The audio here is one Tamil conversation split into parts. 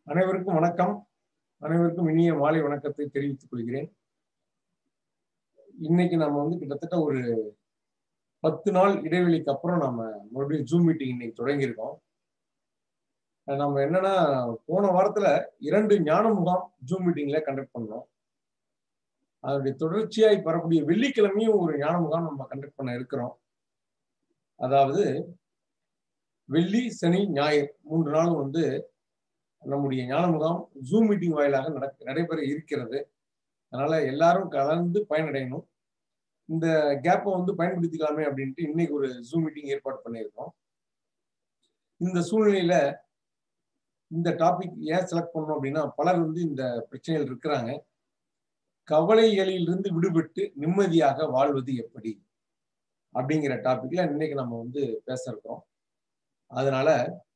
அனைவருக்கும் வணக்கம் அனைவருக்கும் இனிய மாலை வணக்கத்தை தெரிவித்துக் கொள்கிறேன் இன்னைக்கு நம்ம வந்து கிட்டத்தட்ட ஒரு பத்து நாள் இடைவெளிக்கு அப்புறம் நம்ம மறுபடியும் ஜூம் மீட்டிங் இன்னைக்கு தொடங்கியிருக்கோம் நம்ம என்னன்னா போன வாரத்துல இரண்டு ஞான முகாம் ஜூம் மீட்டிங்ல கண்டக்ட் பண்ணோம் அதனுடைய தொடர்ச்சியாய் வரக்கூடிய வெள்ளிக்கிழமையும் ஒரு ஞான முகாம் நம்ம கண்டக்ட் பண்ண இருக்கிறோம் அதாவது வெள்ளி சனி ஞாயிறு மூன்று நாளும் வந்து நம்முடைய ஞான முகாம் ஜூம் மீட்டிங் வாயிலாக நடக்க நடைபெற இருக்கிறது அதனால எல்லாரும் கலந்து பயனடையணும் இந்த கேப்பை வந்து பயன்படுத்திக்கலாமே அப்படின்ட்டு இன்னைக்கு ஒரு ஜூம் மீட்டிங் ஏற்பாடு பண்ணியிருக்கோம் இந்த சூழ்நிலையில இந்த டாபிக் ஏன் செலக்ட் பண்ணோம் அப்படின்னா பலர் வந்து இந்த பிரச்சனைகள் இருக்கிறாங்க கவலைகளிலிருந்து விடுபட்டு நிம்மதியாக வாழ்வது எப்படி அப்படிங்கிற டாபிக்ல இன்னைக்கு நம்ம வந்து பேச இருக்கிறோம் அதனால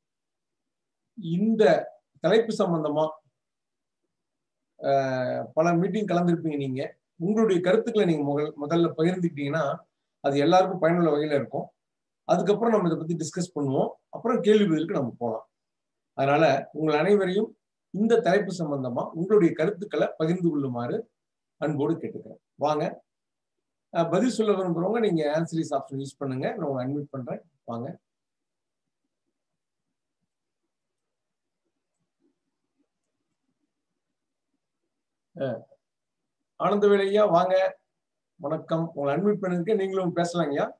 இந்த தலைப்பு சம்பந்தமா பல மீட்டிங் கலந்துருப்பீங்க நீங்க உங்களுடைய கருத்துக்களை நீங்க முதல் முதல்ல பகிர்ந்துக்கிட்டீங்கன்னா அது எல்லாருக்கும் பயனுள்ள வகையில இருக்கும் அதுக்கப்புறம் நம்ம இதை பத்தி டிஸ்கஸ் பண்ணுவோம் அப்புறம் கேள்வி பதிலுக்கு நம்ம போகலாம் அதனால உங்கள் அனைவரையும் இந்த தலைப்பு சம்பந்தமா உங்களுடைய கருத்துக்களை பகிர்ந்து கொள்ளுமாறு அன்போடு கேட்டுக்கிறேன் வாங்க பதில் சொல்ல விரும்புறவங்க நீங்க ஆன்சரிஸ் ஆப்ஷன் யூஸ் பண்ணுங்க நான் உங்களை அட்மிட் பண்றேன் வாங்க ஆனந்த வேலையா வாங்க வணக்கம் உங்களை அட்மிட் பண்ணிருக்கேன் நீங்களும் பேசலாம் ஐயா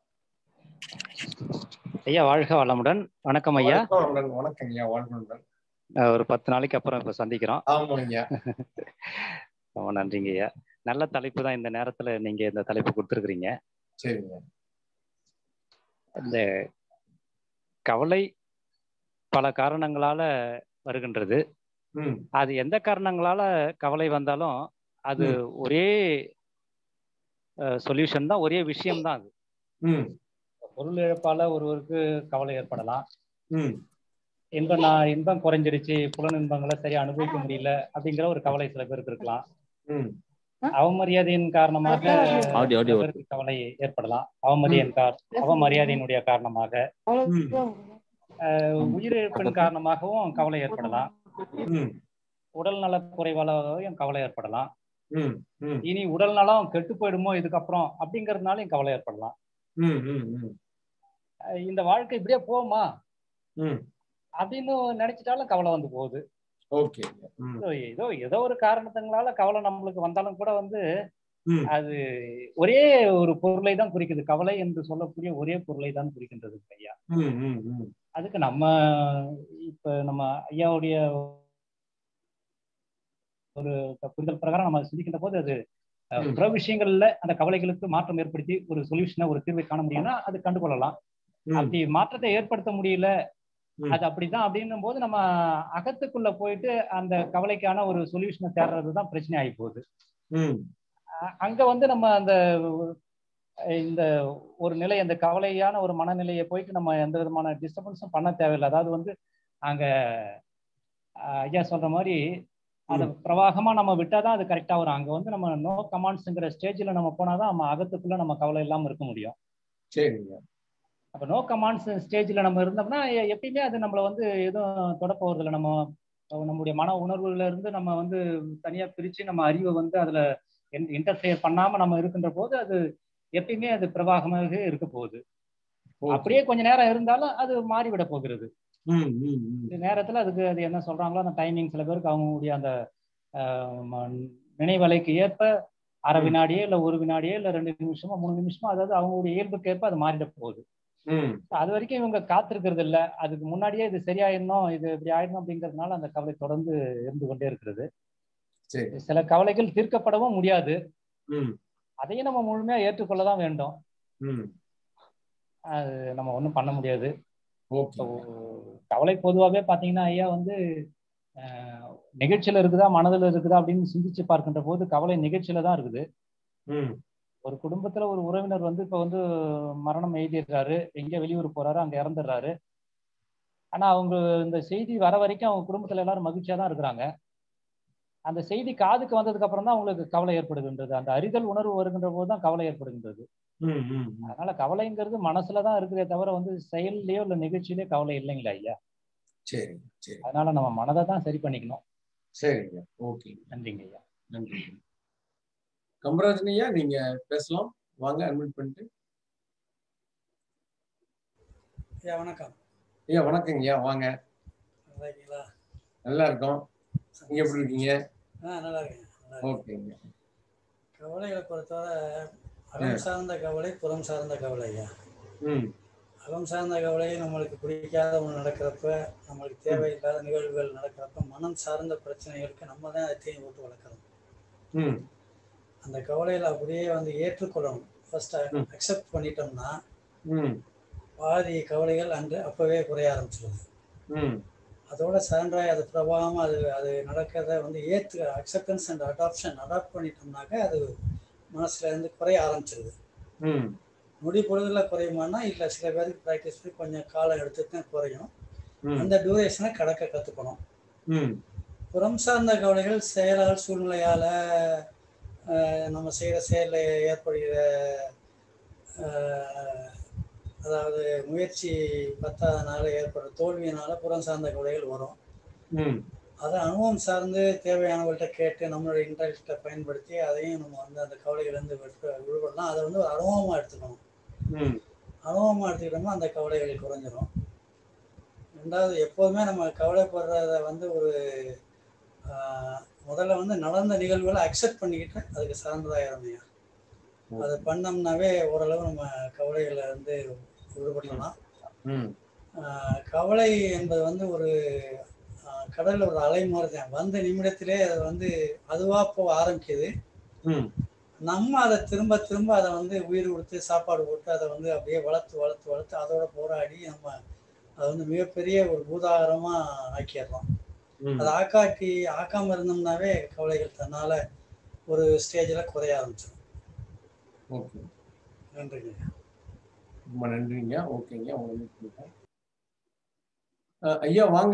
ஐயா வாழ்க வளமுடன் வணக்கம் ஐயா வணக்கம் ஐயா வாழ்க ஒரு பத்து நாளைக்கு அப்புறம் இப்ப சந்திக்கிறோம் ஆமாம் ஐயா ரொம்ப நன்றிங்க ஐயா நல்ல தலைப்பு தான் இந்த நேரத்துல நீங்க இந்த தலைப்பு கொடுத்துருக்குறீங்க சரிங்க இந்த கவலை பல காரணங்களால வருகின்றது அது எந்த காரணங்களால கவலை வந்தாலும் அது ஒரே சொல்யூஷன் தான் ஒரே விஷயம் தான் அது பொருள் இழப்பால ஒருவருக்கு கவலை ஏற்படலாம் இன்பம் நான் இன்பம் குறைஞ்சிருச்சு புலன் இன்பங்களை சரியா அனுபவிக்க முடியல அப்படிங்கிற ஒரு கவலை சில பேருக்கு இருக்கலாம் அவமரியாதையின் காரணமாக கவலை ஏற்படலாம் அவமரியாதையின் அவமரியாதையினுடைய காரணமாக உயிரிழப்பின் காரணமாகவும் கவலை ஏற்படலாம் உடல் நல குறைவாலும் கவலை ஏற்படலாம் இனி உடல் நலம் கெட்டு போயிடுமோ இதுக்கப்புறம் அப்படிங்கறதுனாலும் கவலை ஏற்படலாம் இந்த வாழ்க்கை இப்படியே போகுமா அப்படின்னு நினைச்சிட்டாலும் கவலை வந்து போகுது ஏதோ ஏதோ ஒரு காரணத்தினால கவலை நம்மளுக்கு வந்தாலும் கூட வந்து அது ஒரே ஒரு பொருளை தான் குறிக்குது கவலை என்று சொல்லக்கூடிய ஒரே பொருளை தான் குறிக்கின்றது ஐயா அதுக்கு நம்ம இப்ப நம்ம ஐயாவுடைய ஒரு புரிதல் பிரகாரம் நம்ம சிந்திக்கின்ற போது அது பிற விஷயங்கள்ல அந்த கவலைகளுக்கு மாற்றம் ஏற்படுத்தி ஒரு சொல்யூஷனை ஒரு தீர்வை காண முடியும்னா அது கண்டுகொள்ளலாம் அப்படி மாற்றத்தை ஏற்படுத்த முடியல அது அப்படிதான் அப்படின்னும் போது நம்ம அகத்துக்குள்ள போயிட்டு அந்த கவலைக்கான ஒரு சொல்யூஷனை தேடுறதுதான் பிரச்சனை ஆகி போகுது அங்க வந்து நம்ம அந்த இந்த ஒரு நிலை அந்த கவலையான ஒரு மனநிலையை போயிட்டு நம்ம எந்த விதமான டிஸ்டர்பன்ஸும் பண்ண தேவையில்லை அதாவது வந்து அங்க ஐயா சொல்ற மாதிரி அதை பிரவாகமா நம்ம விட்டாதான் அது கரெக்டா வரும் அங்க வந்து நம்ம நோ கமாண்ட்ஸுங்கிற ஸ்டேஜ்ல நம்ம போனாதான் நம்ம அகத்துக்குள்ள நம்ம கவலை இல்லாம இருக்க முடியும் சரிங்க அப்ப நோ கமாண்ட்ஸ் ஸ்டேஜ்ல நம்ம இருந்தோம்னா எப்பயுமே அது நம்மளை வந்து எதுவும் தொட போறதில்லை நம்ம நம்முடைய மன உணர்வுல இருந்து நம்ம வந்து தனியா பிரிச்சு நம்ம அறிவை வந்து அதுல இன்டர்ஃபியர் பண்ணாம நம்ம இருக்கின்ற போது அது எப்பயுமே அது பிரவாகமாக இருக்க போகுது அப்படியே கொஞ்ச நேரம் இருந்தாலும் அது மாறிவிட போகிறது நேரத்துல அதுக்கு அது என்ன சொல்றாங்களோ அந்த டைமிங் சில பேருக்கு அவங்களுடைய அந்த நினைவலைக்கு ஏற்ப அரை வினாடியே இல்ல ஒரு வினாடியே இல்ல ரெண்டு நிமிஷமோ மூணு நிமிஷமோ அதாவது அவங்களுடைய இயல்புக்கு ஏற்ப அது மாறிட போகுது அது வரைக்கும் இவங்க காத்திருக்கிறது இல்ல அதுக்கு முன்னாடியே இது சரியாயிடணும் இது இப்படி ஆயிடணும் அப்படிங்கறதுனால அந்த கவலை தொடர்ந்து இருந்து கொண்டே இருக்கிறது சில கவலைகள் தீர்க்கப்படவும் முடியாது அதையும் நம்ம முழுமையா ஏற்றுக்கொள்ளதான் வேண்டும் அது நம்ம ஒன்றும் பண்ண முடியாது கவலை பொதுவாகவே பாத்தீங்கன்னா ஐயா வந்து நிகழ்ச்சியில இருக்குதா மனதில் இருக்குதா அப்படின்னு சிந்திச்சு பார்க்கின்ற போது கவலை நிகழ்ச்சியில தான் இருக்குது ஒரு குடும்பத்துல ஒரு உறவினர் வந்து இப்ப வந்து மரணம் எழுதிடுறாரு எங்க வெளியூர் போறாரு அங்க இறந்துடுறாரு ஆனா அவங்க இந்த செய்தி வர வரைக்கும் அவங்க குடும்பத்துல எல்லாரும் மகிழ்ச்சியா தான் இருக்கிறாங்க அந்த செய்தி காதுக்கு வந்ததுக்கு அப்புறம் தான் அவங்களுக்கு கவலை ஏற்படுகின்றது அந்த அறிதல் உணர்வு வருகின்ற போது தான் கவலை ஏற்படுகின்றது அதனால கவலைங்கிறது மனசுலதான் இருக்குதே தவிர வந்து செயல்லயோ இல்ல நிகழ்ச்சியிலயோ கவலை இல்லைங்களா ஐயா சரிங்க சரி அதனால நம்ம மனதை தான் சரி பண்ணிக்கணும் சரிங்க ஓகே நன்றிங்க ஐயா நன்றி கமராஜன் ஐயா நீங்க பேசலாம் வாங்க அட்மிட் பண்ணிட்டு ஐயா வணக்கம் ஐயா வணக்கங்க ஐயா வாங்க நல்லா இருக்கீங்களா நல்லா இருக்கோம் நீங்க எப்படி இருக்கீங்க ஆ நல்லா இருக்கேன் நல்லா இருக்கேன். ஓகேங்க கவலைகளை பொறுத்தவரை அகம் சார்ந்த கவலை புறம் சார்ந்த கவலை ஐயா ம் அகம் சார்ந்த கவலை நம்மளுக்கு பிடிக்காத ஒன்று நடக்கிறப்ப நம்மளுக்கு தேவையில்லாத நிகழ்வுகள் நடக்கிறப்ப மனம் சார்ந்த பிரச்சனைகளுக்கு நம்ம தான் அதை தீனி போட்டு வளர்க்குறோம் ம் அந்த கவலைகளை அப்படியே வந்து ஏற்றுக்கொள்ளணும் ஃபர்ஸ்ட் ம். அக்செப்ட் பண்ணிட்டோம்னா ம் பாதி கவலைகள் அன்று அப்போவே குறைய ஆரம்பிச்சிடுது ம் அதோட சரண்டராகி அது பிரபாவமாக அது அது நடக்கிறத வந்து ஏற்று அக்செப்டன்ஸ் அண்ட் அடாப்ஷன் அடாப்ட் பண்ணிட்டோம்னாக்க அது மனசுல இருந்து குறைய ஆரம்பிச்சிருது ம் நொடி பொழுதுல குறையுமானா இல்லை சில பேருக்கு ப்ராக்டிஸ் பண்ணி கொஞ்சம் காலம் எடுத்து தான் குறையும் ம் அந்த டியூரேஷனை கடக்க கற்றுக்கணும் ம் புறம் சார்ந்த கவலைகள் செயலால் சூழ்நிலையால் நம்ம செய்கிற செயலில் ஏற்படுகிற ஆஹ், அதாவது முயற்சி பத்தாதனால ஏற்படுற தோல்வியினால புறம் சார்ந்த கவலைகள் வரும் ம் அதை அனுபவம் சார்ந்து தேவையானவங்கள்ட்ட கேட்டு நம்மளோட இன்ட்ரெஸ்ட்டை பயன்படுத்தி அதையும் நம்ம வந்து அந்த கவலைகள்லேருந்து விட்டு விடுபடலாம் அதை வந்து ஒரு அனுபவமாக எடுத்துக்கணும் ம் அனுபவமாக எடுத்துக்கிட்டோம்னா அந்த கவலைகள் குறைஞ்சிரும் ரெண்டாவது எப்போதுமே நம்ம கவலைப்படுறத வந்து ஒரு ஆஹ், முதல்ல வந்து நடந்த நிகழ்வுகளை அக்செப்ட் பண்ணிக்கிட்டு அதுக்கு சார்ந்ததாயிரமையா அதை பண்ணோம்னாவே ஓரளவு நம்ம கவலைகளை வந்து விடுபடலாம் ம் ஆஹ், கவலை என்பது வந்து ஒரு ஆஹ், கடல்ல ஒரு அலை மாதிரி தான் வந்த நிமிடத்திலே அது வந்து அதுவா போக ஆரம்பிக்குது ம் நம்ம அதை திரும்ப திரும்ப அதை வந்து உயிர் கொடுத்து சாப்பாடு போட்டு அதை வந்து அப்படியே வளர்த்து வளர்த்து வளர்த்து அதோட போராடி நம்ம அதை வந்து மிகப்பெரிய ஒரு பூதாகரமா ஆக்கிடுறோம் ம் அதை ஆக்காட்டி ஆக்காம இருந்தோம்னாவே கவலைகள் தன்னால ஒரு ஸ்டேஜில் குறைய ஆரம்பிச்சிடும் ஓகே நன்றிங்க ரொம்ப நன்றிங்க ஓகேங்க உங்களை மீட் பண்ணிட்டேன் அஹ், ஐயா வாங்க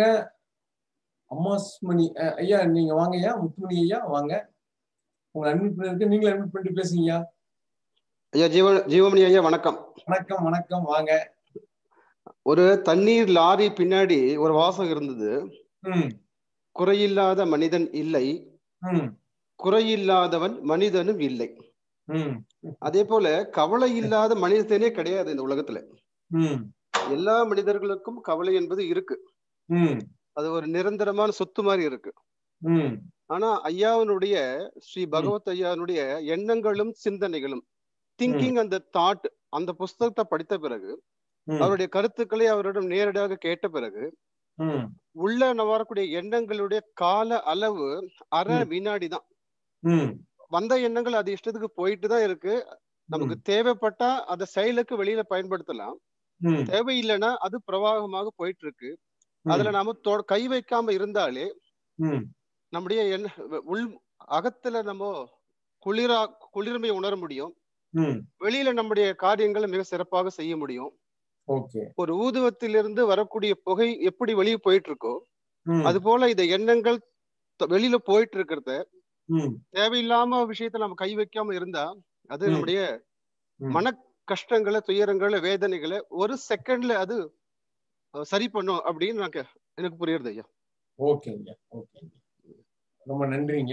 அம்மாஸ்மணி அஹ், ஐயா நீங்க வாங்க ஐயா முத்துமணி ஐயா வாங்க உங்களை அட்மிட் பண்ணிருக்கு நீங்களும் அட்மிட் பண்ணிட்டு பேசுங்க ஐயா ஐயா ஜீவ ஜீவமணி ஐயா வணக்கம் வணக்கம் வணக்கம் வாங்க ஒரு தண்ணீர் லாரி பின்னாடி ஒரு வாசகம் இருந்தது ம் குறையில்லாத மனிதன் இல்லை ம் குறையில்லாதவன் மனிதனும் இல்லை ம் அதே போல கவலை இல்லாத மனிதனே கிடையாது இந்த உலகத்துல ம் எல்லா மனிதர்களுக்கும் கவலை என்பது இருக்கு ம் அது ஒரு நிரந்தரமான சொத்து மாதிரி இருக்கு ம் ஆனா ஐயாவினுடைய ஸ்ரீ பகவத் ஐயாவினுடைய எண்ணங்களும் சிந்தனைகளும் திங்கிங் அந்த தாட் அந்த புஸ்தகத்தை படித்த பிறகு ம் அவருடைய கருத்துக்களை அவரிடம் நேரடியாக கேட்ட பிறகு ம் உள்ள ந- வரக்கூடிய எண்ணங்களுடைய கால அளவு அரை ம். வினாடி தான் ம் வந்த எண்ணங்கள் அது இஷ்டத்துக்கு போயிட்டு தான் இருக்கு நமக்கு தேவைப்பட்டா அதை செயலுக்கு வெளியில பயன்படுத்தலாம் ம் தேவையில்லைன்னா அது பிரவாகமாக போயிட்டு இருக்கு அதுல நாம தொ- கை வைக்காம இருந்தாலே ம் நம்முடைய எண்ண உள் அகத்துல நம்ம குளிரா குளிர்மையை உணர முடியும் ம் வெளியில நம்முடைய காரியங்களை மிக சிறப்பாக செய்ய முடியும் ஓகே ஒரு ஊதுவத்திலிருந்து வரக்கூடிய புகை எப்படி வெளியே போயிட்டு இருக்கோ ம் அது போல இந்த எண்ணங்கள் த- வெளியில போயிட்டு இருக்கிறத ம் தேவையில்லாம விஷயத்துல நம்ம கை வைக்காம இருந்தா அது ம். நம்முடைய ம். மன கஷ்டங்களை துயரங்களை வேதனைகளை ஒரு செகண்ட்ல அது அஹ், சரி பண்ணும் அப்படின்னு நான் கே- எனக்கு புரியுறது ஐயா ஓகேங்க ஓகேங்க ரொம்ப நன்றிங்க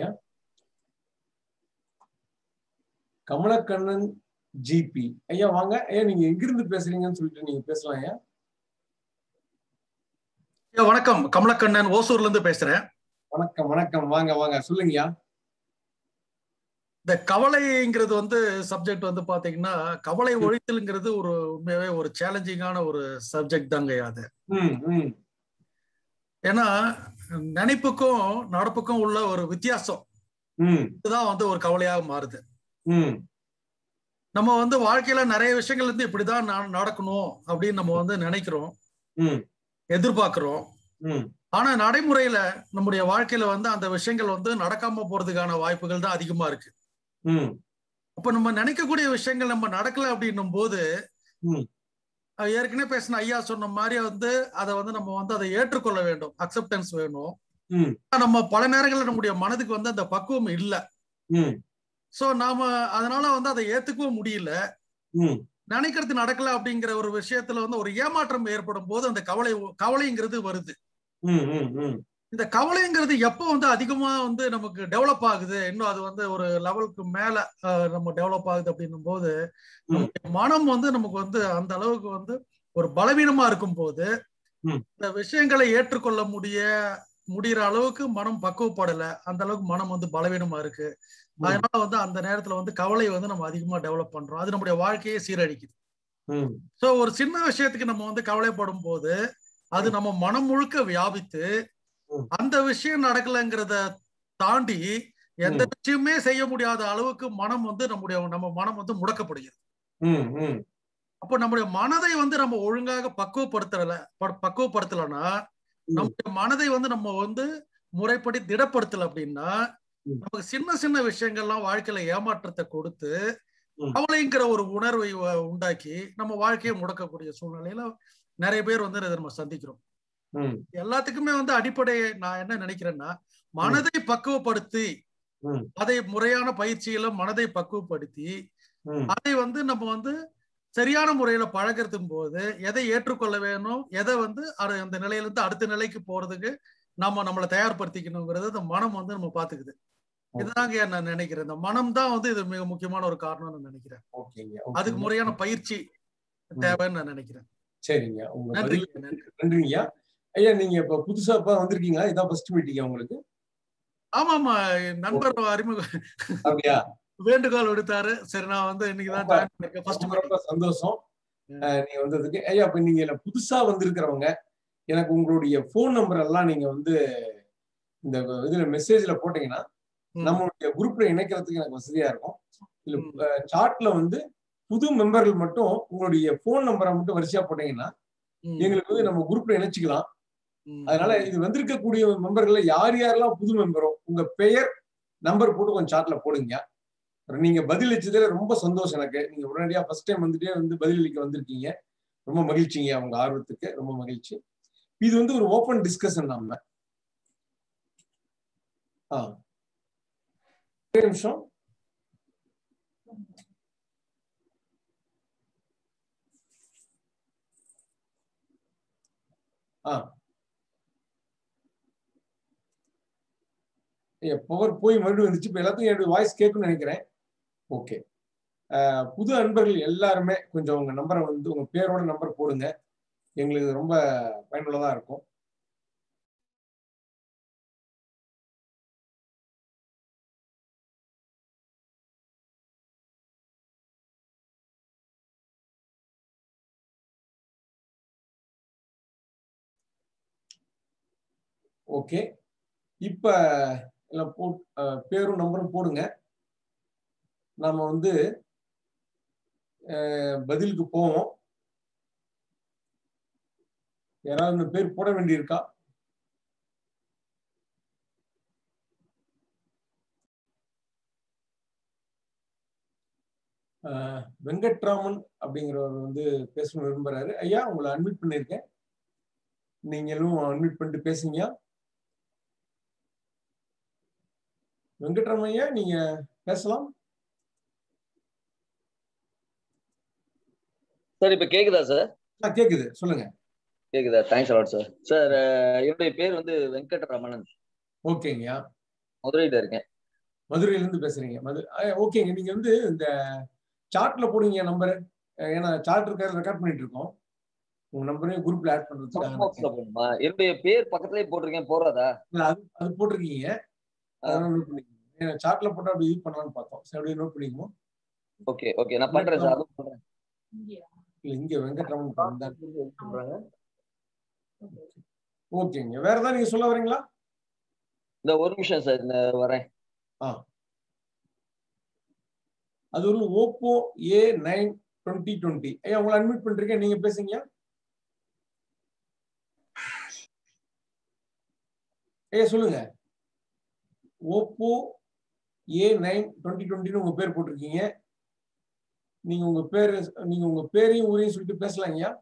கமலக்கண்ணன் ஜிபி ஐயா வாங்க ஐயா நீங்க எங்கிருந்து பேசுறீங்கன்னு சொல்லிட்டு நீங்க பேசலாம் ஐயா ஐயா, வணக்கம் கமலக்கண்ணன் ஓசூர்ல இருந்து பேசுறேன் வணக்கம் வணக்கம் வாங்க வாங்க சொல்லுங்கய்யா இந்த கவலைங்கிறது வந்து சப்ஜெக்ட் வந்து பாத்தீங்கன்னா கவலை ஒழித்தல்ங்கிறது ஒரு உண்மையாவே ஒரு சேலஞ்சிங்கான ஒரு சப்ஜெக்ட் தாங்க ஐயா அது ம் ம் ஏன்னா நினைப்புக்கும் நடப்புக்கும் உள்ள ஒரு வித்தியாசம் ம் இதுதான் வந்து ஒரு கவலையாக மாறுது ம் நம்ம வந்து வாழ்க்கையில நிறைய விஷயங்கள் வந்து இப்படிதான் நான் நடக்கணும் அப்படின்னு நம்ம வந்து நினைக்கிறோம் ம் எதிர்பார்க்கிறோம் ம் ஆனா நடைமுறையில நம்முடைய வாழ்க்கையில வந்து அந்த விஷயங்கள் வந்து நடக்காம போறதுக்கான வாய்ப்புகள் தான் அதிகமா இருக்கு ம் அப்ப நம்ம நினைக்கக்கூடிய விஷயங்கள் நம்ம நடக்கல அப்படின்னும் போது ம். அஹ் ஏற்கனவே பேசின ஐயா சொன்ன மாதிரி வந்து அதை வந்து நம்ம வந்து அதை ஏற்றுக்கொள்ள வேண்டும் அக்செப்டன்ஸ் வேணும் ம். ஆனா நம்ம பல நேரங்கள்ல நம்முடைய மனதுக்கு வந்து அந்த பக்குவம் இல்ல ம் சோ நாம அதனால வந்து அதை ஏத்துக்கவும் முடியல ம் நினைக்கிறது நடக்கல அப்படிங்கிற ஒரு விஷயத்துல வந்து ஒரு ஏமாற்றம் ஏற்படும் போது அந்த கவலை கவலைங்கிறது வருது ம் ம் ம் இந்த கவலைங்கிறது எப்போ வந்து அதிகமா வந்து நமக்கு டெவலப் ஆகுது இன்னும் அது வந்து ஒரு லெவலுக்கு மேல அஹ், நம்ம டெவலப் ஆகுது அப்படின்னும் போது நம்முடைய மனம் வந்து நமக்கு வந்து அந்த அளவுக்கு வந்து ஒரு பலவீனமா இருக்கும் போது ம். இந்த விஷயங்களை ஏற்றுக்கொள்ள முடிய முடியற அளவுக்கு மனம் பக்குவப்படல அந்த அளவுக்கு மனம் வந்து பலவீனமா இருக்கு ம். அதனால வந்து அந்த நேரத்துல வந்து கவலை வந்து நம்ம அதிகமா டெவலப் பண்றோம் அது நம்முடைய வாழ்க்கையை சீரழிக்குது ம் சோ ஒரு சின்ன விஷயத்துக்கு நம்ம வந்து கவலைப்படும் போது அது நம்ம மனம் முழுக்க வியாபித்து ம். அந்த விஷயம் நடக்கலைங்கிறத தாண்டி எந்த ம். விஷயமே செய்ய முடியாத அளவுக்கு மனம் வந்து நம்முடைய நம்ம மனம் வந்து முடக்கப்படுகிறது ம் ம் அப்போ நம்முடைய மனதை வந்து நம்ம ஒழுங்காக பக்குவப்படுத்தல ப- பக்குவப்படுத்தலைன்னா ம். நம்முடைய மனதை வந்து நம்ம வந்து முறைப்படி திடப்படுத்தல அப்படின்னா ம். நமக்கு சின்ன சின்ன விஷயங்கள்லாம் வாழ்க்கையில ஏமாற்றத்தை கொடுத்து ம். கவலைங்கிற ஒரு உணர்வை வ- உண்டாக்கி நம்ம வாழ்க்கையை முடக்கக்கூடிய சூழ்நிலையில நிறைய பேர் வந்து இதை நம்ம சந்திக்கிறோம் ம் எல்லாத்துக்குமே வந்து அடிப்படை நான் என்ன நினைக்கிறேன்னா மனதை பக்குவப்படுத்தி ம். அதை முறையான பயிற்சியில மனதை பக்குவப்படுத்தி ம் அதை வந்து நம்ம வந்து சரியான முறையில பழகிறதுக்கும் போது எதை ஏற்றுக்கொள்ள வேணும் எதை வந்து அது அந்த நிலையில இருந்து அடுத்த நிலைக்கு போறதுக்கு நம்ம நம்மளை தயார்படுத்திக்கணுங்கிறது இந்த மனம் வந்து நம்ம பாத்துக்குது இதுதாங்க நான் நினைக்கிறேன் இந்த மனம் தான் வந்து இது மிக முக்கியமான ஒரு காரணம்னு நான் நினைக்கிறேன் ஓகேங்க அதுக்கு ஓகேங்க. முறையான பயிற்சி தேவைன்னு நான் நினைக்கிறேன் சரிங்க உங்க நன்றி பதில் நன்றி நன்றிங்க ஐயா நீங்க இப்ப புதுசா இப்ப வந்திருக்கீங்களா இதான் ஃபர்ஸ்ட் மீட்டிங் உங்களுக்கு ஆமா ஆமா என் நண்பர் அறிமுக அப்படியா வேண்டுகோள் விடுத்தாரு சரி நான் வந்து இன்னைக்குதான் ரொம்ப- ஜாயின் பண்ணிருக்கேன் ஃபர்ஸ்ட் ரொம்ப ரொம்ப சந்தோஷம் ம். அஹ், நீங்க வந்ததுக்கு ஐயா இப்ப நீங்க இதுல புதுசா வந்திருக்கிறவங்க எனக்கு உங்களுடைய ஃபோன் நம்பர் எல்லாம் நீங்க வந்து இந்த இதுல மெசேஜ்ல போட்டீங்கன்னா நம்மளுடைய குரூப்ல இணைக்கிறதுக்கு எனக்கு வசதியா இருக்கும் இதுல சார்ட்ல வந்து புது மெம்பர்கள் மட்டும் உங்களுடைய ஃபோன் நம்பரை மட்டும் வரிசையா போட்டீங்கன்னா எங்களுக்கு வந்து நம்ம குரூப்ல இணைச்சிக்கலாம் அதனால இது வந்திருக்கக்கூடிய மெம்பர்கள்ல யார் யாரெல்லாம் புது மெம்பரோ உங்க பெயர் நம்பர் போட்டு கொஞ்சம் சார்ட்ல போடுங்க அப்புறம் நீங்க பதிலளிச்சதுல ரொம்ப சந்தோஷம் எனக்கு நீங்க உடனடியா ஃபர்ஸ்ட் டைம் வந்துட்டே வந்து பதிலளிக்க வந்திருக்கீங்க ரொம்ப மகிழ்ச்சிங்க உங்க ஆர்வத்துக்கு ரொம்ப மகிழ்ச்சி இது வந்து ஒரு ஓப்பன் டிஸ்கஷன் நம்ம ஆ ஒரே நிமிஷம் ஆ பவர் போய் மறுபடியும் வந்துச்சு இப்போ எல்லாத்துக்கும் என்னுடைய வாய்ஸ் கேட்கும்னு நினைக்கிறேன் ஓகே புது அன்பர்கள் எல்லாருமே கொஞ்சம் உங்க நம்பரை வந்து உங்க பேரோட நம்பர் போடுங்க எங்களுக்கு ரொம்ப பயனுள்ளதா இருக்கும் ஓகே இப்ப எல்லாம் போ அஹ் பேரும் நம்பரும் போடுங்க நாம வந்து அஹ் பதிலுக்கு போவோம் யாராவது இந்த பேர் போட வேண்டியிருக்கா அஹ் வெங்கட்ராமன் அப்படிங்கிறவர் வந்து பேசணும் விரும்புறாரு ஐயா உங்களை அட்மிட் பண்ணியிருக்கேன் நீங்களும் அட்மிட் பண்ணிட்டு பேசுங்க வெங்கட்ராமன் ஐயா நீங்க பேசலாம் சார் இப்ப கேக்குதா சார் ஆ, கேக்குது சொல்லுங்க கேக்குதா தேங்க்ஸ் அலாட் சார் சார் என்னுடைய பேர் வந்து வெங்கட்ரமணன் ஓகேங்கய்யா மதுரையில இருக்கேன் மதுரையில இருந்து பேசுறீங்க மது அஹ் ஓகேங்க நீங்க வந்து இந்த சார்ட்ல போடுங்க நம்பர் ஏன்னா சார்ட் இருக்காரு ரெக்கார்ட் பண்ணிட்டு இருக்கோம் உங்க நம்பரையும் குரூப்ல ஆட் பண்றதுக்காக பாக்ஸ்ல போடணுமா என்னுடைய பேர் பக்கத்துலயே போட்டிருக்கேன் போறாதா இல்ல, அது அது போட்டிருக்கீங்க அதனால நோட் பண்ணிக்கோங்க ஏன்னா சார்ட்ல போட்டு அப்படி யூஸ் பண்ணலாம்னு பார்த்தோம் சரி அப்படியே நோட் பண்ணிக்குவோம் ஓகே ஓகே நான் பண்றேன் சார் அதுவும் பண்றேன் இல்ல இங்க வெங்கட்ராமன் தான் சொல்றாங்க. ஓகேங்க வேற ஏதாவது நீங்க சொல்ல வரீங்களா இந்த ஒரு நிமிஷம் சார் இந்த வரேன் அது ஒரு Oppo A nine twenty twenty ஐயா உங்களை அட்மிட் பண்றீங்க நீங்க பேசுங்க ஐயா சொல்லுங்க ஓப்போ ஏ நைன் டுவெண்ட்டி டுவெண்ட்டின்னு உங்க பேர் போட்டிருக்கீங்க நீங்க உங்க பேரு நீங்க உங்க பேரையும் ஊரையும் சொல்லிட்டு பேசலாம் ஐயா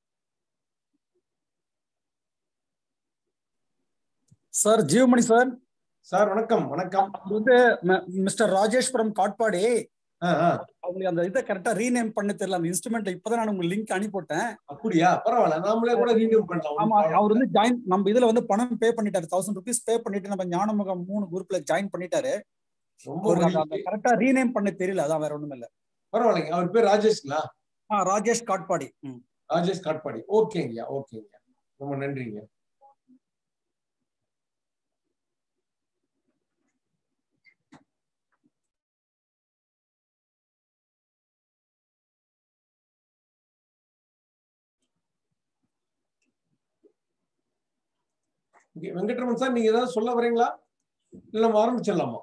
சார் ஜீவமணி சார் சார் வணக்கம் வணக்கம் இது வந்து மிஸ்டர் ராஜேஷ் ஃப்ரம் காட்பாடி ஆ, ஆ. அவங்களுக்கு அந்த இதை கரெக்டா ரீநேம் பண்ண தெரியல அந்த இன்ஸ்ட்ருமெண்ட் இப்பதான் நான் உங்களுக்கு லிங்க் அனுப்பிவிட்டேன் அப்படியா பரவாயில்ல நாமளே கூட ரீனியூ பண்ணலாம் ஒண்ணும் ஆமா problem அவர் வந்து ஜாயின் நம்ம இதுல வந்து பணம் பே பண்ணிட்டாரு தௌசண்ட் ருபீஸ் பே பண்ணிட்டு நம்ம ஞானமுகம் மூணு குரூப்ல ஜாயின் பண்ணிட்டாரு ரொம்ப அவருக்கு அந்த- அந்த மகிழ்ச்சி. கரெக்டா ரீநேம் பண்ண தெரியல அதான் வேற ஒண்ணும் இல்ல பரவாயில்லைங்க அவர் பேர் ராஜேஷ்ங்களா ஆ ராஜேஷ் காட்பாடி ம். ராஜேஷ் காட்பாடி ஓகேங்கய்யா ஓகேங்க ரொம்ப நன்றிங்க Okay, வெங்கட்ரமன் சார் நீங்க ஏதாவது சொல்ல வரீங்களா இல்ல நம்ம ஆரம்பிச்சிடலாமா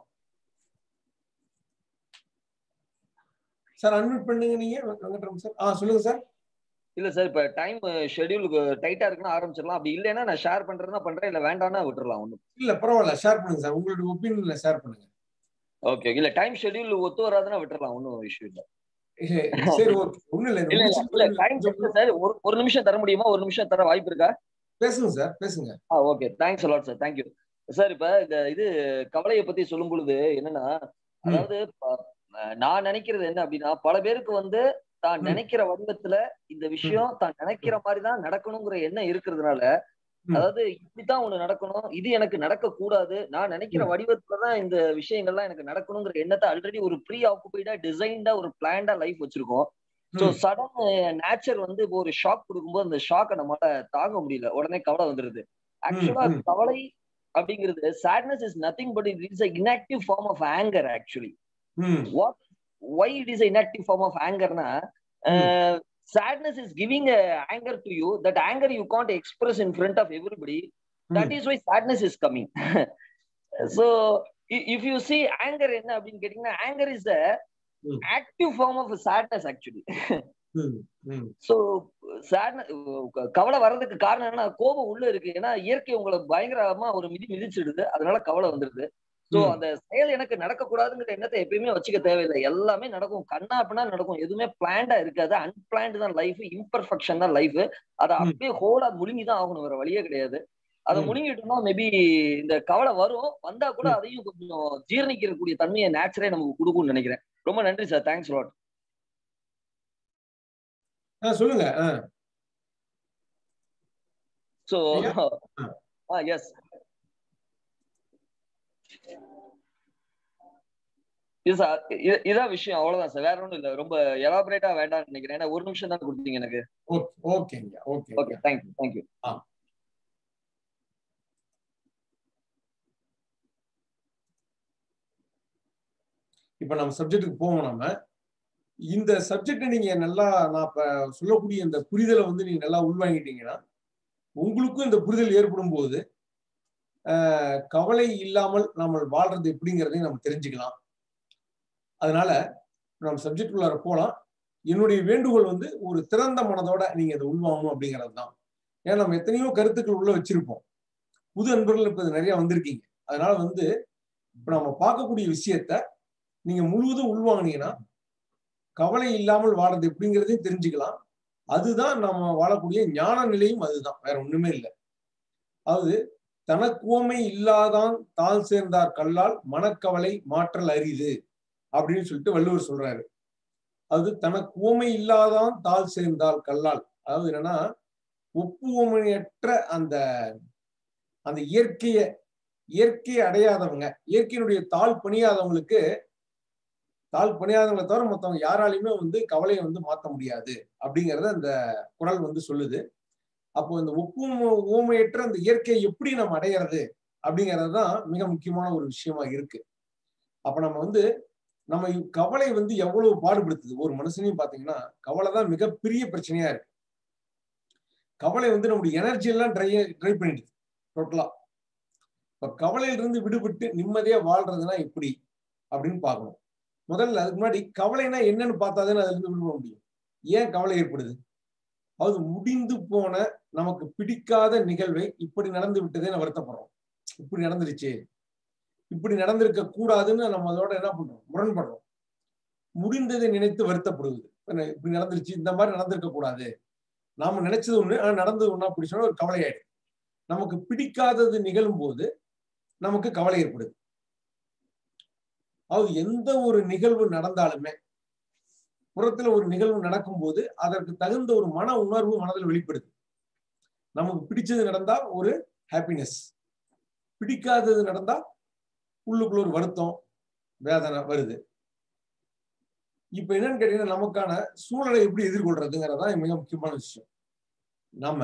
சார் அன்மியூட் பண்ணுங்க நீங்க வெங்கட்ரமன் சார் ஆ சொல்லுங்க சார் இல்ல சார் இப்ப டைம் ஷெட்யூலுக்கு டைட்டா இருக்குன்னா ஆரம்பிச்சிடலாம் அப்படி இல்லைன்னா நான் ஷேர் பண்றேன்னா பண்றேன் இல்ல வேண்டாம்னா விட்டுறலாம் ஒன்றும் இல்ல பரவாயில்ல ஷேர் பண்ணுங்க சார் உங்களுடைய ஒப்பீனியன்ல ஷேர் பண்ணுங்க ஓகே இல்ல டைம் ஷெட்யூல் ஒத்து வராதுன்னா விட்டுறலாம் ஒன்றும் இஷ்யூ இல்ல சரி ஓகே ஒண்ணும் இல்ல இல்ல இல்ல இல்ல டைம் சார் ஒரு ஒரு நிமிஷம் தர முடியுமா ஒரு நிமிஷம் தர வாய்ப்பு இருக்கா பேசுங்க சார் பேசுங்க ஆ okay thanks a lot sir thank you sir இப்ப இந்த இது கவலையை பத்தி சொல்லும் பொழுது என்னன்னா அதாவது ப- நான் நினைக்கிறது என்ன அப்படின்னா பல பேருக்கு வந்து தான் ம். நினைக்கிற வடிவத்துல இந்த விஷயம் தான் நினைக்கிற மாதிரி தான் நடக்கணுங்கிற எண்ணம் இருக்கிறதுனால ம். அதாவது இப்படித்தான் ஒண்ணு நடக்கணும் இது எனக்கு நடக்க கூடாது நான் நினைக்கிற வடிவத்துலதான் இந்த விஷயங்கள்லாம் எனக்கு நடக்கணுங்கிற எண்ணத்தை ஆல்ரெடி ஒரு ப்ரீ ஆக்குபைடா டிசைன்டா ஒரு பிளான்டா லைஃப் வச்சிருக்கோம் சோ ம். சடன் நேச்சர் வந்து இப்போ ஒரு ஷாக் கொடுக்கும்போது அந்த ஷாக்கை நம்மளால தாங்க முடியல உடனே கவலை வந்துருது ஆக்சுவலா ம். கவலை அப்படிங்கிறது sadness is nothing but it is inactive form of anger actually hmm what why it is inactive form of anger na uh, sadness is giving a anger to you that anger you can't express in front of everybody that is why sadness is coming so i- if you see anger என்ன அப்படின்னு கேட்டீங்கன்னா anger is a Hmm. active form of sadness actually ம் ம் ஸோ sadness கவலை வர்றதுக்கு காரணம் என்ன கோபம் உள்ள இருக்கு ஏன்னா இயற்கை உங்களை பயங்கரமா ஒரு மிதி மிதிச்சிடுது அதனால கவலை வந்துடுது சோ ம். அந்த செயல் எனக்கு நடக்கக்கூடாதுங்கிற எண்ணத்தை எப்பயுமே வச்சுக்க தேவையில்லை எல்லாமே நடக்கும் கண்ணா அப்படின்னா நடக்கும் எதுவுமே பிளான்டா இருக்காது அன்பிளான்டு தான் லைஃப் இம்பர்ஃபெக்ஷன் தான் லைஃப் அதை ம். அப்படியே ஹோலா முழுங்கி தான் ஆகணும் வேற வழியே கிடையாது அதை ம். முழுங்கிட்டோம்னா மேபி இந்த கவலை வரும் வந்தா கூட ம். அதையும் கொஞ்சம் ஜீரணிக்கக்கூடிய தன்மையை நேச்சரே நமக்கு கொடுக்கும்னு நினைக்கிறேன் ரொம்ப நன்றி சார் தேங்க்ஸ் லாட் ஆ சொல்லுங்க ஆ ஸோ ஐயா. ஆ எஸ் இது சார் இது- இதான் விஷயம் அவ்வளவுதான் சார் வேற ஒண்ணும் இல்ல ரொம்ப எலாபரேட்டா வேண்டாம்னு நினைக்கிறேன் ஏன்னா ஒரு நிமிஷம் தான் கொடுத்தீங்க எனக்கு ஓகே ஓகேங்க ஓகே ஓகே தேங்க்யூ தேங்க்யூ இப்ப நம்ம சப்ஜெக்ட்டுக்கு போவோம் நம்ம இந்த சப்ஜெக்டை நீங்க நல்லா நான் இப்ப சொல்லக்கூடிய இந்த புரிதலை வந்து நீங்க நல்லா உள்வாங்கிட்டீங்கன்னா உங்களுக்கும் இந்த புரிதல் ஏற்படும் போது ஆஹ், கவலை இல்லாமல் நம்ம வாழ்றது எப்படிங்கிறதையும் நம்ம தெரிஞ்சுக்கலாம் அதனால நம்ம சப்ஜெக்ட் உள்ளார போலாம் என்னுடைய வேண்டுகோள் வந்து ஒரு திறந்த மனதோட நீங்க இதை உள்வாங்கணும் அப்படிங்கிறது தான் ஏன்னா நம்ம எத்தனையோ கருத்துக்கள் உள்ள வச்சிருப்போம் புது அன்பர்கள் இப்ப நிறைய வந்திருக்கீங்க அதனால வந்து இப்ப நம்ம பார்க்கக்கூடிய விஷயத்த நீங்க முழுவதும் உள்வாங்கினீங்கன்னா கவலை இல்லாமல் வாழறது எப்படிங்கிறதையும் தெரிஞ்சுக்கலாம் அதுதான் நம்ம வாழக்கூடிய ஞான நிலையும் அதுதான் வேற ஒண்ணுமே இல்லை அதாவது தனக்குவமை இல்லாதான் தான் சேர்ந்தார் கல்லால் மனக்கவலை மாற்றல் அரிது அப்படின்னு சொல்லிட்டு வள்ளுவர் சொல்றாரு அது தனக்குவமை இல்லாதான் தாள் சேர்ந்தால் கல்லால் அதாவது என்னன்னா ஒப்புவமையற்ற அந்த அந்த இயற்கைய இயற்கையை அடையாதவங்க இயற்கையினுடைய தாள் பணியாதவங்களுக்கு தாள் பணியாதவங்களை தவிர மற்றவங்க யாராலையுமே வந்து கவலையை வந்து மாற்ற முடியாது அப்படிங்கறத அந்த குரல் வந்து சொல்லுது அப்போ இந்த ஒப்புமை ஊமையற்ற அந்த இயற்கையை எப்படி நம்ம அடையிறது அப்படிங்கிறது தான் மிக முக்கியமான ஒரு விஷயமா இருக்கு அப்ப நம்ம வந்து நம்ம கவலை வந்து எவ்வளவு பாடுபடுத்துது ஒரு மனுஷனையும் பாத்தீங்கன்னா கவலை தான் மிகப்பெரிய பிரச்சனையா இருக்கு கவலை வந்து நம்முடைய எனர்ஜி எல்லாம் ட்ரை ட்ரை பண்ணிடுது டோட்டலா இப்ப கவலையிலிருந்து விடுபட்டு நிம்மதியா வாழ்றதுன்னா எப்படி அப்படின்னு பார்க்கணும் முதல்ல அதுக்கு முன்னாடி கவலைனா என்னன்னு பார்த்தாதானே அதுல இருந்து விடுபட முடியும் ஏன் கவலை ஏற்படுது அது முடிந்து போன நமக்கு பிடிக்காத நிகழ்வை இப்படி நடந்து விட்டதே வருத்தப்படுறோம் இப்படி நடந்துருச்சு இப்படி நடந்திருக்க கூடாதுன்னு நம்ம அதோட என்ன பண்றோம் முரண்படுறோம் முடிந்ததை நினைத்து வருத்தப்படுவது இப்படி நடந்துருச்சு இந்த மாதிரி நடந்திருக்க கூடாது நாம நினைச்சது ஒண்ணு ஆனா நடந்தது ஒண்ணு அப்படி சொன்னா ஒரு கவலை ஆயிடும் நமக்கு பிடிக்காதது நிகழும் போது நமக்கு கவலை ஏற்படுது அது எந்த ஒரு நிகழ்வு நடந்தாலுமே புறத்துல ஒரு நிகழ்வு நடக்கும்போது அதற்கு தகுந்த ஒரு மன உணர்வு மனதில் வெளிப்படுது நமக்கு பிடிச்சது நடந்தா ஒரு ஹாப்பினஸ் பிடிக்காதது நடந்தா உள்ளுக்குள்ள ஒரு வருத்தம் வேதனை வருது இப்ப என்னன்னு கேட்டீங்கன்னா நமக்கான சூழலை எப்படி எதிர்கொள்றதுங்கிறதான் மிக முக்கியமான விஷயம் நம்ம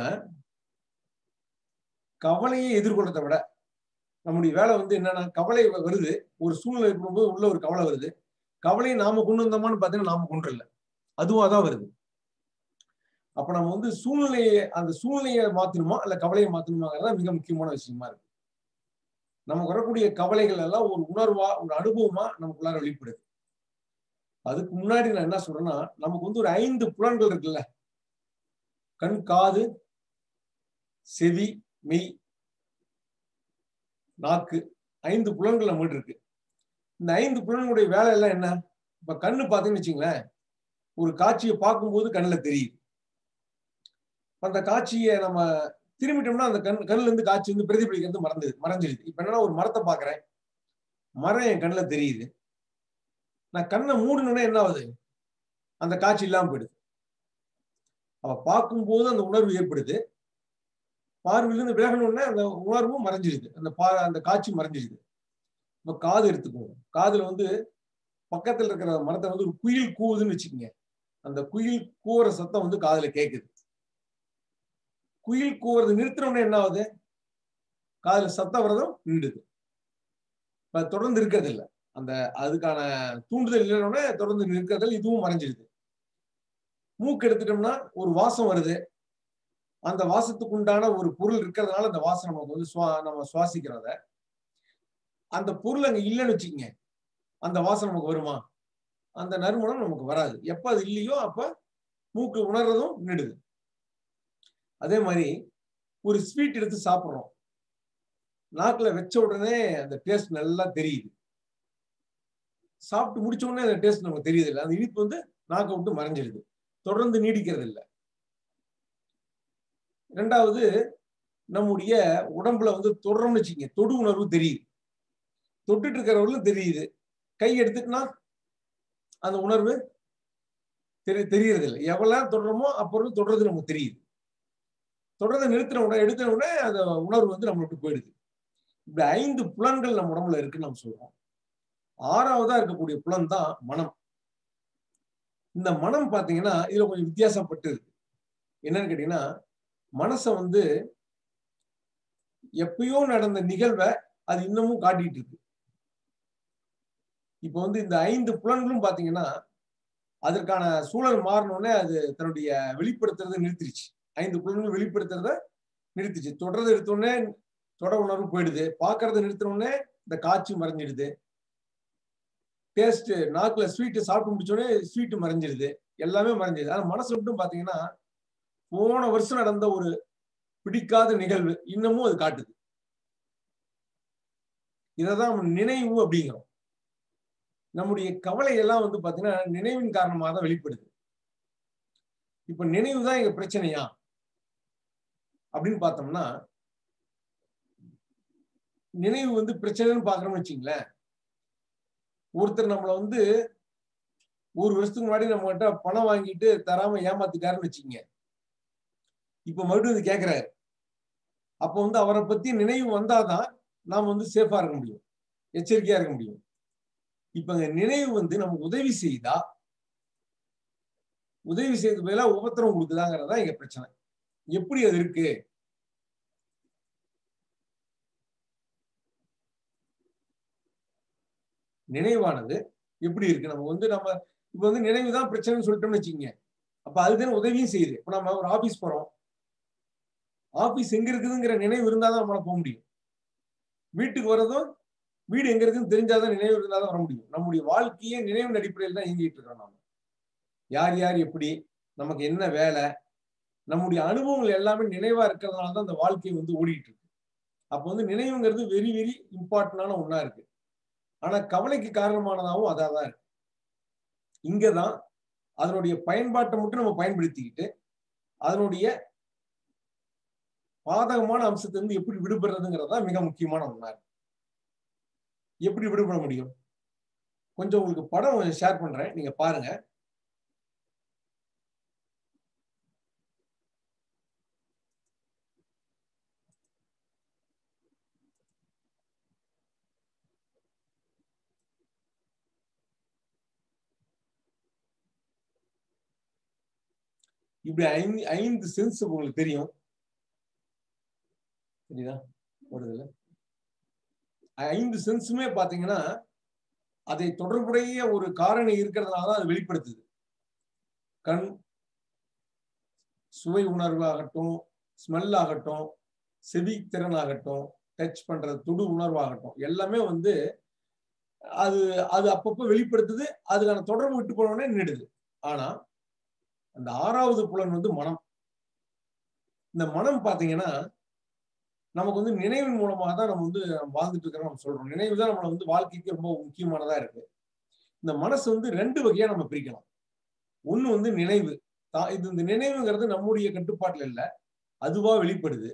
கவலையை எதிர்கொள்றதை விட நம்முடைய வேலை வந்து என்னன்னா கவலை வ- வருது ஒரு சூழ்நிலை இருக்கும்போது உள்ள ஒரு கவலை வருது கவலையை நாம கொண்டு வந்தோமான்னு பார்த்தீங்கன்னா நாம கொண்டு வரல அதுவும் அதான் வருது அப்ப நம்ம வந்து சூழ்நிலையை அந்த சூழ்நிலையை மாத்தணுமா இல்ல கவலையை மாத்தணுமாங்கிறதா மிக முக்கியமான விஷயமா இருக்கு நமக்கு வரக்கூடிய கவலைகள் எல்லாம் ஒரு உணர்வா ஒரு அனுபவமா நமக்குள்ளார வெளிப்படுது அதுக்கு முன்னாடி நான் என்ன சொல்றேன்னா நமக்கு வந்து ஒரு ஐந்து புலன்கள் இருக்குல்ல கண் காது செவி மெய் நாக்கு ஐந்து புலன்கள் நம்மகிட்ட இருக்கு இந்த ஐந்து புலன்களுடைய வேலை எல்லாம் என்ன இப்ப கண்ணு பாத்தீங்கன்னு வச்சுங்களேன் ஒரு காட்சியை பார்க்கும்போது கண்ணுல தெரியுது அந்த காட்சியை நம்ம திரும்பிட்டோம்னா அந்த கண் கண்ணுல இருந்து காட்சி வந்து பிரதிபலிக்கிறது மறந்துது மறைஞ்சிடுது இப்ப என்னன்னா ஒரு மரத்தை பாக்குறேன் மரம் என் கண்ணுல தெரியுது நான் கண்ணை மூடணும்னா என்ன ஆகுது அந்த காட்சி இல்லாம போயிடுது அவ பார்க்கும்போது அந்த உணர்வு ஏற்படுது பார்வையிலிருந்து விலகணும்னா அந்த உணர்வும் மறைஞ்சிடுது அந்த பா அந்த காட்சி மறைஞ்சிடுது இப்ப காது எடுத்துக்குவோம் காதுல வந்து பக்கத்துல இருக்கிற மரத்தை வந்து ஒரு குயில் கூவுதுன்னு வச்சுக்கோங்க அந்த குயில் கூவுற சத்தம் வந்து காதுல கேக்குது குயில் கூவுறது நிறுத்தினோம்னா என்ன ஆகுது காதுல சத்தம் வர்றதும் நின்றுது இப்ப தொடர்ந்து இருக்கிறது இல்ல அந்த அதுக்கான தூண்டுதல் இல்லைன்னொடனே தொடர்ந்து நிற்கிறதில் இதுவும் மறைஞ்சிடுது மூக்கு எடுத்துட்டோம்னா ஒரு வாசம் வருது அந்த வாசத்துக்கு உண்டான ஒரு பொருள் இருக்கிறதுனால அந்த வாசம் நமக்கு வந்து சுவா நம்ம சுவாசிக்கிறத அந்த பொருள் அங்க இல்லைன்னு வச்சுக்கோங்க அந்த வாசம் நமக்கு வருமா அந்த நறுமணம் நமக்கு வராது எப்ப அது இல்லையோ அப்ப மூக்கு உணர்றதும் நின்றுது அதே மாதிரி ஒரு ஸ்வீட் எடுத்து சாப்பிடுறோம் நாக்குல வச்ச உடனே அந்த டேஸ்ட் நல்லா தெரியுது சாப்பிட்டு முடிச்ச உடனே அந்த டேஸ்ட் நமக்கு தெரியுது இல்லை அந்த இனிப்பு வந்து நாக்கை விட்டு மறைஞ்சிடுது தொடர்ந்து நீடிக்கிறது இல்லை ரெண்டாவது நம்முடைய உடம்புல வந்து தொடர்ந்து வச்சுக்கங்க தொடு உணர்வு தெரியுது தொட்டுட்டு இருக்கிறவர்களும் தெரியுது கை எடுத்துட்டுனா அந்த உணர்வு தெரி தெரியறது இல்லை எவ்வளவு நேரம் தொடரமோ அப்புறம் தொடர்றது நமக்கு தெரியுது தொடர்ந்து நிறுத்தின உடனே எடுத்த உடனே அந்த உணர்வு வந்து நம்ம விட்டு போயிடுது இப்படி ஐந்து புலன்கள் நம்ம உடம்புல இருக்குன்னு நம்ம சொல்றோம் ஆறாவதா இருக்கக்கூடிய புலன் தான் மனம் இந்த மனம் பாத்தீங்கன்னா இதுல கொஞ்சம் வித்தியாசப்பட்டு இருக்கு என்னன்னு கேட்டீங்கன்னா மனசை வந்து எப்பயோ நடந்த நிகழ்வை அது இன்னமும் காட்டிட்டு இருக்கு இப்போ வந்து இந்த ஐந்து புலன்களும் பாத்தீங்கன்னா அதற்கான சூழல் மாறினோடனே அது தன்னுடைய வெளிப்படுத்துறதை நிறுத்திடுச்சு ஐந்து புலன்கள் வெளிப்படுத்துறத நிறுத்திச்சு தொடர்ந்து எடுத்தோடனே தொட உணர்வு போயிடுது பாக்குறத நிறுத்தினோடனே இந்த காட்சி மறைஞ்சிடுது டேஸ்ட் நாக்குல ஸ்வீட்டு சாப்பிட்டு முடிச்சோடனே ஸ்வீட்டு மறைஞ்சிடுது எல்லாமே மறைஞ்சிடுது ஆனா மனசு மட்டும் பாத்தீங்கன்னா போன வருஷம் நடந்த ஒரு பிடிக்காத நிகழ்வு இன்னமும் அது காட்டுது இததான் நினைவு அப்படிங்கிறோம் நம்முடைய கவலை எல்லாம் வந்து பாத்தீங்கன்னா நினைவின் காரணமாக தான் வெளிப்படுது இப்ப நினைவு தான் எங்க பிரச்சனையா அப்படின்னு பார்த்தோம்னா நினைவு வந்து பிரச்சனைன்னு பாக்குறோம்னு வச்சுங்களேன் ஒருத்தர் நம்மளை வந்து ஒரு வருஷத்துக்கு முன்னாடி நம்ம கிட்ட பணம் வாங்கிட்டு தராம ஏமாத்திட்டாருன்னு வச்சுங்க இப்ப மறுபடியும் வந்து கேட்கிறாரு அப்ப வந்து அவரை பத்தி நினைவு வந்தாதான் நாம வந்து சேஃபா இருக்க முடியும் எச்சரிக்கையா இருக்க முடியும் இப்ப இந்த நினைவு வந்து நமக்கு உதவி செய்தா உதவி செய்யறது பதிலா உபத்திரம் கொடுக்குதாங்கிறதா எங்க பிரச்சனை எப்படி அது இருக்கு நினைவானது எப்படி இருக்கு நம்ம வந்து நம்ம இப்ப வந்து நினைவு தான் பிரச்சனைன்னு சொல்லிட்டோம்னு வச்சுக்கோங்க அப்ப அதுதானே உதவியும் செய்யுது இப்ப நம்ம ஒரு ஆபீஸ் போறோம் ஆபீஸ் எங்க இருக்குதுங்கிற நினைவு இருந்தாதான் நம்மளால போக முடியும் வீட்டுக்கு வர்றதும் வீடு எங்க இருக்குன்னு தெரிஞ்சாதான் நினைவு இருந்தாதான் வர முடியும் நம்முடைய வாழ்க்கையே நினைவின் அடிப்படையில் தான் இயங்கிட்டு இருக்கிறோம் நாம யார் யார் எப்படி நமக்கு என்ன வேலை நம்முடைய அனுபவங்கள் எல்லாமே நினைவா இருக்கிறதுனால தான் அந்த வாழ்க்கை வந்து ஓடிட்டு இருக்கு அப்போ வந்து நினைவுங்கிறது வெரி வெரி இம்பார்ட்டன்டான ஒண்ணா இருக்கு ஆனா கவலைக்கு காரணமானதாகவும் அதான் தான் இருக்கு இங்கதான் அதனுடைய பயன்பாட்டை மட்டும் நம்ம பயன்படுத்திக்கிட்டு அதனுடைய பாதகமான அம்சத்தை இருந்து எப்படி விடுபடுறதுங்கிறது தான் மிக முக்கியமான ஒண்ணா இருக்கு எப்படி விடுபட முடியும் கொஞ்சம் உங்களுக்கு படம் ஷேர் பண்றேன் நீங்க பாருங்க இப்படி ஐந்து ஐந்து சென்ஸ் உங்களுக்கு தெரியும் தெரியுதா வருதுல்ல ஐந்து சென்ஸுமே பாத்தீங்கன்னா அதை தொடர்புடைய ஒரு காரணி இருக்கிறதுனால தான் அது வெளிப்படுத்துது கண் சுவை உணர்வு ஆகட்டும் ஸ்மெல் ஆகட்டும் செவி திறன் ஆகட்டும் டச் பண்றது துடு உணர்வாகட்டும் எல்லாமே வந்து அது அது அப்பப்போ வெளிப்படுத்துது அதுக்கான தொடர்பு விட்டு போனோடனே நின்றுடுது ஆனா அந்த ஆறாவது புலன் வந்து மனம் இந்த மனம் பாத்தீங்கன்னா நமக்கு வந்து நினைவின் மூலமாக தான் நம்ம வந்து வாழ்ந்துட்டு இருக்கிறோம் நம்ம சொல்றோம் நினைவு தான் நம்மளை வந்து வாழ்க்கைக்கு ரொம்ப முக்கியமானதா இருக்கு இந்த மனசு வந்து ரெண்டு வகையா நம்ம பிரிக்கலாம் ஒண்ணு வந்து நினைவு இது இந்த நினைவுங்கிறது நம்முடைய கட்டுப்பாட்டுல இல்ல அதுவா வெளிப்படுது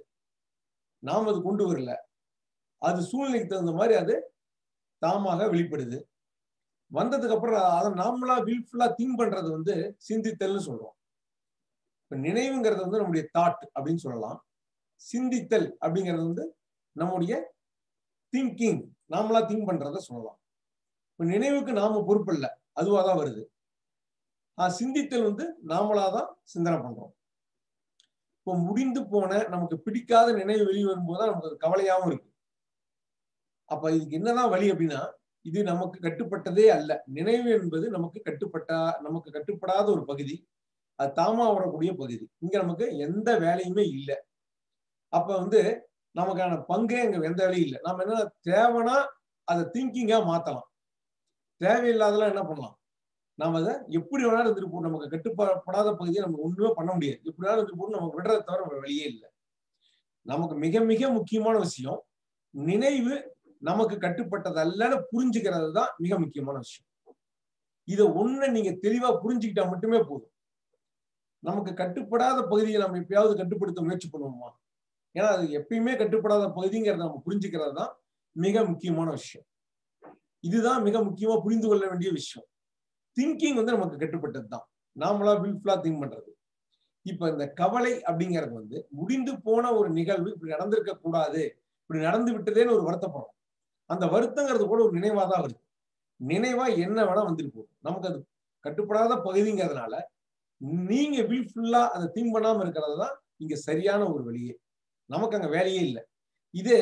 நாம் அது கொண்டு வரல அது சூழ்நிலைக்கு தகுந்த மாதிரி அது தாமாக வெளிப்படுது வந்ததுக்கு அப்புறம் அதை நாமளா வில்ஃபுல்லா திங்க் பண்றது வந்து சிந்தித்தல்னு சொல்றோம் இப்ப நினைவுங்கிறது வந்து நம்முடைய தாட் அப்படின்னு சொல்லலாம் சிந்தித்தல் அப்படிங்கிறது வந்து நம்முடைய திங்கிங் நாமளா திங்க் பண்றத சொல்லலாம் இப்ப நினைவுக்கு நாம பொறுப்பு இல்லை அதுவா தான் வருது ஆஹ் சிந்தித்தல் வந்து நாமளா தான் சிந்தனை பண்றோம் இப்போ முடிந்து போன நமக்கு பிடிக்காத நினைவு வெளியே வரும்போது தான் நமக்கு கவலையாவும் இருக்கு அப்ப இதுக்கு என்னதான் வழி அப்படின்னா இது நமக்கு கட்டுப்பட்டதே அல்ல நினைவு என்பது நமக்கு கட்டுப்பட்டா நமக்கு கட்டுப்படாத ஒரு பகுதி அது தாமா வரக்கூடிய பகுதி இங்க நமக்கு எந்த வேலையுமே இல்லை அப்ப வந்து நமக்கான பங்கே அங்க எந்த வேலையும் இல்லை நம்ம என்ன தேவைன்னா அதை திங்கிங்கா மாத்தலாம் தேவையில்லாதெல்லாம் என்ன பண்ணலாம் நாம அதை எப்படி வேணாலும் இருந்துட்டு போட்டு நமக்கு கட்டுப்படாத பகுதியை நம்ம ஒண்ணுமே பண்ண முடியாது எப்படி வேணாலும் இருந்துட்டு போட்டு நமக்கு விடுறத தவிர நம்ம வெளியே இல்லை நமக்கு மிக மிக முக்கியமான விஷயம் நினைவு நமக்கு கட்டுப்பட்டது அல்லன்னு புரிஞ்சுக்கிறது தான் மிக முக்கியமான விஷயம் இதை ஒண்ணு நீங்க தெளிவா புரிஞ்சுக்கிட்டா மட்டுமே போதும் நமக்கு கட்டுப்படாத பகுதியை நம்ம எப்பயாவது கட்டுப்படுத்த முயற்சி பண்ணுவோமா ஏன்னா அது எப்பயுமே கட்டுப்படாத பகுதிங்கிறத நம்ம புரிஞ்சுக்கிறது தான் மிக முக்கியமான விஷயம் இதுதான் மிக முக்கியமா புரிந்து கொள்ள வேண்டிய விஷயம் திங்கிங் வந்து நமக்கு கட்டுப்பட்டது தான் நாமளா வில்ஃபுல்லா திங்க் பண்றது இப்ப இந்த கவலை அப்படிங்கிறது வந்து முடிந்து போன ஒரு நிகழ்வு இப்படி நடந்திருக்க கூடாது இப்படி நடந்து விட்டதேன்னு ஒரு வருத்தப்படுறோம் அந்த வருத்தங்கிறது கூட ஒரு நினைவா தான் வருது நினைவா என்ன வேணா வந்துட்டு போகும் நமக்கு அது கட்டுப்படாத பகுதிங்கிறதுனால நீங்க வில்ஃபுல்லா அதை திங்க் பண்ணாம இருக்கிறது தான் இங்க சரியான ஒரு வழியே நமக்கு அங்க வேலையே இல்லை இதே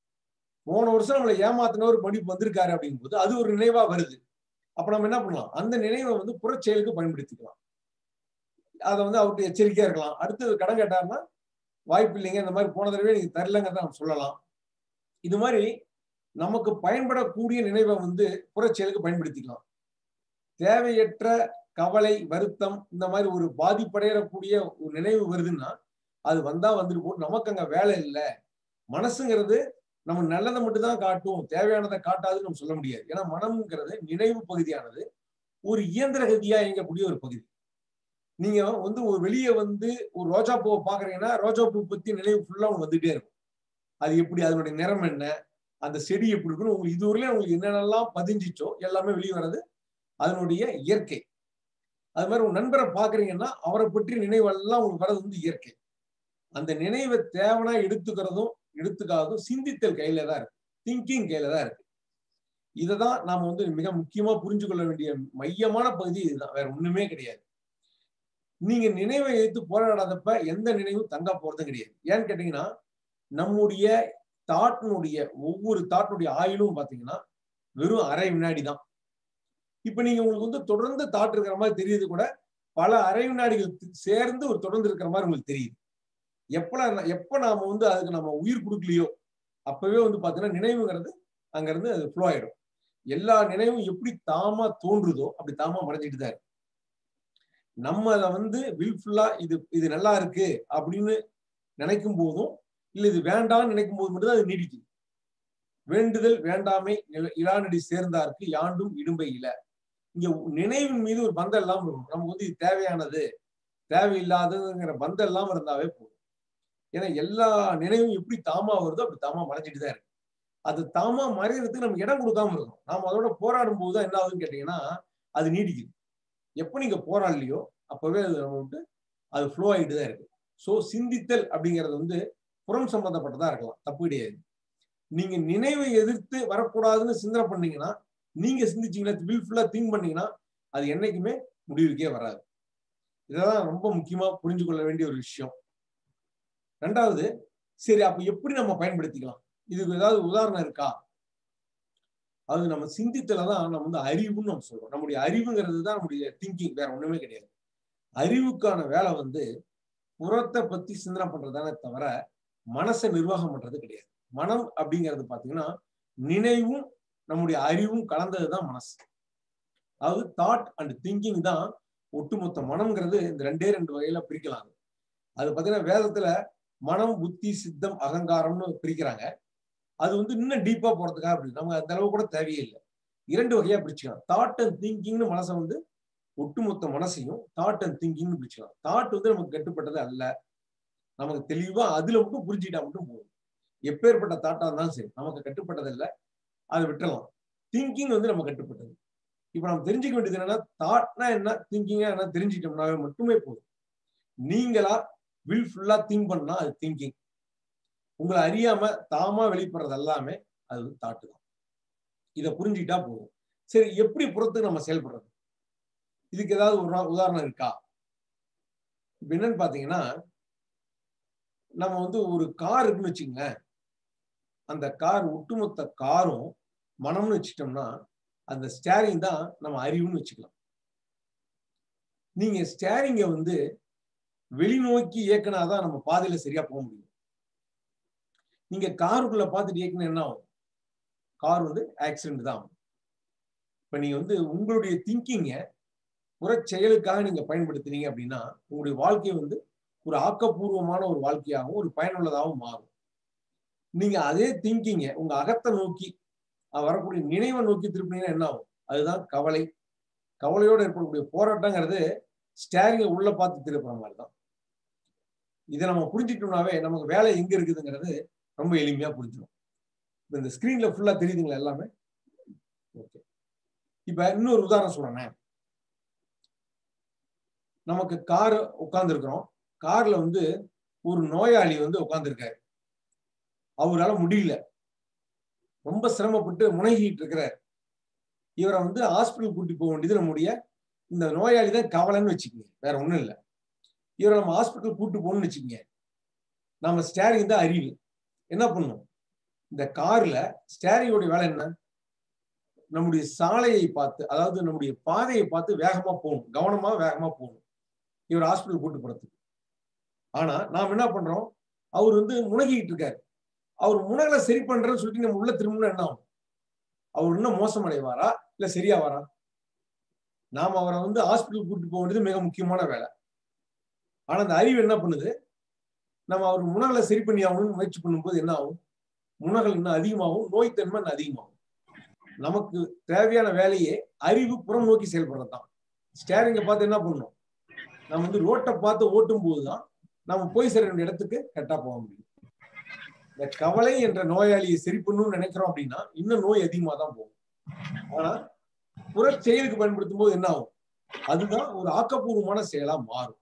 போன வருஷம் நம்மளை ஏமாத்தின ஒரு படிப்பு வந்திருக்காரு அப்படிங்கும்போது அது ஒரு நினைவா வருது அப்ப நம்ம என்ன பண்ணலாம் அந்த நினைவை வந்து புறச்செயலுக்கு பயன்படுத்திக்கலாம் அதை வந்து அவர்கிட்ட எச்சரிக்கையா இருக்கலாம் அடுத்து கடன் கேட்டாருன்னா வாய்ப்பு இல்லைங்க இந்த மாதிரி போன தடவை நீங்க தரலங்கிறத நம்ம சொல்லலாம் இது மாதிரி நமக்கு பயன்படக்கூடிய நினைவை வந்து புறச்செயலுக்கு பயன்படுத்திக்கலாம் தேவையற்ற கவலை வருத்தம் இந்த மாதிரி ஒரு பாதிப்படையக்கூடிய ஒரு நினைவு வருதுன்னா அது வந்தா வந்துட்டு போட்டு நமக்கு அங்க வேலை இல்லை மனசுங்கிறது நம்ம நல்லதை மட்டும் தான் காட்டும் தேவையானதை காட்டாதுன்னு நம்ம சொல்ல முடியாது ஏன்னா மனம்ங்கிறது நினைவு பகுதியானது ஒரு இயந்திர கதியா இயங்கக்கூடிய ஒரு பகுதி நீங்க வந்து ஒரு வெளியே வந்து ஒரு ரோஜா பூவை பாக்குறீங்கன்னா ரோஜா பூ பத்தி நினைவு ஃபுல்லா உங்களுக்கு வந்துட்டே இருக்கும் அது எப்படி அதனுடைய நிறம் என்ன அந்த செடி எப்படி இருக்குன்னு உங்களுக்கு இதுவரையிலும் உங்களுக்கு என்னென்னலாம் பதிஞ்சிச்சோ எல்லாமே வெளியே வர்றது அதனுடைய இயற்கை அது மாதிரி உங்க நண்பரை பாக்குறீங்கன்னா அவரை பற்றி நினைவெல்லாம் உங்களுக்கு வர்றது வந்து இயற்கை அந்த நினைவை தேவனா எடுத்துக்கிறதும் எடுத்துக்காததும் சிந்தித்தல் கையில தான் இருக்கு திங்கிங் கையில தான் இருக்கு இதை தான் நாம வந்து மிக முக்கியமா புரிஞ்சு கொள்ள வேண்டிய மையமான பகுதி இதுதான் வேற ஒண்ணுமே கிடையாது நீங்க நினைவை எடுத்து போராடாதப்ப எந்த நினைவும் தங்க போறதும் கிடையாது ஏன்னு கேட்டீங்கன்னா நம்முடைய தாட்டினுடைய ஒவ்வொரு தாட்டினுடைய ஆயுளும் பாத்தீங்கன்னா வெறும் அரை வினாடி தான் இப்ப நீங்க உங்களுக்கு வந்து தொடர்ந்து தாட் இருக்கிற மாதிரி தெரியுது கூட பல அரை வினாடிகள் சேர்ந்து ஒரு தொடர்ந்து இருக்கிற மாதிரி உங்களுக்கு தெரியுது எப்ப எப்ப நாம வந்து அதுக்கு நம்ம உயிர் கொடுக்கலையோ அப்பவே வந்து பாத்தீங்கன்னா நினைவுங்கிறது அங்க இருந்து அது ஃப்ளோ ஆயிடும் எல்லா நினைவும் எப்படி தாமா தோன்றுதோ அப்படி தாமா மறைஞ்சிட்டு தான் இருக்கு நம்ம அதை வந்து வில்ஃபுல்லா இது இது நல்லா இருக்கு அப்படின்னு நினைக்கும் போதும் இல்ல இது வேண்டாம்னு நினைக்கும் போது மட்டும்தான் அது நீடிக்குது வேண்டுதல் வேண்டாமை இளாநடி சேர்ந்தாருக்கு யாண்டும் இடும்பை இல இங்க நினைவின் மீது ஒரு பந்தம் இல்லாம இருக்கும் நமக்கு வந்து இது தேவையானது தேவையில்லாததுங்கிற பந்தம் இல்லாம இருந்தாவே போதும் ஏன்னா எல்லா நினைவும் எப்படி தாமா வருதோ அப்படி தாமா மறைஞ்சிட்டு தான் இருக்கு அது தாமா மறைகிறதுக்கு நம்ம இடம் கொடுக்காம இருக்கணும் நாம அதோட போராடும் போது தான் என்ன ஆகுதுன்னு கேட்டீங்கன்னா அது நீடிக்குது எப்ப நீங்க போராடலையோ அப்பவே அது நம்ம வந்து அது ஃப்ளோ ஆகிட்டு தான் இருக்கு ஸோ சிந்தித்தல் அப்படிங்கிறது வந்து புறம் சம்பந்தப்பட்டதா இருக்கலாம் தப்பு கிடையாது நீங்க நினைவை எதிர்த்து வரக்கூடாதுன்னு சிந்தனை பண்ணீங்கன்னா நீங்க சிந்திச்சீங்கன்னா வில்ஃபுல்லா திங்க் பண்ணீங்கன்னா அது என்னைக்குமே முடிவுக்கே வராது இதெல்லாம் ரொம்ப முக்கியமா புரிஞ்சு கொள்ள வேண்டிய ஒரு விஷயம் ரெண்டாவது சரி அப்ப எப்படி நம்ம பயன்படுத்திக்கலாம் இதுக்கு ஏதாவது உதாரணம் இருக்கா அது நம்ம சிந்தித்துல தான் நம்ம வந்து அறிவுன்னு நம்ம சொல்றோம் நம்முடைய அறிவுங்கிறது தான் நம்முடைய திங்கிங் வேற ஒண்ணுமே கிடையாது அறிவுக்கான வேலை வந்து புறத்தை பத்தி சிந்தனை பண்றதானே தவிர மனசை நிர்வாகம் பண்றது கிடையாது மனம் அப்படிங்கிறது பாத்தீங்கன்னா நினைவும் நம்முடைய அறிவும் கலந்ததுதான் மனசு அதாவது தாட் அண்ட் திங்கிங் தான் ஒட்டுமொத்த மனம்ங்கிறது இந்த ரெண்டே ரெண்டு வகையில பிரிக்கலாம் அது பாத்தீங்கன்னா வேதத்துல மனம் புத்தி சித்தம் அகங்காரம்னு பிரிக்கிறாங்க அது வந்து இன்னும் டீப்பா போறதுக்காக அப்படி நம்ம அந்த அளவு கூட தேவையில்லை இரண்டு வகையா பிரிச்சுக்கலாம் தாட் அண்ட் திங்கிங்னு மனசை வந்து ஒட்டுமொத்த மனசையும் தாட் அண்ட் திங்கிங்னு பிரிச்சுக்கலாம் தாட் வந்து நமக்கு கட்டுப்பட்டது அல்ல நமக்கு தெளிவா அதுல மட்டும் புரிஞ்சுக்கிட்டா மட்டும் போதும் எப்பேற்பட்ட தாட்டா இருந்தாலும் சரி நமக்கு கட்டுப்பட்டது இல்லை அதை விட்டுறலாம் திங்கிங் வந்து நம்ம கட்டுப்பட்டது இப்ப நம்ம தெரிஞ்சுக்க வேண்டியது என்னன்னா தாட்னா என்ன திங்கிங்கா என்ன தெரிஞ்சுக்கிட்டோம்னாவே மட்டுமே போதும் நீங்களா வில் ஃபுல்லா திங்க் பண்ணா அது திங்கிங் உங்களை அறியாம தாமா வெளிப்படுறது எல்லாமே அது தாட்டு தான் இதை புரிஞ்சுக்கிட்டா போதும் சரி எப்படி புறத்துக்கு நம்ம செயல்படுறது இதுக்கு ஏதாவது ஒரு உதாரணம் இருக்கா இப்ப என்னன்னு பாத்தீங்கன்னா நம்ம வந்து ஒரு கார் இருக்குன்னு வச்சுங்களேன் அந்த கார் ஒட்டுமொத்த காரும் மனம்னு வச்சுட்டோம்னா அந்த ஸ்டேரிங் தான் நம்ம அறிவுன்னு வச்சுக்கலாம் நீங்க ஸ்டேரிங்கை வந்து வெளிநோக்கி இயக்கினாதான் நம்ம பாதையில சரியா போக முடியும் நீங்க காருக்குள்ள பார்த்துட்டு இயக்கினா என்ன ஆகும் கார் வந்து ஆக்சிடென்ட் தான் ஆகும் இப்ப நீங்க வந்து உங்களுடைய திங்கிங்க புற செயலுக்காக நீங்க பயன்படுத்துனீங்க அப்படின்னா உங்களுடைய வாழ்க்கை வந்து ஒரு ஆக்கப்பூர்வமான ஒரு வாழ்க்கையாகவும் ஒரு பயனுள்ளதாகவும் மாறும் நீங்க அதே திங்கிங்க உங்க அகத்தை நோக்கி வரக்கூடிய நினைவை நோக்கி திருப்பினீங்கன்னா என்ன ஆகும் அதுதான் கவலை கவலையோடு ஏற்படக்கூடிய போராட்டங்கிறது ஸ்டேரிங்கை உள்ள பார்த்து திருப்புற மாதிரி தான் இதை நம்ம புரிஞ்சுட்டோம்னாவே நமக்கு வேலை எங்க இருக்குதுங்கிறது ரொம்ப எளிமையா புரிஞ்சிடும் இந்த ஸ்கிரீன்ல ஃபுல்லா தெரியுதுங்களா எல்லாமே ஓகே இப்ப இன்னொரு உதாரணம் சொல்றேன் நமக்கு கார் உட்கார்ந்துருக்கிறோம் கார்ல வந்து ஒரு நோயாளி வந்து உட்கார்ந்துருக்காரு அவரால் முடியல ரொம்ப சிரமப்பட்டு முனகிட்டு இருக்கிறார் இவரை வந்து ஹாஸ்பிட்டல் கூட்டி போக வேண்டியது நம்முடைய இந்த நோயாளி தான் கவலைன்னு வச்சுக்கோங்க வேற ஒண்ணும் இல்லை இவரை நம்ம ஹாஸ்பிட்டல் கூட்டு போகணும்னு வச்சுக்கோங்க நம்ம ஸ்டேரிங் தான் அறிவு என்ன பண்ணும் இந்த கார்ல ஸ்டேரிங்கோட வேலை என்ன நம்முடைய சாலையை பார்த்து அதாவது நம்முடைய பாதையை பார்த்து வேகமா போகணும் கவனமா வேகமா போகணும் இவர் ஹாஸ்பிட்டல் கூட்டு போறதுக்கு ஆனா நாம் என்ன பண்றோம் அவர் வந்து முனகிட்டு இருக்காரு அவர் முனகலை சரி பண்றேன்னு சொல்லிட்டு நம்ம உள்ள திரும்பினா என்ன ஆகும் அவர் இன்னும் மோசமடைவாரா இல்ல சரியாவாரா நாம் அவரை வந்து ஹாஸ்பிட்டல் கூட்டு போக வேண்டியது மிக முக்கியமான வேலை ஆனா அந்த அறிவு என்ன பண்ணுது நம்ம அவர் முனகலை சரி பண்ணி ஆகணும்னு முயற்சி பண்ணும்போது என்ன ஆகும் முனகல் இன்னும் அதிகமாகும் நோய்த்தன்மை இன்னும் அதிகமாகும் நமக்கு தேவையான வேலையே அறிவு புறம் நோக்கி செயல்படுறதுதான் ஸ்டேரிங்கை பார்த்து என்ன பண்ணணும் நம்ம வந்து ரோட்டை பார்த்து ஓட்டும் போதுதான் நம்ம போய் சேர வேண்டிய இடத்துக்கு கரெக்டா போக முடியும் இந்த கவலை என்ற நோயாளியை சரி பண்ணணும்னு நினைக்கிறோம் அப்படின்னா இன்னும் நோய் அதிகமா தான் போகும் ஆனா புற செயலுக்கு பயன்படுத்தும் போது என்ன ஆகும் அதுதான் ஒரு ஆக்கப்பூர்வமான செயலா மாறும்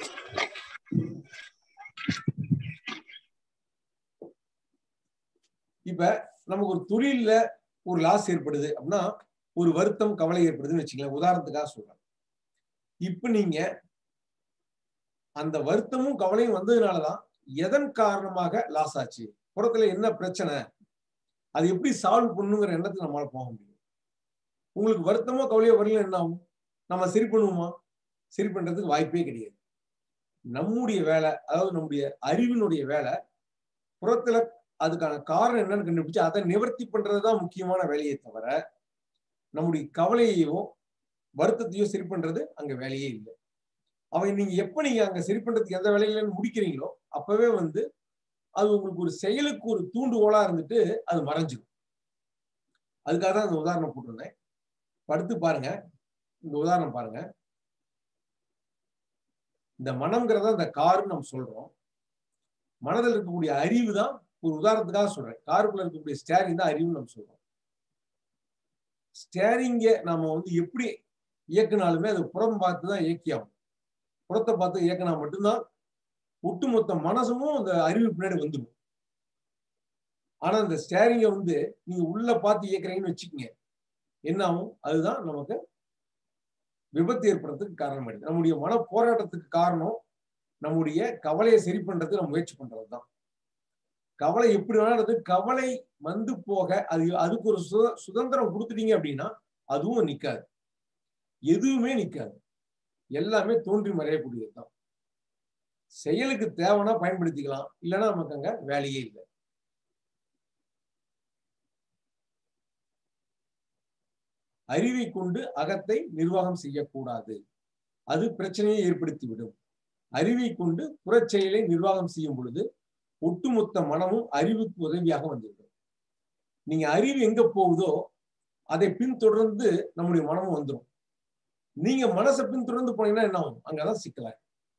இப்ப நமக்கு ஒரு தொழில்ல ஒரு லாஸ் ஏற்படுது அப்படின்னா ஒரு வருத்தம் கவலை ஏற்படுதுன்னு வச்சுக்கலாம் உதாரணத்துக்காக சொல்றேன் இப்ப நீங்க அந்த வருத்தமும் கவலையும் வந்ததுனாலதான் எதன் காரணமாக லாஸ் ஆச்சு புறத்துல என்ன பிரச்சனை அது எப்படி சால்வ் பண்ணுங்கிற எண்ணத்துல நம்மளால போக முடியும் உங்களுக்கு வருத்தமோ கவலையோ வரல என்ன ஆகும் நம்ம சரி பண்ணுவோமா சரி பண்றதுக்கு வாய்ப்பே கிடையாது நம்முடைய வேலை அதாவது நம்முடைய அறிவினுடைய வேலை புறத்துல அதுக்கான காரணம் என்னன்னு கண்டுபிடிச்சு அதை நிவர்த்தி பண்றதுதான் முக்கியமான வேலையை தவிர நம்முடைய கவலையையோ வருத்தத்தையோ சரி பண்றது அங்க வேலையே இல்லை அவை நீங்க எப்ப நீங்க அங்க சரி பண்றதுக்கு எந்த வேலையிலன்னு முடிக்கிறீங்களோ அப்பவே வந்து அது உங்களுக்கு ஒரு செயலுக்கு ஒரு தூண்டுகோலா இருந்துட்டு அது மறைஞ்சிடும் அதுக்காக தான் அந்த உதாரணம் போட்டிருந்தேன் படுத்து பாருங்க இந்த உதாரணம் பாருங்க இந்த மனம்ங்கிறத இந்த காருன்னு நம்ம சொல்றோம் மனதில் இருக்கக்கூடிய அறிவு தான் ஒரு உதாரணத்துக்காக சொல்றேன் காருக்குள்ள இருக்கக்கூடிய ஸ்டேரிங் தான் அறிவுன்னு நம்ம சொல்றோம் ஸ்டேரிங்க நாம வந்து எப்படி இயக்குனாலுமே அது புறம் பார்த்து தான் இயக்கியாகும் புறத்தை பார்த்து இயக்கினா மட்டும்தான் ஒட்டுமொத்த மனசும் அந்த அறிவு பின்னாடி வந்துடும் ஆனா இந்த ஸ்டேரிங்கை வந்து நீங்க உள்ள பார்த்து இயக்குறீங்கன்னு வச்சுக்கோங்க என்ன ஆகும் அதுதான் நமக்கு விபத்து ஏற்படுறதுக்கு காரணம் ஆயிடுது நம்முடைய மன போராட்டத்துக்கு காரணம் நம்முடைய கவலையை சரி பண்றதுக்கு நம்ம முயற்சி பண்றதுதான் கவலை எப்படி வேணாலும் கவலை வந்து போக அது அதுக்கு ஒரு சுத சுதந்திரம் கொடுத்துட்டீங்க அப்படின்னா அதுவும் நிக்காது எதுவுமே நிக்காது எல்லாமே தோன்றி மறையக்கூடியதுதான் செயலுக்கு தேவைன்னா பயன்படுத்திக்கலாம் இல்லைன்னா நமக்கு அங்க வேலையே இல்லை அறிவை கொண்டு அகத்தை நிர்வாகம் செய்யக்கூடாது அது பிரச்சனையை ஏற்படுத்திவிடும் அறிவை கொண்டு புறச்செயலை நிர்வாகம் செய்யும் பொழுது ஒட்டுமொத்த மனமும் அறிவுக்கு உதவியாக வந்துவிடும் நீங்க அறிவு எங்க போகுதோ அதை பின்தொடர்ந்து நம்முடைய மனமும் வந்துடும் நீங்க மனசை பின்தொடர்ந்து போனீங்கன்னா என்ன ஆகும் அங்கதான் சிக்கல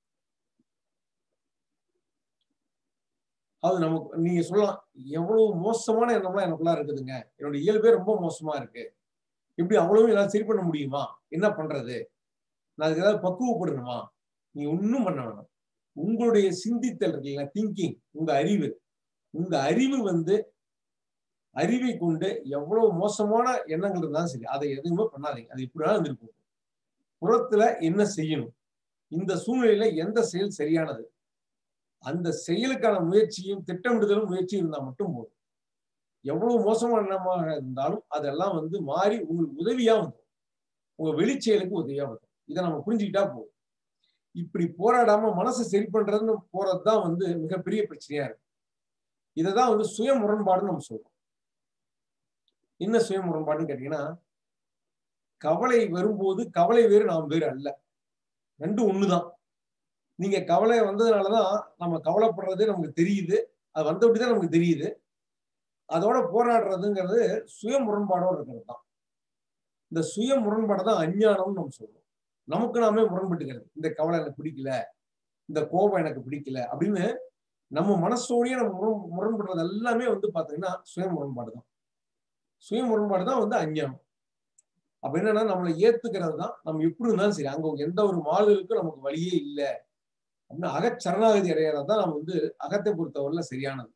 அது நமக்கு நீங்க சொல்லலாம் எவ்வளவு மோசமான எண்ணம்லாம் எனக்குள்ள இருக்குதுங்க என்னோட இயல்பே ரொம்ப மோசமா இருக்கு இப்படி அவ்வளவு எல்லாம் சரி பண்ண முடியுமா என்ன பண்றது நான் அதுக்கு ஏதாவது பக்குவப்படணுமா நீ ஒன்றும் பண்ண வேணாம் உங்களுடைய சிந்தித்தல் இருக்குல்ல திங்கிங் உங்க அறிவு உங்க அறிவு வந்து அறிவை கொண்டு எவ்வளவு மோசமான எண்ணங்கள் இருந்தாலும் சரி அதை எதுவுமே பண்ணாதீங்க அது இப்படிதான் இருந்திருக்கும் புறத்துல என்ன செய்யணும் இந்த சூழ்நிலையில எந்த செயல் சரியானது அந்த செயலுக்கான முயற்சியும் திட்டமிடுதலும் முயற்சியும் இருந்தா மட்டும் போதும் எவ்வளவு மோசமான எண்ணமாக இருந்தாலும் அதெல்லாம் வந்து மாறி உங்களுக்கு உதவியா வந்துடும் உங்க வெளிச்செயலுக்கு உதவியா வந்துடும் இதை நம்ம புரிஞ்சுக்கிட்டா போதும் இப்படி போராடாம மனசை சரி பண்றதுன்னு போறதுதான் வந்து மிகப்பெரிய பிரச்சனையா இருக்கு இததான் வந்து சுய முரண்பாடுன்னு நம்ம சொல்றோம் என்ன சுய முரண்பாடுன்னு கேட்டீங்கன்னா கவலை வரும்போது கவலை வேறு நாம் வேறு அல்ல ரெண்டும் ஒண்ணுதான் நீங்க கவலை வந்ததுனாலதான் நம்ம கவலைப்படுறது நமக்கு தெரியுது அது வந்தபடிதான் நமக்கு தெரியுது அதோட போராடுறதுங்கிறது சுய முரண்பாடோட இருக்கிறது தான் இந்த சுய முரண்பாடை தான் அஞ்ஞானம்னு நம்ம சொல்றோம் நமக்கு நாமே முரண்பட்டுக்கிறது இந்த கவலை எனக்கு பிடிக்கல இந்த கோபம் எனக்கு பிடிக்கல அப்படின்னு நம்ம மனசோடய நம்ம முரண் முரண்படுறது எல்லாமே வந்து பாத்தீங்கன்னா சுய முரண்பாடு தான் சுய முரண்பாடு தான் வந்து அஞ்ஞானம் அப்ப என்னன்னா நம்மளை ஏத்துக்கிறது தான் நம்ம எப்படி இருந்தாலும் சரி அங்க எந்த ஒரு மாறுதலுக்கும் நமக்கு வழியே இல்லை அப்படின்னு அகச்சரணாகதி அடையிறது தான் நம்ம வந்து அகத்தை பொறுத்தவரையில சரியானது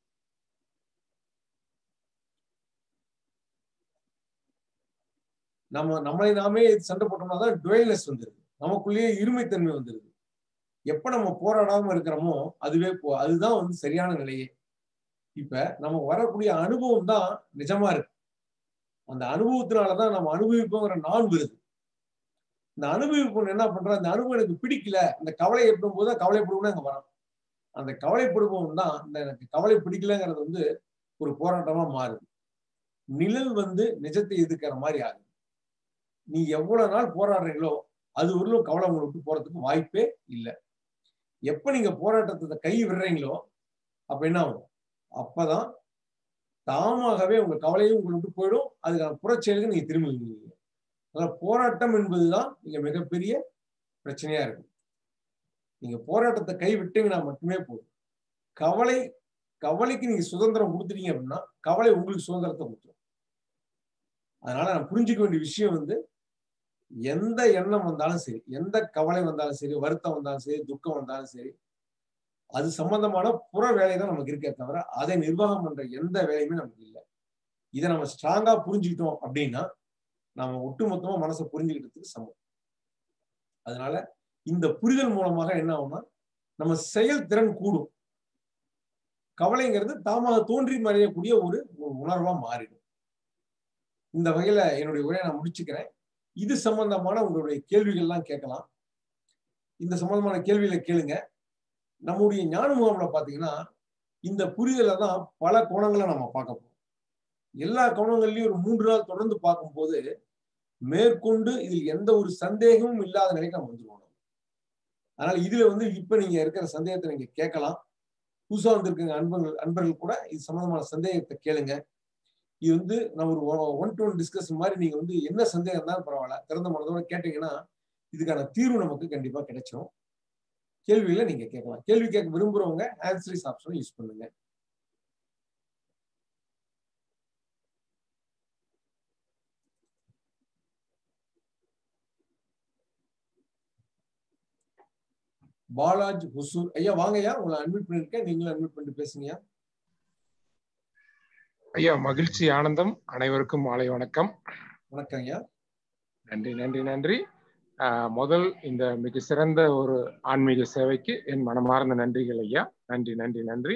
நம்ம நம்மளை நாமே சண்டை போட்டோம்னா தான் டுவெல்னஸ் வந்துருது நமக்குள்ளேயே இருமைத்தன்மை வந்துருது எப்ப நம்ம போராடாம இருக்கிறோமோ அதுவே போ அதுதான் வந்து சரியான நிலையே இப்ப நம்ம வரக்கூடிய அனுபவம் தான் நிஜமா இருக்கு அந்த அனுபவத்தினாலதான் நம்ம அனுபவிப்போங்கிற நான் வருது இந்த அனுபவிப்பு என்ன பண்ற அந்த அனுபவம் எனக்கு பிடிக்கல இந்த கவலை ஏற்படும் போது கவலைப்படுவோம்னு அங்க வரோம் அந்த கவலைப்படுவோம் தான் இந்த எனக்கு கவலை பிடிக்கலங்கிறது வந்து ஒரு போராட்டமா மாறுது நிழல் வந்து நிஜத்தை எதிர்க்கிற மாதிரி ஆகுது நீ எவ்வளவு நாள் போராடுறீங்களோ அது ஒரு கவலை உங்களை விட்டு போறதுக்கு வாய்ப்பே இல்லை எப்ப நீங்க போராட்டத்தை கை விடுறீங்களோ அப்ப என்ன ஆகும் அப்பதான் தாமாகவே உங்க கவலையும் உங்களை விட்டு போயிடும் அதுக்கான புறச்செயலுக்கு நீங்க திரும்புவீங்க அதனால போராட்டம் என்பதுதான் நீங்க மிகப்பெரிய பிரச்சனையா இருக்கும் நீங்க போராட்டத்தை கை விட்டீங்கன்னா மட்டுமே போதும் கவலை கவலைக்கு நீங்க சுதந்திரம் கொடுத்துட்டீங்க அப்படின்னா கவலை உங்களுக்கு சுதந்திரத்தை கொடுத்துரும் அதனால நான் புரிஞ்சுக்க வேண்டிய விஷயம் வந்து எந்த எண்ணம் வந்தாலும் சரி எந்த கவலை வந்தாலும் சரி வருத்தம் வந்தாலும் சரி துக்கம் வந்தாலும் சரி அது சம்பந்தமான புற வேலை தான் நமக்கு இருக்கே தவிர அதை நிர்வாகம் பண்ற எந்த வேலையுமே நமக்கு இல்லை இதை நம்ம ஸ்ட்ராங்கா புரிஞ்சுக்கிட்டோம் அப்படின்னா நம்ம ஒட்டுமொத்தமா மனசை புரிஞ்சுக்கிட்டதுக்கு சமம் அதனால இந்த புரிதல் மூலமாக என்ன ஆகும்னா நம்ம செயல்திறன் கூடும் கவலைங்கிறது தாமாக தோன்றி மறையக்கூடிய ஒரு உணர்வா மாறிடும் இந்த வகையில என்னுடைய உரையை நான் முடிச்சுக்கிறேன் இது சம்பந்தமான உங்களுடைய கேள்விகள்லாம் கேட்கலாம் இந்த சம்பந்தமான கேள்விகளை கேளுங்க நம்முடைய ஞான முகாம்ல பாத்தீங்கன்னா இந்த புரிதலை தான் பல கோணங்களை நம்ம பார்க்க போறோம் எல்லா கோணங்கள்லயும் ஒரு மூன்று நாள் தொடர்ந்து பார்க்கும்போது மேற்கொண்டு இதில் எந்த ஒரு சந்தேகமும் இல்லாத நிலைக்கு நம்ம வந்துருவோம் அதனால இதுல வந்து இப்ப நீங்க இருக்கிற சந்தேகத்தை நீங்க கேட்கலாம் புதுசா வந்திருக்க அன்பர்கள் அன்பர்கள் கூட இது சம்பந்தமான சந்தேகத்தை கேளுங்க இது வந்து நான் ஒரு ஒன் டு ஒன் டிஸ்கஸ் மாதிரி நீங்க வந்து என்ன சந்தேகம் இருந்தாலும் பரவாயில்ல திறந்த மனதோட கேட்டீங்கன்னா இதுக்கான தீர்வு நமக்கு கண்டிப்பா கிடைச்சிடும் கேள்விகளை நீங்க கேட்கலாம் கேள்வி கேட்க விரும்புறவங்க ஆன்சரிஸ் ஆப்ஷனை யூஸ் பண்ணுங்க பாலாஜ் ஹுசூர் ஐயா வாங்க ஐயா உங்களை அட்மிட் பண்ணிருக்கேன் நீங்களும் அட்மிட் பண்ணிட்டு பேசுங்கய்யா ஐயா மகிழ்ச்சி ஆனந்தம் அனைவருக்கும் மாலை வணக்கம் வணக்கம் ஐயா நன்றி நன்றி நன்றி ஆஹ் முதல் இந்த மிக சிறந்த ஒரு ஆன்மீக சேவைக்கு என் மனமார்ந்த நன்றிகள் ஐயா நன்றி நன்றி நன்றி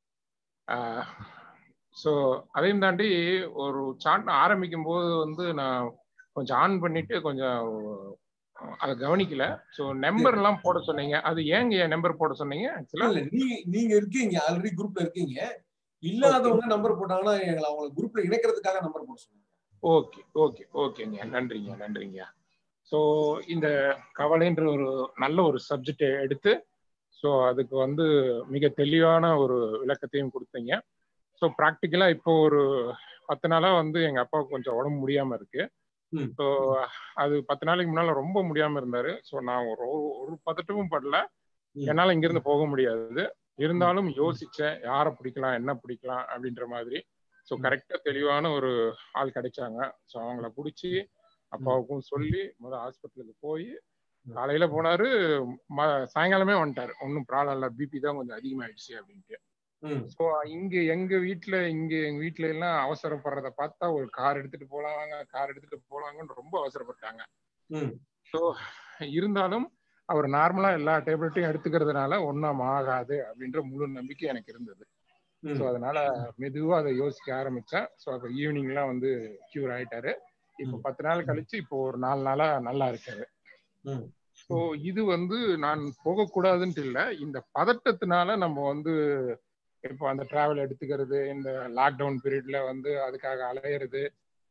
ஸோ அதையும் தாண்டி ஒரு சாட் ஆரம்பிக்கும் போது வந்து நான் கொஞ்சம் ஆன் பண்ணிட்டு கொஞ்சம் அதை கவனிக்கல ஸோ நம்பர் எல்லாம் போட சொன்னீங்க அது ஏங்க என் நம்பர் போட சொன்னீங்க ஆக்சுவலா இல்ல நீங்க நீங்க இருக்கீங்க ஆல்ரெடி குரூப்ல இருக்கீங்க இல்லாதவங்க நம்பர் போட்டாங்கன்னா எங்களை அவங்க குரூப்ல இணைக்கிறதுக்காக நம்பர் போட சொன்னாங்க ஓகே ஓகே ஓகேங்க நன்றிங்க நன்றிங்க ஸோ இந்த கவலைன்ற ஒரு நல்ல ஒரு சப்ஜெக்டை எடுத்து ஸோ அதுக்கு வந்து மிக தெளிவான ஒரு விளக்கத்தையும் கொடுத்தீங்க ஸோ ப்ராக்டிக்கலாக இப்போ ஒரு பத்து நாளாக வந்து எங்கள் அப்பாவுக்கு கொஞ்சம் உடம்பு முடியாமல் இருக்கு ஸோ அது பத்து நாளைக்கு முன்னால் ரொம்ப முடியாமல் இருந்தார் ஸோ நான் ஒரு ஒரு பதட்டமும் படல என்னால் இங்கேருந்து போக முடியாது இருந்தாலும் யோசிச்சேன் யாரை பிடிக்கலாம் என்ன பிடிக்கலாம் அப்படின்ற மாதிரி ஸோ கரெக்டாக தெளிவான ஒரு ஆள் கிடைச்சாங்க ஸோ அவங்கள பிடிச்சி அப்பாவுக்கும் சொல்லி முதல் ஹாஸ்பிட்டலுக்கு போய் காலையில போனாரு சாயங்காலமே வந்துட்டாரு ஒன்றும் ப்ராப்ளம் இல்லை பிபி தான் கொஞ்சம் அதிகமாயிடுச்சு அப்படின்ட்டு ஸோ இங்க எங்க வீட்டுல இங்க எங்க வீட்டுல எல்லாம் அவசரப்படுறத பார்த்தா ஒரு கார் எடுத்துட்டு போலாங்க கார் எடுத்துட்டு போலாங்கன்னு ரொம்ப அவசரப்பட்டாங்க ஸோ இருந்தாலும் அவர் நார்மலா எல்லா டேப்லெட்டையும் எடுத்துக்கிறதுனால ஒன்றும் ஆகாது அப்படின்ற முழு நம்பிக்கை எனக்கு இருந்தது ஸோ அதனால மெதுவா அதை யோசிக்க ஆரம்பிச்சேன் ஸோ அப்போ ஈவினிங்லாம் வந்து கியூர் ஆயிட்டாரு இப்போ பத்து நாள் கழிச்சு இப்போ ஒரு நாலு நாளா நல்லா இருக்காரு ஸோ இது வந்து நான் போகக்கூடாதுன்ட்டு இல்லை இந்த பதட்டத்தினால நம்ம வந்து இப்போ அந்த டிராவல் எடுத்துக்கிறது இந்த லாக்டவுன் பீரியட்ல வந்து அதுக்காக அலையிறது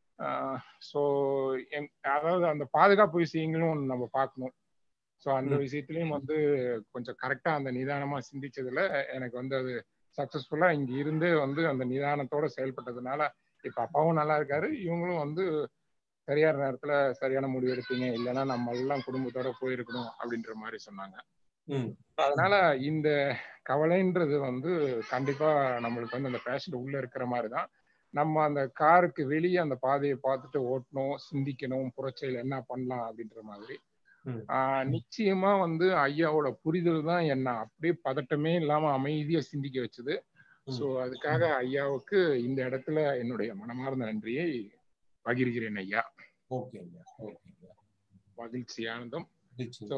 ஸோ அதாவது அந்த பாதுகாப்பு விஷயங்களும் நம்ம பார்க்கணும் ஸோ அந்த விஷயத்துலயும் வந்து கொஞ்சம் கரெக்டா அந்த நிதானமா சிந்திச்சதுல எனக்கு வந்து அது சக்சஸ்ஃபுல்லா இங்க இருந்து வந்து அந்த நிதானத்தோட செயல்பட்டதுனால இப்ப அப்பாவும் நல்லா இருக்காரு இவங்களும் வந்து சரியான நேரத்துல சரியான முடிவு எடுத்தீங்க இல்லைன்னா நம்ம எல்லாம் குடும்பத்தோட போயிருக்கணும் அப்படின்ற மாதிரி சொன்னாங்க அதனால இந்த கவலைன்றது வந்து கண்டிப்பா நம்மளுக்கு வந்து அந்த பேஷண்ட் உள்ள இருக்கிற மாதிரி தான் நம்ம அந்த காருக்கு வெளியே அந்த பாதையை பார்த்துட்டு ஓட்டணும் சிந்திக்கணும் புறச்செயல் என்ன பண்ணலாம் அப்படின்ற மாதிரி ஆஹ் நிச்சயமா வந்து ஐயாவோட புரிதல் தான் என்ன அப்படியே பதட்டமே இல்லாம அமைதியா சிந்திக்க வச்சது சோ அதுக்காக ஐயாவுக்கு இந்த இடத்துல என்னுடைய மனமார்ந்த நன்றியை பகிர்கிறேன் ஐயா ஓகே ஐயா ஓகே மகிழ்ச்சி ஆனந்தம் ஸோ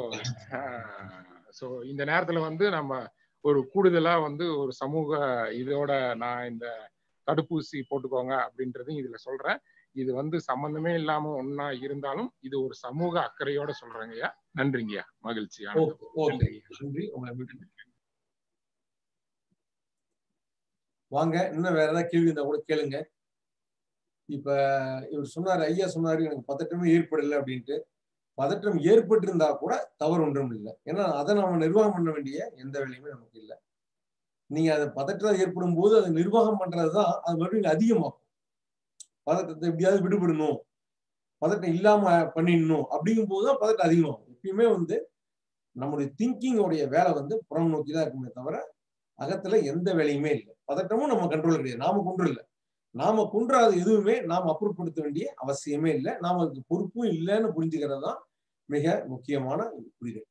ஸோ இந்த நேரத்துல வந்து நம்ம ஒரு கூடுதலா வந்து ஒரு சமூக இதோட நான் இந்த தடுப்பூசி போட்டுக்கோங்க அப்படின்றதையும் இதுல சொல்றேன் இது வந்து சம்பந்தமே இல்லாம ஒன்னா இருந்தாலும் இது ஒரு சமூக அக்கறையோட சொல்றேங்கய்யா நன்றிங்கய்யா மகிழ்ச்சி நன்றி உங்களை வாங்க இன்னும் வேற ஏதாவது கேள்வி இருந்தா கூட கேளுங்க இப்ப இவர் சொன்னாரு ஐயா சொன்னாரு எனக்கு பதட்டமே ஏற்படலை அப்படின்ட்டு பதற்றம் ஏற்பட்டிருந்தா கூட தவறு ஒன்றும் இல்லை ஏன்னா அதை நம்ம நிர்வாகம் பண்ண வேண்டிய எந்த வேலையுமே நமக்கு இல்லை நீங்க அது பதற்றம் ஏற்படும் போது அதை நிர்வாகம் பண்றதுதான் அது மறுபடியும் அதிகமாகும் பதட்டத்தை எப்படியாவது விடுபடணும் பதட்டம் இல்லாம பண்ணிடணும் அப்படிங்கும் போதுதான் பதட்டம் அதிகமாகும் எப்பயுமே வந்து நம்முடைய திங்கிங்கோடைய வேலை வந்து புறம் நோக்கி தான் இருக்குமே தவிர அகத்துல எந்த வேலையுமே இல்லை பதட்டமும் நம்ம கண்ட்ரோல் கிடையாது நாம கொண்டு இல்லை நாம குன்றாத எதுவுமே நாம் அப்புறப்படுத்த வேண்டிய அவசியமே இல்லை நாம அதுக்கு பொறுப்பும் இல்லைன்னு புரிஞ்சுக்கிறது தான் மிக முக்கியமான புரிதல்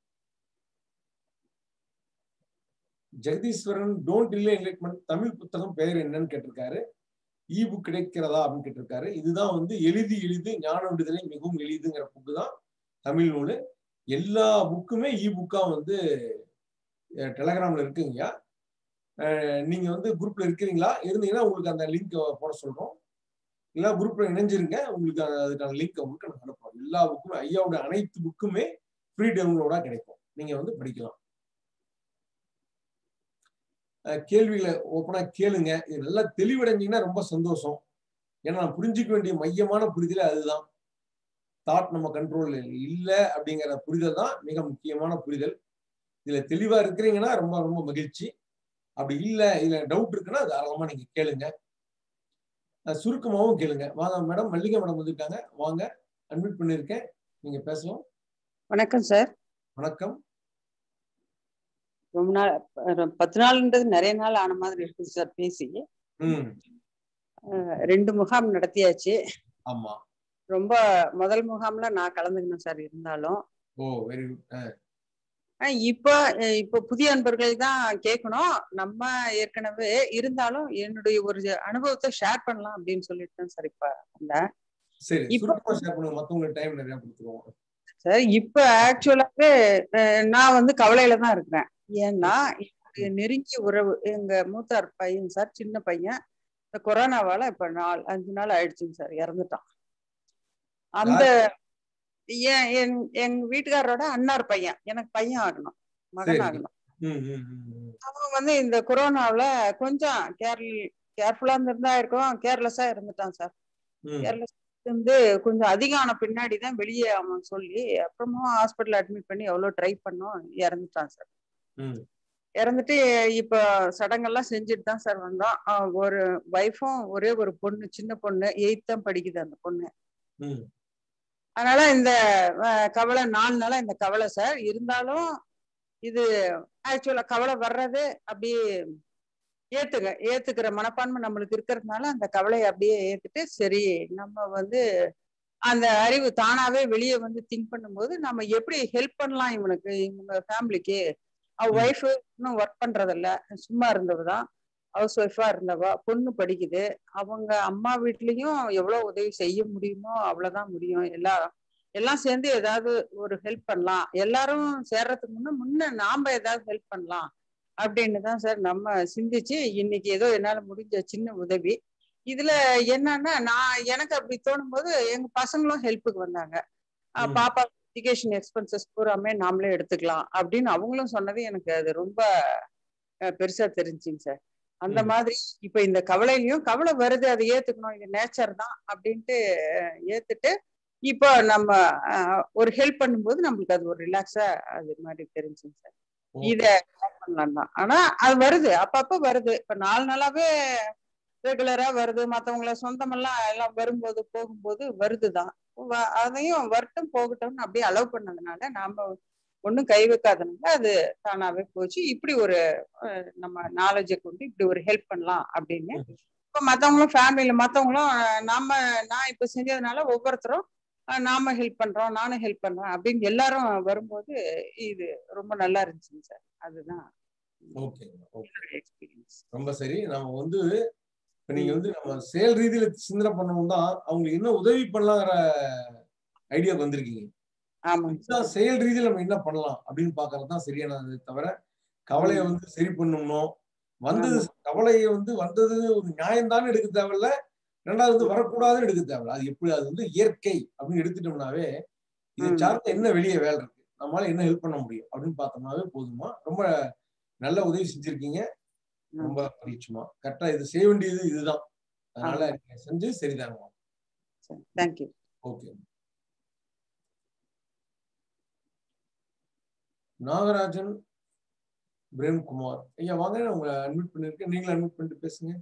ஜெகதீஸ்வரன் டோன்ட் இல்லை என்லைட்மெண்ட் தமிழ் புத்தகம் பெயர் என்னன்னு கேட்டிருக்காரு இ புக் கிடைக்கிறதா அப்படின்னு கேட்டிருக்காரு இதுதான் வந்து எளிது எளிது ஞான விடுதலை மிகவும் எளிதுங்கிற புக்கு தான் தமிழ் நூல் எல்லா புக்குமே இ புக்கா வந்து டெலகிராம்ல இருக்குங்கய்யா நீங்க வந்து குரூப்ல இருக்கிறீங்களா இருந்தீங்கன்னா உங்களுக்கு அந்த லிங்க் போட சொல்றோம் இல்ல குரூப்ல இணைஞ்சிருங்க உங்களுக்கு அதுக்கான லிங்க் உங்களுக்கு நாங்கள் அனுப்புறோம் எல்லா புக்குமே ஐயாவோட அனைத்து புக்குமே ஃப்ரீ டவுன்லோடா கிடைக்கும் நீங்க வந்து படிக்கலாம் கேள்விகளை ஓப்பனா கேளுங்க இது நல்லா தெளிவடைஞ்சீங்கன்னா ரொம்ப சந்தோஷம் ஏன்னா நான் புரிஞ்சுக்க வேண்டிய மையமான புரிதலே அதுதான் தாட் நம்ம கண்ட்ரோல் இல்லை அப்படிங்கிற புரிதல் தான் மிக முக்கியமான புரிதல் இதுல தெளிவா இருக்கிறீங்கன்னா ரொம்ப ரொம்ப மகிழ்ச்சி அப்படி இல்லை இதுல டவுட் இருக்குன்னா தாராளமா நீங்க கேளுங்க சுருக்கமாவும் கேளுங்க வாங்க மேடம் மல்லிகா மேடம் வந்துருக்காங்க வாங்க அட்மிட் பண்ணிருக்கேன் நீங்க பேசலாம் வணக்கம் சார் வணக்கம் ரொம்ப நாள் பத்து நாள்ன்றது நிறைய நாள் ஆன மாதிரி இருக்குது சார் பேசி ரெண்டு முகாம் நடத்தியாச்சு ஆமா ரொம்ப முதல் முகாம்ல நான் கலந்துக்கணும் சார் இருந்தாலும் ஓ வெரி குட் இப்ப இப்ப புதிய அன்பர்கள் தான் கேட்கணும் நம்ம ஏற்கனவே இருந்தாலும் என்னுடைய ஒரு அனுபவத்தை ஷேர் பண்ணலாம் அப்படின்னு சொல்லிட்டு தான் சார் இப்ப வந்தேன் சரி இப்போ ஷேர் பண்ணுங்க மத்தவங்களுக்கு டைம் நிறைய கொடுத்துருவோம் சார் இப்ப ஆக்சுவலாவே நான் வந்து கவலையில தான் இருக்கிறேன் ஏன்னா என்னுடைய நெருங்கிய உறவு எங்க மூத்தார் பையன் சார் சின்ன பையன் இந்த கொரோனாவால இப்ப நாலு அஞ்சு நாள் ஆயிடுச்சுங்க சார் இறந்துட்டான் அந்த ஏன் என் எங்க வீட்டுக்காரரோட அண்ணார் பையன் எனக்கு பையன் ஆகணும் மகன் சரி. ஆகணும் ம், ம், ம், ம். அவன் வந்து இந்த கொரோனாவுல கொஞ்சம் கேர்ல் கேர்ஃபுல்லா இருந்திருந்தா இருக்கும் கேர்லெஸ்ஸா இருந்துட்டான் சார் ம். கேர்லெஸ் இருந்து கொஞ்சம் அதிகம் ஆன பின்னாடி தான் வெளியே அவன் சொல்லி அப்புறமா ஹாஸ்பிட்டல் அட்மிட் பண்ணி எவ்வளவு ட்ரை பண்ணோம் இறந்துட்டான் சார் ம். இறந்துட்டு இப்ப சடங்கெல்லாம் செஞ்சுட்டு தான் சார் வந்தோம் அஹ் ஒரு ஒய்ஃபும் ஒரே ஒரு பொண்ணு சின்ன பொண்ணு எயித் தான் படிக்குது அந்த பொண்ணு ம். அதனால இந்த அஹ், கவலை நாலு நாளா இந்த கவலை சார் இருந்தாலும் இது ஆக்சுவலா கவலை வர்றது அப்படியே ஏத்துக்க ஏத்துக்கிற மனப்பான்மை நம்மளுக்கு இருக்கிறதுனால அந்த கவலையை அப்படியே ஏத்துட்டு சரி நம்ம வந்து அந்த அறிவு தானாவே வெளியே வந்து திங்க் பண்ணும்போது நம்ம எப்படி ஹெல்ப் பண்ணலாம் இவனுக்கு இவங்க ஃபேமிலிக்கு அவ ம். ஒய்ஃப் இன்னும் ஒர்க் பண்றதில்ல சும்மா இருந்தவ தான் ஹவுஸ் ஒய்ஃபா இருந்தவ பொண்ணு படிக்குது அவங்க அம்மா வீட்லயும் எவ்வளவு உதவி செய்ய முடியுமோ அவ்வளவுதான் முடியும் எல்லா எல்லாம் சேர்ந்து ஏதாவது ஒரு ஹெல்ப் பண்ணலாம் எல்லாரும் சேர்றதுக்கு முன்ன முன்ன நாம ஏதாவது ஹெல்ப் பண்ணலாம் அப்படின்னு தான் சார் நம்ம சிந்திச்சு இன்னைக்கு ஏதோ என்னால முடிஞ்ச சின்ன உதவி இதுல என்னன்னா நான் எனக்கு அப்படி தோணும் போது எங்க பசங்களும் ஹெல்ப்புக்கு வந்தாங்க அஹ் ம். பாப்பா எஜுகேஷன் எக்ஸ்பென்சஸ் பூராமே நாமளே எடுத்துக்கலாம் அப்படின்னு அவங்களும் சொன்னது எனக்கு அது ரொம்ப அஹ், பெருசா தெரிஞ்சுங்க சார் அந்த ம். மாதிரி இப்ப இந்த கவலையிலயும் கவலை வருது அதை ஏத்துக்கணும் இது நேச்சர் தான் அப்படின்ட்டு அஹ், ஏத்துட்டு இப்போ நம்ம அஹ், ஒரு ஹெல்ப் பண்ணும்போது நம்மளுக்கு அது ஒரு ரிலாக்ஸா அது மாதிரி தெரிஞ்சுங்க சார் இத பண்ணலாம் தான் ஆனா அது வருது அப்பப்ப வருது இப்ப நாலு நாளாவே ரெகுலரா வருது மத்தவங்கள சொந்தமெல்லாம் எல்லாம் வரும்போது போகும்போது வருதுதான் வ- அதையும் வரட்டும் போகட்டும்னு அப்படியே அலோவ் பண்ணதுனால நாம ஒண்ணும் கை வைக்காதனால அது தானாவே போச்சு இப்படி ஒரு அஹ், நம்ம நாலேஜை கொண்டு இப்படி ஒரு ஹெல்ப் பண்ணலாம் அப்படின்னு இப்ப மத்தவங்களும் ஃபேமிலியில மத்தவங்களும் அஹ், நாம நான் இப்ப செஞ்சதுனால ஒவ்வொருத்தரும் அஹ், நாம ஹெல்ப் பண்றோம் நானும் ஹெல்ப் பண்றேன் அப்படின்னு எல்லாரும் வரும்போது இது ரொம்ப நல்லா இருந்துச்சுங்க சார் அதுதான் ஓகே ஓகே எக்ஸ்பீரியன்ஸ் ரொம்ப சரி நம்ம வந்து இப்ப நீங்க வந்து நம்ம செயல் ரீதியில சிந்தனை பண்ணணும் தான் அவங்களுக்கு என்ன உதவி பண்ணலாங்கிற ஐடியாவுக்கு வந்திருக்கீங்க ஆமாங்க இதுதான் செயல் ரீதியில நம்ம என்ன பண்ணலாம் அப்படின்னு பாக்குறது தான் சரியானது தவிர கவலையை வந்து சரி பண்ணணும் வந்தது கவலையை வந்து வந்தது ஒரு நியாயம்தான் எடுக்க தேவையில்ல ரெண்டாவது வந்து வரக்கூடாதுன்னு எடுக்க தேவையில்ல அது எப்படி அது வந்து இயற்கை அப்படின்னு எடுத்துட்டோம்னாவே இதை ம். சார்ந்த என்ன வெளியே வேலை இருக்கு நம்மளால என்ன ஹெல்ப் பண்ண முடியும் அப்படின்னு பார்த்தோம்னாவே போதுமா ரொம்ப நல்ல உதவி செஞ்சிருக்கீங்க ரொம்ப மகிழ்ச்சிமா கரெக்டா இது செய்ய வேண்டியது இதுதான் அதனால நீங்க செஞ்சு சரிதாங்கம்மா தேங்க்யூ ஓகே நாகராஜன் பிரேம்குமார் ஐயா வாங்க நான் உங்களை அட்மிட் பண்ணிருக்கேன் நீங்களும் அட்மிட் பண்ணிட்டு பேசுங்க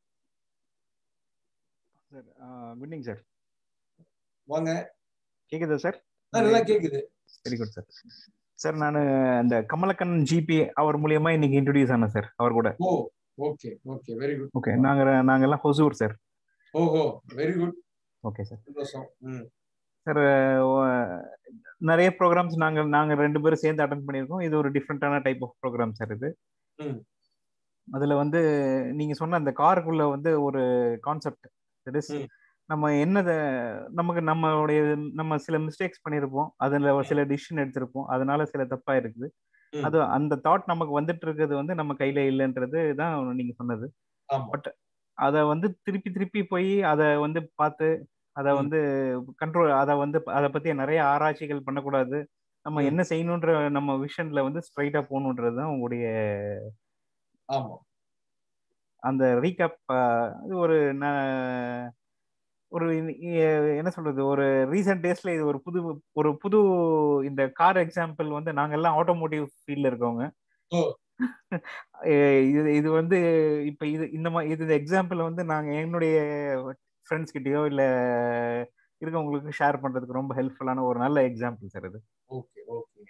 சார் குட் ஈவினிங் சார் வாங்க கேக்குதா சார் ஆ, நல்லா கேக்குது வெரி குட் சார் சார் நான் அந்த கமலக்கண்ணன் ஜிபி அவர் மூலியமா இன்னைக்கு இன்ட்ரடியூஸ் ஆனேன் சார் அவர் கூட oh okay okay very good okay நாங்க நாங்க எல்லாம் ஹொசூர் சார் ஓஹோ வெரி குட் ஓகே சார் சந்தோஷம் ம் சார் நிறைய ப்ரோக்ராம்ஸ் நாங்க நாங்க ரெண்டு பேரும் சேர்ந்து அட்டன் பண்ணியிருக்கோம் இது ஒரு டிஃப்ரெண்டான டைப் ஆஃப் ப்ரோக்ராம் சார் இது ம் அதுல வந்து நீங்க சொன்ன அந்த காருக்குள்ள வந்து ஒரு கான்செப்ட் தட் இஸ் நம்ம என்னத நமக்கு நம்மளுடைய நம்ம சில மிஸ்டேக்ஸ் பண்ணியிருப்போம் அதுல ஒரு சில டிசிஷன் எடுத்திருப்போம் அதனால சில தப்பா இருக்குது ம். அது அந்த தாட் நமக்கு வந்துட்டு இருக்கிறது வந்து நம்ம கையில இல்லைன்றது தான் நீங்க சொன்னது ஆமா பட் அதை வந்து திருப்பி திருப்பி போய் அதை வந்து பார்த்து அதை வந்து கண்ட்ரோல் அதை வந்து அதை பத்தி நிறைய ஆராய்ச்சிகள் பண்ணக்கூடாது நம்ம ம். என்ன செய்யணுன்ற நம்ம விஷன்ல வந்து ஸ்ட்ரைட்டா போகணுன்றது தான் உங்களுடைய ஆமா அந்த ரீகேப் அது ஒரு ந- ஒரு இ- இ- என்ன சொல்றது ஒரு ரீசெண்ட் டேஸ்ல இது ஒரு புது ஒரு புது இந்த கார் எக்ஸாம்பிள் வந்து நாங்க எல்லாம் ஆட்டோமோட்டிவ் ஃபீல்ட்ல இருக்கவங்க ஓ எ- இது இது வந்து இப்ப இது இந்த மாதிரி இது எக்ஸாம்பிள் வந்து நாங்க என்னுடைய ஃப்ரெண்ட்ஸ் கிட்டயோ இல்ல இருக்கவங்களுக்கு ஷேர் பண்றதுக்கு ரொம்ப ஹெல்ப்ஃபுல்லான ஒரு நல்ல எக்ஸாம்பிள் சார் இது ஓகே ஓகே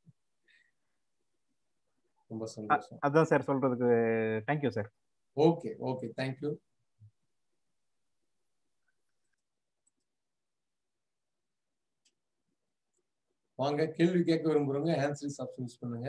ரொம்ப சந்தோஷம் அதான் சார் சொல்றதுக்கு thank you sir okay okay thank you வாங்க கேள்வி கேட்க விரும்புறவங்க ஆன்சரிஸ் ஆப்ஷன் யூஸ் பண்ணுங்க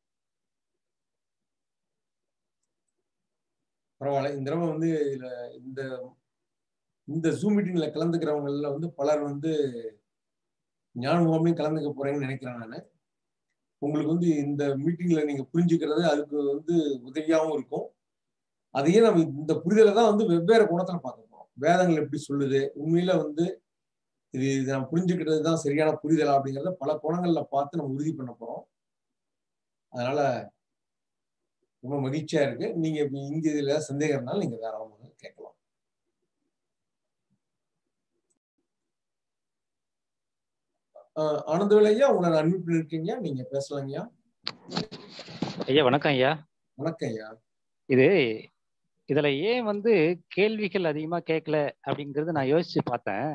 பரவாயில்ல இந்த தடவை வந்து இதுல இந்த இந்த ஜூம் மீட்டிங்ல கலந்துக்கிறவங்கல வந்து பலர் வந்து ஞான முகாம்லையும் கலந்துக்க போறேன்னு நினைக்கிறேன் நான் உங்களுக்கு வந்து இந்த மீட்டிங்ல நீங்க புரிஞ்சுக்கிறது அதுக்கு வந்து உதவியாகவும் இருக்கும் அதையே நம்ம இந்த புரிதலை தான் வந்து வெவ்வேறு குணத்துல பார்க்க போறோம் வேதங்கள் எப்படி சொல்லுது உண்மையில வந்து இது இது நம்ம புரிஞ்சுக்கிறது தான் சரியான புரிதலா அப்படிங்கிறத பல கோணங்கள்ல பார்த்து நம்ம உறுதி பண்ண போறோம் அதனால ரொம்ப மகிழ்ச்சியா இருக்கு நீங்க இப்ப இங்க இதுல சந்தேகம் இருந்தாலும் நீங்க தாராளமாக கேட்கலாம் ஆஹ் ஆனந்தவேல் ஐயா உங்களை நான் அன்மிட் பண்ணிருக்கீங்க நீங்க பேசலாங்கய்யா ஐயா வணக்கம் ஐயா வணக்கம் ஐயா இது இதுல ஏன் வந்து கேள்விகள் அதிகமா கேட்கல அப்படிங்கறது நான் யோசிச்சு பார்த்தேன்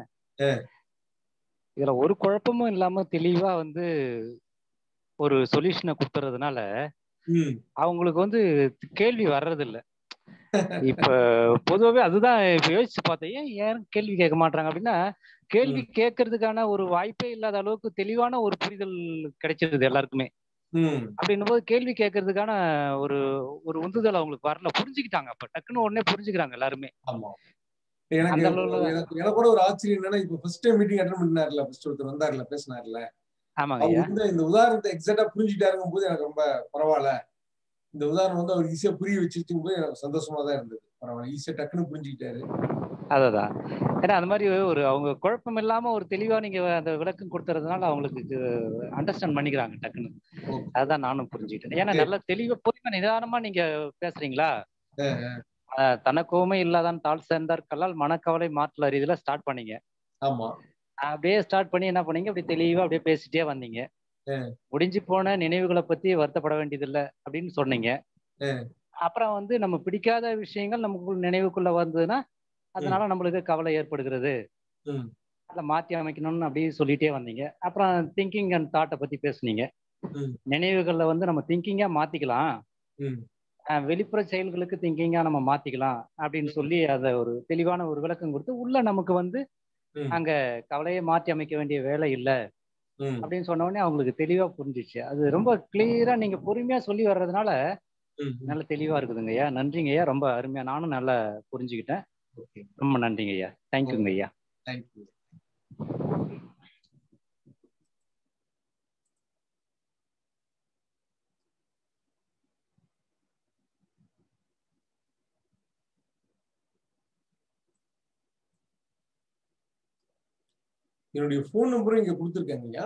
இதுல ஒரு குழப்பமும் இல்லாம தெளிவா வந்து ஒரு சொல்யூஷனை கொடுத்துறதுனால அவங்களுக்கு வந்து கேள்வி வர்றது இல்ல இப்ப பொதுவாவே அதுதான் இப்ப யோசிச்சு பார்த்தேன் ஏன் ஏன் கேள்வி கேட்க மாட்டாங்க அப்படின்னா கேள்வி கேட்கறதுக்கான ஒரு வாய்ப்பே இல்லாத அளவுக்கு தெளிவான ஒரு புரிதல் கிடைச்சிருது எல்லாருக்குமே அப்படின்னும் போது கேள்வி கேட்கறதுக்கான ஒரு ஒரு உந்துதல் அவங்களுக்கு வரல புரிஞ்சுக்கிட்டாங்க அப்ப டக்குன்னு உடனே புரிஞ்சுக்கிறாங்க எல்லாருமே ஆமா எனக்கு எனக்கு எனக்கு கூட ஒரு ஆச்சரியம் என்னன்னா இப்ப ஃபர்ஸ்ட் டைம் மீட்டிங் அட்டன் பண்ணார்ல ஃபர்ஸ்ட் ஒருத்தர் வந்தார்ல பேசினார்ல ஆமாங்க அவர் வந்து இந்த உதாரணத்தை எக்ஸாக்டா புரிஞ்சுட்டாருங்கும் போது எனக்கு ரொம்ப பரவாயில்ல இந்த உதாரணம் வந்து அவர் ஈஸியா புரிய வச்சிருக்கும் போது எனக்கு சந்தோஷமா தான் இருந்தது பரவாயில்ல ஈஸியா டக்குன்னு புரிஞ்சுக்கிட்டாரு அதான் ஏன்னா அந்த மாதிரி ஒரு அவங்க குழப்பம் இல்லாம ஒரு தெளிவா நீங்க அந்த விளக்கம் கொடுத்துறதுனால அவங்களுக்கு அண்டர்ஸ்டாண்ட் பண்ணிக்கிறாங்க டக்குன்னு அதுதான் நானும் புரிஞ்சுக்கிட்டேன் ஏன்னா நல்லா தெளிவா பொறுமை நிதானமா நீங்க பேசுறீங்களா தனக்கோமே இல்லாதான் தாழ் சேர்ந்தார் கல்லால் மனக்கவலை மாற்றல் அறிதுல ஸ்டார்ட் பண்ணீங்க ஆமா அப்படியே ஸ்டார்ட் பண்ணி என்ன பண்ணீங்க அப்படி தெளிவா அப்படியே பேசிட்டே வந்தீங்க முடிஞ்சு போன நினைவுகளை பத்தி வருத்தப்பட வேண்டியதில்லை அப்படின்னு சொன்னீங்க அப்புறம் வந்து நம்ம பிடிக்காத விஷயங்கள் நமக்கு நினைவுக்குள்ள வந்ததுன்னா அதனால நம்மளுக்கு கவலை ஏற்படுகிறது அதை மாத்தி அமைக்கணும்னு அப்படியே சொல்லிட்டே வந்தீங்க அப்புறம் திங்கிங் அண்ட் தாட்டை பத்தி பேசுனீங்க நினைவுகள்ல வந்து நம்ம திங்கிங்கா மாத்திக்கலாம் வெளிப்புற செயல்களுக்கு திங்கிங்கா நம்ம மாத்திக்கலாம் அப்படின்னு சொல்லி அதை ஒரு தெளிவான ஒரு விளக்கம் கொடுத்து உள்ள நமக்கு வந்து அங்க கவலையை மாற்றி அமைக்க வேண்டிய வேலை இல்லை அப்படின்னு சொன்ன உடனே அவங்களுக்கு தெளிவா புரிஞ்சிச்சு அது ரொம்ப கிளியரா நீங்க பொறுமையா சொல்லி வர்றதுனால நல்ல தெளிவா இருக்குதுங்க ஐயா நன்றிங்க ஐயா ரொம்ப அருமையா நானும் நல்லா புரிஞ்சுக்கிட்டேன் ரொம்ப நன்றிங்க ஐயா தேங்க்யூங்க ஐயா தேங்க்யூ என்னுடைய ஃபோன் நம்பரும் இங்க கொடுத்துருக்கேங்கய்யா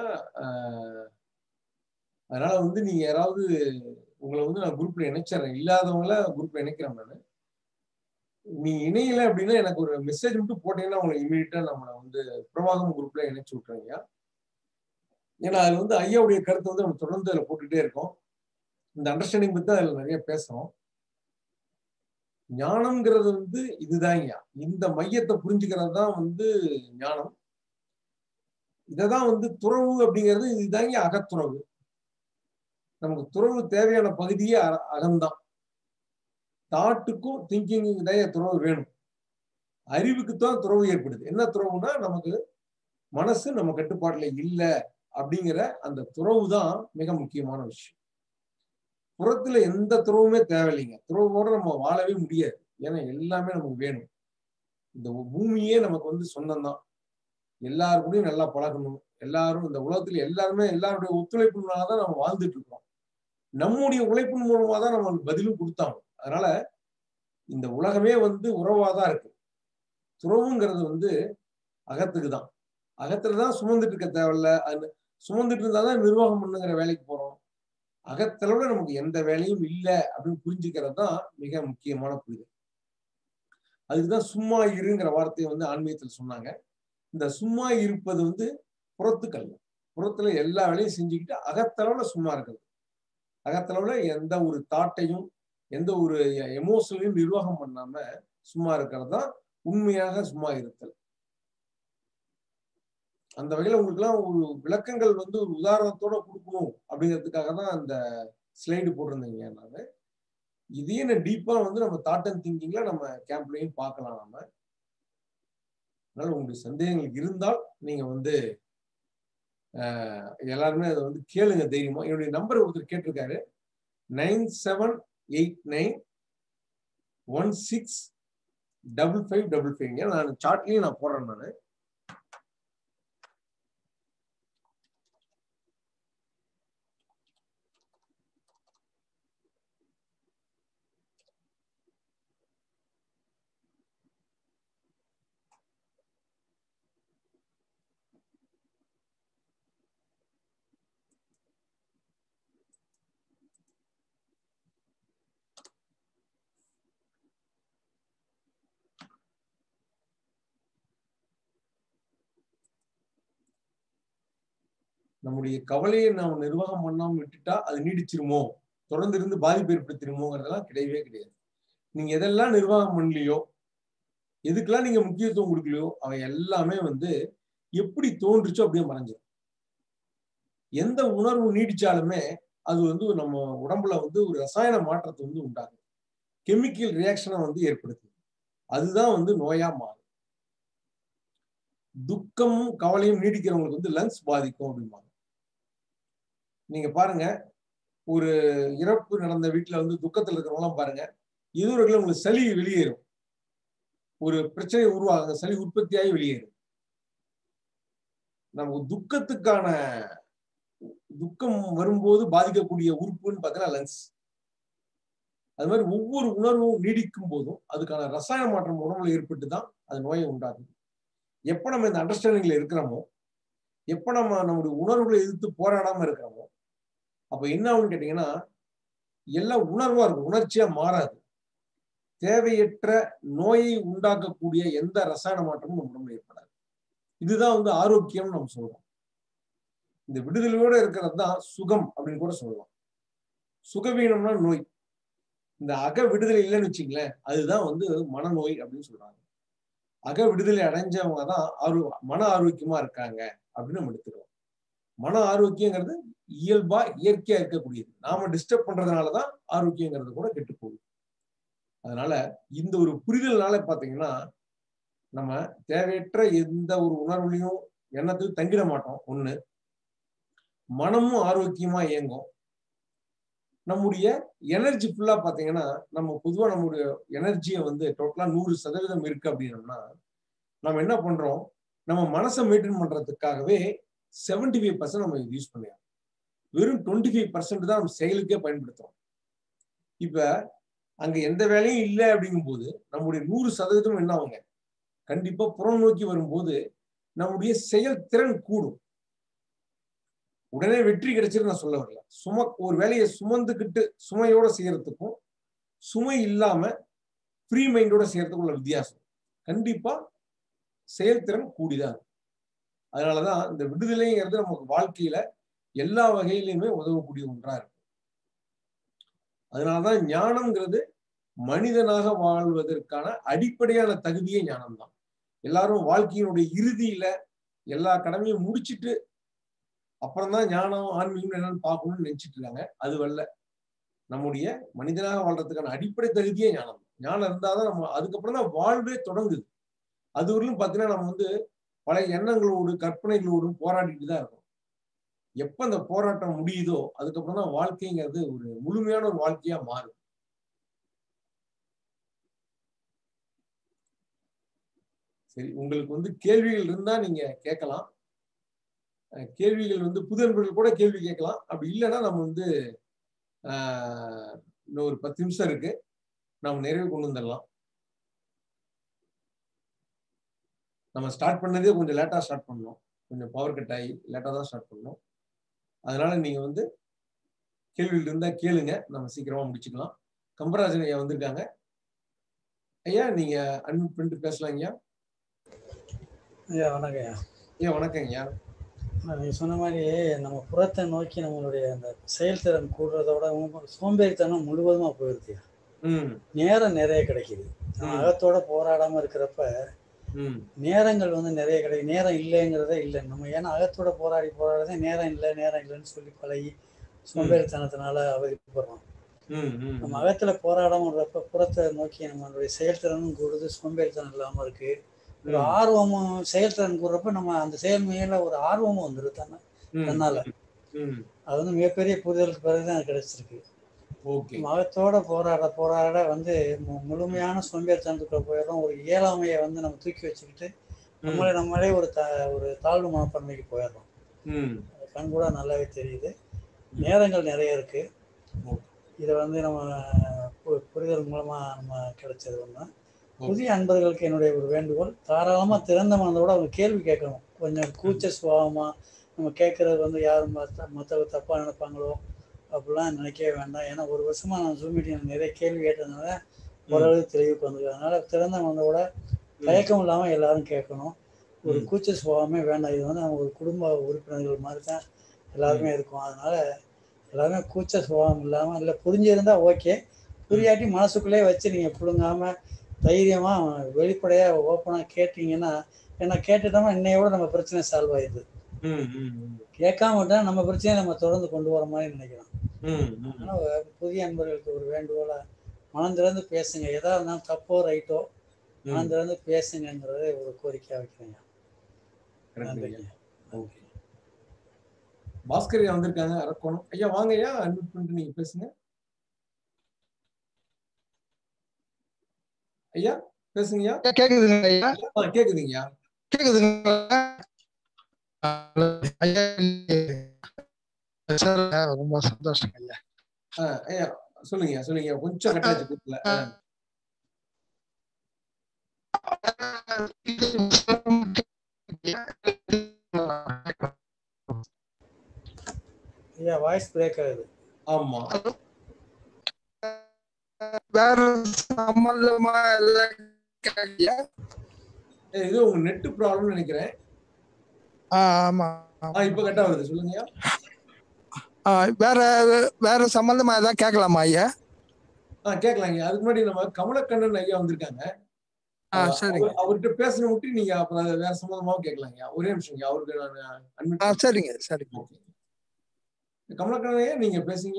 அதனால வந்து நீங்க யாராவது உங்களை வந்து நான் குரூப்ல இணைச்சிடறேன் இல்லாதவங்கள குரூப்ல இணைக்கிறேன் நான் நீ இணையல அப்படின்னா எனக்கு ஒரு மெசேஜ் மட்டும் போட்டீங்கன்னா உங்களை இமீடியட்டா நம்மளை வந்து பிரவாகம் குரூப்ல இணைச்சு விட்டுறேங்கய்யா ஏன்னா அது வந்து ஐயாவுடைய கருத்தை வந்து நம்ம தொடர்ந்து அதில் போட்டுக்கிட்டே இருக்கோம் இந்த அண்டர்ஸ்டாண்டிங் பத்தி அதில் நிறைய பேசுறோம் ஞானம்ங்கிறது வந்து இதுதாங்கய்யா இந்த மையத்தை புரிஞ்சுக்கிறது தான் வந்து ஞானம் இததான் வந்து துறவு அப்படிங்கிறது இதுதாங்க அகத்துறவு நமக்கு துறவு தேவையான பகுதியே அகம்தான் தாட்டுக்கும் திங்கிங்கும் தான் துறவு வேணும் அறிவுக்கு தான் துறவு ஏற்படுது என்ன துறவுனா நமக்கு மனசு நம்ம கட்டுப்பாட்டுல இல்லை அப்படிங்கிற அந்த துறவு தான் மிக முக்கியமான விஷயம் புறத்துல எந்த துறவுமே தேவையில்லைங்க துறவோட நம்ம வாழவே முடியாது ஏன்னா எல்லாமே நமக்கு வேணும் இந்த பூமியே நமக்கு வந்து சொந்தம் தான் எல்லாருக்கூடயும் நல்லா பழகணும் எல்லாரும் இந்த உலகத்துல எல்லாருமே எல்லாருடைய ஒத்துழைப்புனால தான் நம்ம வாழ்ந்துட்டு இருக்கோம் நம்முடைய உழைப்பின் மூலமா தான் நம்ம பதிலும் கொடுத்தாங்க அதனால இந்த உலகமே வந்து உறவாதான் இருக்கு துறவுங்கிறது வந்து அகத்துக்கு தான் அகத்துல தான் சுமந்துட்டு இருக்க தேவையில்ல அது சுமந்துட்டு இருந்தாதான் நிர்வாகம் பண்ணுங்கிற வேலைக்கு போறோம் அகத்தளவுல நமக்கு எந்த வேலையும் இல்லை அப்படின்னு புரிஞ்சுக்கிறது தான் மிக முக்கியமான புரிதல் அதுக்குதான் சும்மா இருங்கிற வார்த்தையை வந்து ஆன்மீகத்தில் சொன்னாங்க இந்த சும்மா இருப்பது வந்து புறத்துக்கல்ல புறத்துல எல்லா வேலையும் செஞ்சுக்கிட்டு அகத்தளவுல சும்மா இருக்குது அகத்தளவுல எந்த ஒரு தாட்டையும் எந்த ஒரு எமோஷனையும் நிர்வாகம் பண்ணாம சும்மா இருக்கிறது தான் உண்மையாக சும்மா இருத்தல் அந்த வகையில உங்களுக்கு எல்லாம் ஒரு விளக்கங்கள் வந்து ஒரு உதாரணத்தோட கொடுக்கணும் அப்படிங்கிறதுக்காக தான் அந்த ஸ்லைடு போட்டிருந்தீங்க நான் இதையே நான் டீப்பா வந்து நம்ம தாட் அண்ட் திங்கிங்ல நம்ம கேம்ப்லையும் பார்க்கலாம் நம்ம அதனால உங்களுக்கு சந்தேகங்கள் இருந்தால் நீங்க வந்து எல்லாருமே அதை வந்து கேளுங்க தைரியமா என்னுடைய நம்பர் ஒருத்தர் கேட்டிருக்காரு nine seven eight nine one six double five double five நான் சார்ட்லயும் நான் போடுறேன் நான் நம்முடைய கவலையை நாம் நிர்வாகம் பண்ணாம விட்டுட்டா அது நீடிச்சிருமோ தொடர்ந்து இருந்து பாதிப்பு ஏற்படுத்திருமோங்கிறதெல்லாம் கிடையவே கிடையாது நீங்க எதெல்லாம் நிர்வாகம் பண்ணலையோ எதுக்கெல்லாம் நீங்க முக்கியத்துவம் கொடுக்கலையோ அவை எல்லாமே வந்து எப்படி தோன்றுச்சோ அப்படியே மறைஞ்சிடும் எந்த உணர்வு நீடிச்சாலுமே அது வந்து நம்ம உடம்புல வந்து ஒரு ரசாயன மாற்றத்தை வந்து உண்டாகும் கெமிக்கல் ரியாக்ஷனை வந்து ஏற்படுத்துது அதுதான் வந்து நோயா மாறும் துக்கமும் கவலையும் நீடிக்கிறவங்களுக்கு வந்து லங்ஸ் பாதிக்கும் அப்படிம்பாங்க நீங்க பாருங்க ஒரு இறப்பு நடந்த வீட்டுல வந்து துக்கத்துல இருக்கிறவங்களாம் பாருங்க எதிர்வர்கள் உங்களுக்கு சளி வெளியேறும் ஒரு பிரச்சனை உருவாகுங்க சளி உற்பத்தியாகி வெளியேறும் நமக்கு துக்கத்துக்கான துக்கம் வரும்போது பாதிக்கக்கூடிய உறுப்புன்னு பார்த்தீங்கன்னா லங்ஸ் அது மாதிரி ஒவ்வொரு உணர்வும் நீடிக்கும் போதும் அதுக்கான ரசாயன மாற்றம் உடம்புல ஏற்பட்டு தான் அது நோயை உண்டாகுது எப்ப நம்ம இந்த அண்டர்ஸ்டாண்டிங்ல இருக்கிறோமோ எப்ப நம்ம நம்முடைய உணர்வுகளை எதிர்த்து போராடாம இருக்கிறோமோ அப்ப என்ன ஆகும்னு கேட்டீங்கன்னா எல்லாம் உணர்வா இருக்கும் உணர்ச்சியா மாறாது தேவையற்ற நோயை உண்டாக்கக்கூடிய எந்த ரசாயன மாற்றமும் நம்ம உடம்புல ஏற்படாது இதுதான் வந்து ஆரோக்கியம் நம்ம சொல்றோம் இந்த விடுதலையோட இருக்கிறது தான் சுகம் அப்படின்னு கூட சொல்லலாம் சுகவீனம்னா நோய் இந்த அக விடுதலை இல்லைன்னு வச்சுங்களேன் அதுதான் வந்து மனநோய் அப்படின்னு சொல்றாங்க அக விடுதலை அடைஞ்சவங்க தான் ஆரோ மன ஆரோக்கியமா இருக்காங்க அப்படின்னு நம்ம எடுத்துக்கிறோம் மன ஆரோக்கியங்கிறது இயல்பா இயற்கையா இருக்கக்கூடியது நாம டிஸ்டர்ப் பண்றதுனாலதான் ஆரோக்கியங்கிறது கூட கெட்டு போகுது அதனால இந்த ஒரு புரிதல்னால பாத்தீங்கன்னா நம்ம தேவையற்ற எந்த ஒரு உணர்வுலையும் எண்ணத்துக்கு தங்கிட மாட்டோம் ஒண்ணு மனமும் ஆரோக்கியமா இயங்கும் நம்முடைய எனர்ஜி ஃபுல்லா பாத்தீங்கன்னா நம்ம பொதுவா நம்முடைய எனர்ஜியை வந்து டோட்டலா நூறு சதவீதம் இருக்கு அப்படின்னம்னா நம்ம என்ன பண்றோம் நம்ம மனசை மெயின்டைன் பண்றதுக்காகவே செவன்டி ஃபைவ் பர்சன்ட் நம்ம யூஸ் பண்ணிடுறோம் வெறும் டுவெண்ட்டி ஃபைவ் பர்சன்ட் தான் நம்ம செயலுக்கே பயன்படுத்துறோம் இப்ப அங்க எந்த வேலையும் இல்லை அப்படிங்கும்போது நம்முடைய நூறு சதவீதம் என்ன ஆகுங்க கண்டிப்பா புறம் நோக்கி வரும்போது நம்முடைய செயல்திறன் கூடும் உடனே வெற்றி கிடைச்சிரு நான் சொல்ல வரல சும ஒரு வேலையை சுமந்துக்கிட்டு சுமையோட செய்யறதுக்கும் சுமை இல்லாம ஃப்ரீ மைண்டோட செய்யறதுக்கும் உள்ள வித்தியாசம் கண்டிப்பா செயல்திறன் கூடிதான் இருக்கும் அதனாலதான் இந்த விடுதலைங்கிறது நமக்கு வாழ்க்கையில எல்லா வகையிலுமே உதவக்கூடிய ஒன்றா இருக்கும் அதனாலதான் ஞானம்ங்கிறது மனிதனாக வாழ்வதற்கான அடிப்படையான தகுதியே ஞானம் தான் எல்லாரும் வாழ்க்கையினுடைய இறுதியில எல்லா கடமையும் முடிச்சிட்டு அப்புறம்தான் ஞானம் ஆன்மீகம் என்னன்னு பார்க்கணும்னு நினைச்சிட்டு இருக்காங்க அது வரல நம்முடைய மனிதனாக வாழ்றதுக்கான அடிப்படை தகுதியே ஞானம் ஞானம் இருந்தாதான் நம்ம அதுக்கப்புறம் தான் வாழ்வே தொடங்குது அது வரலும் பார்த்தீங்கன்னா நம்ம வந்து பல எண்ணங்களோடு கற்பனைகளோடும் போராடிட்டு தான் இருக்கோம் எப்ப அந்த போராட்டம் முடியுதோ அதுக்கப்புறம் தான் வாழ்க்கைங்கிறது ஒரு முழுமையான ஒரு வாழ்க்கையா மாறும் சரி உங்களுக்கு வந்து கேள்விகள் இருந்தா நீங்க கேட்கலாம் கேள்விகள் வந்து புது நண்பர்கள் கூட கேள்வி கேட்கலாம் அப்படி இல்லைன்னா நம்ம வந்து இன்னும் ஒரு பத்து நிமிஷம் இருக்கு நம்ம நிறைவு கொண்டு வந்துடலாம் நம்ம ஸ்டார்ட் பண்ணதே கொஞ்சம் லேட்டா ஸ்டார்ட் பண்ணோம் கொஞ்சம் பவர் கட் ஆகி லேட்டா தான் ஸ்டார்ட் பண்ணோம் அதனால நீங்க வந்து கேள்விகள் இருந்தா கேளுங்க நம்ம சீக்கிரமா முடிச்சுக்கலாம் கம்பராஜன் ஐயா வந்திருக்காங்க ஐயா நீங்க அன்மியூட் பண்ணிட்டு பேசலாம் ஐயா ஐயா வணக்கம் ஐயா ஐயா வணக்கம் ஐயா நீங்கள் சொன்ன மாதிரி நம்ம புறத்தை நோக்கி நம்மளுடைய அந்த செயல்திறன் கூடுறதோட சோம்பேறித்தனம் முழுவதுமா போயிருது நேரம் நிறைய கிடைக்குது நம்ம அகத்தோட போராடாம இருக்கிறப்ப நேரங்கள் வந்து நிறைய கிடைக்கும் நேரம் இல்லைங்கிறதே இல்லை நம்ம ஏன்னா அகத்தோட போராடி போராடுறதே நேரம் இல்லை நேரம் இல்லைன்னு சொல்லி பழகி சோம்பேறித்தனத்தினால அவதிப்படுறோம் நம்ம அகத்துல போராடாம விடுறப்ப புறத்தை நோக்கி நம்மளுடைய செயல்திறனும் கூடுது சோம்பேறித்தனம் இல்லாம இருக்கு ஒரு ஆர்வமும் செயல்திறன் கூடுறப்ப நம்ம அந்த செயல் மேல ஒரு ஆர்வமும் வந்துடும் தானே தன்னால அது வந்து மிகப்பெரிய புரிதலுக்கு பிறகுதான் அது கிடைச்சிருக்கு மகத்தோட போராட போராட வந்து முழுமையான சோம்பேறித்தனத்துக்குள்ள போயிடும் ஒரு இயலாமையை வந்து நம்ம தூக்கி வச்சுக்கிட்டு நம்மளே நம்மளே ஒரு த ஒரு தாழ்வு மனப்பான்மைக்கு போயிடுறோம் கண் கூட நல்லாவே தெரியுது நேரங்கள் நிறைய இருக்கு இதை வந்து நம்ம புரிதல் மூலமா நம்ம கிடைச்சது ஒன்று புதிய அன்பர்களுக்கு என்னுடைய ஒரு வேண்டுகோள் தாராளமா திறந்த மனதோட அவங்க கேள்வி கேட்கணும் கொஞ்சம் கூச்ச சுபாவமா நம்ம கேட்கறது வந்து யாரும் மற்ற தப்பா நினைப்பாங்களோ அப்படிலாம் நினைக்கவே வேண்டாம் ஏன்னா ஒரு வருஷமா நான் ஜூம் மீட்டிங் நிறைய கேள்வி கேட்டதுனால ஓரளவு தெளிவுக்கு வந்திருக்கு அதனால திறந்த மனதோட தயக்கம் இல்லாம எல்லாரும் கேட்கணும் ஒரு கூச்ச சுபாவமே வேண்டாம் இது வந்து நம்ம ஒரு குடும்ப உறுப்பினர்கள் மாதிரி தான் எல்லாருமே இருக்கும் அதனால எல்லாருமே கூச்ச சுபாவம் இல்லாமல் இல்லை புரிஞ்சிருந்தா ஓகே புரியாட்டி மனசுக்குள்ளே வச்சு நீங்கள் புழுங்காம தைரியமாக வெளிப்படையாக ஓப்பனாக கேட்டீங்கன்னா ஏன்னா கேட்டுட்டோம்னா இன்னையோட நம்ம பிரச்சனை சால்வ் ஆயிடுது ம், ம், ம். கேட்காம விட்டா நம்ம பிரச்சனையை நம்ம தொடர்ந்து கொண்டு வர மாதிரி நினைக்கிறோம் ம், ம். அதனால புதிய அன்பர்களுக்கு ஒரு வேண்டுகோளா மனம் திறந்து பேசுங்க எதா இருந்தாலும் தப்போ ரைட்டோ மனம் திறந்து பேசுங்கிறத ஒரு கோரிக்கையா வைக்கிறேங்க correct ஐயா. நன்றிங்க ஓகே பாஸ்கர் ஐயா வந்திருக்காங்க அரக்கோணம் ஐயா வாங்க ஐயா அட்மிட் பண்ணிட்டு நீங்க பேசுங்க ஐயா பேசுங்க ஐயா கேக்குதுங்க ஐயா ஆ, கேக்குதுங்கய்யா கேக்குதுங்களா ஐயா சார் ரொம்ப சந்தோஷம் ஐயா ஆ, ஐயா சொல்லுங்க சொல்லுங்க கொஞ்சம் கட்டாச்சு கூட்டல ஐயா வாய்ஸ் பிரேக் ஆகுது ஆமா வேற சம்பந்தமா எல்லாம் கேக்குறியா? ஏய், இது உங்க நெட் ப்ராப்ளம் நினைக்கிறேன் ஆ ஆமா ஆ இப்ப கட்டா வருது சொல்லுங்கய்யா ஆ, வேற வேற சம்பந்தமா ஏதாவது கேட்கலாமா ஐயா ஆ கேட்கலாங்க அதுக்கு முன்னாடி நம்ம கமலக்கண்ணன் ஐயா வந்திருக்காங்க ஆ சரிங்க அவர்- அவர்கிட்ட பேசுன மட்டும் நீங்க அப்புறம் அதை வேற சம்பந்தமாவும் கேட்கலாங்க ஒரே நிமிஷம் அவருக்கு நான் admit ஆ சரிங்க சரிங்க ஓகே கமலக்கண்ணன் ஐயா நீங்க பேசுங்க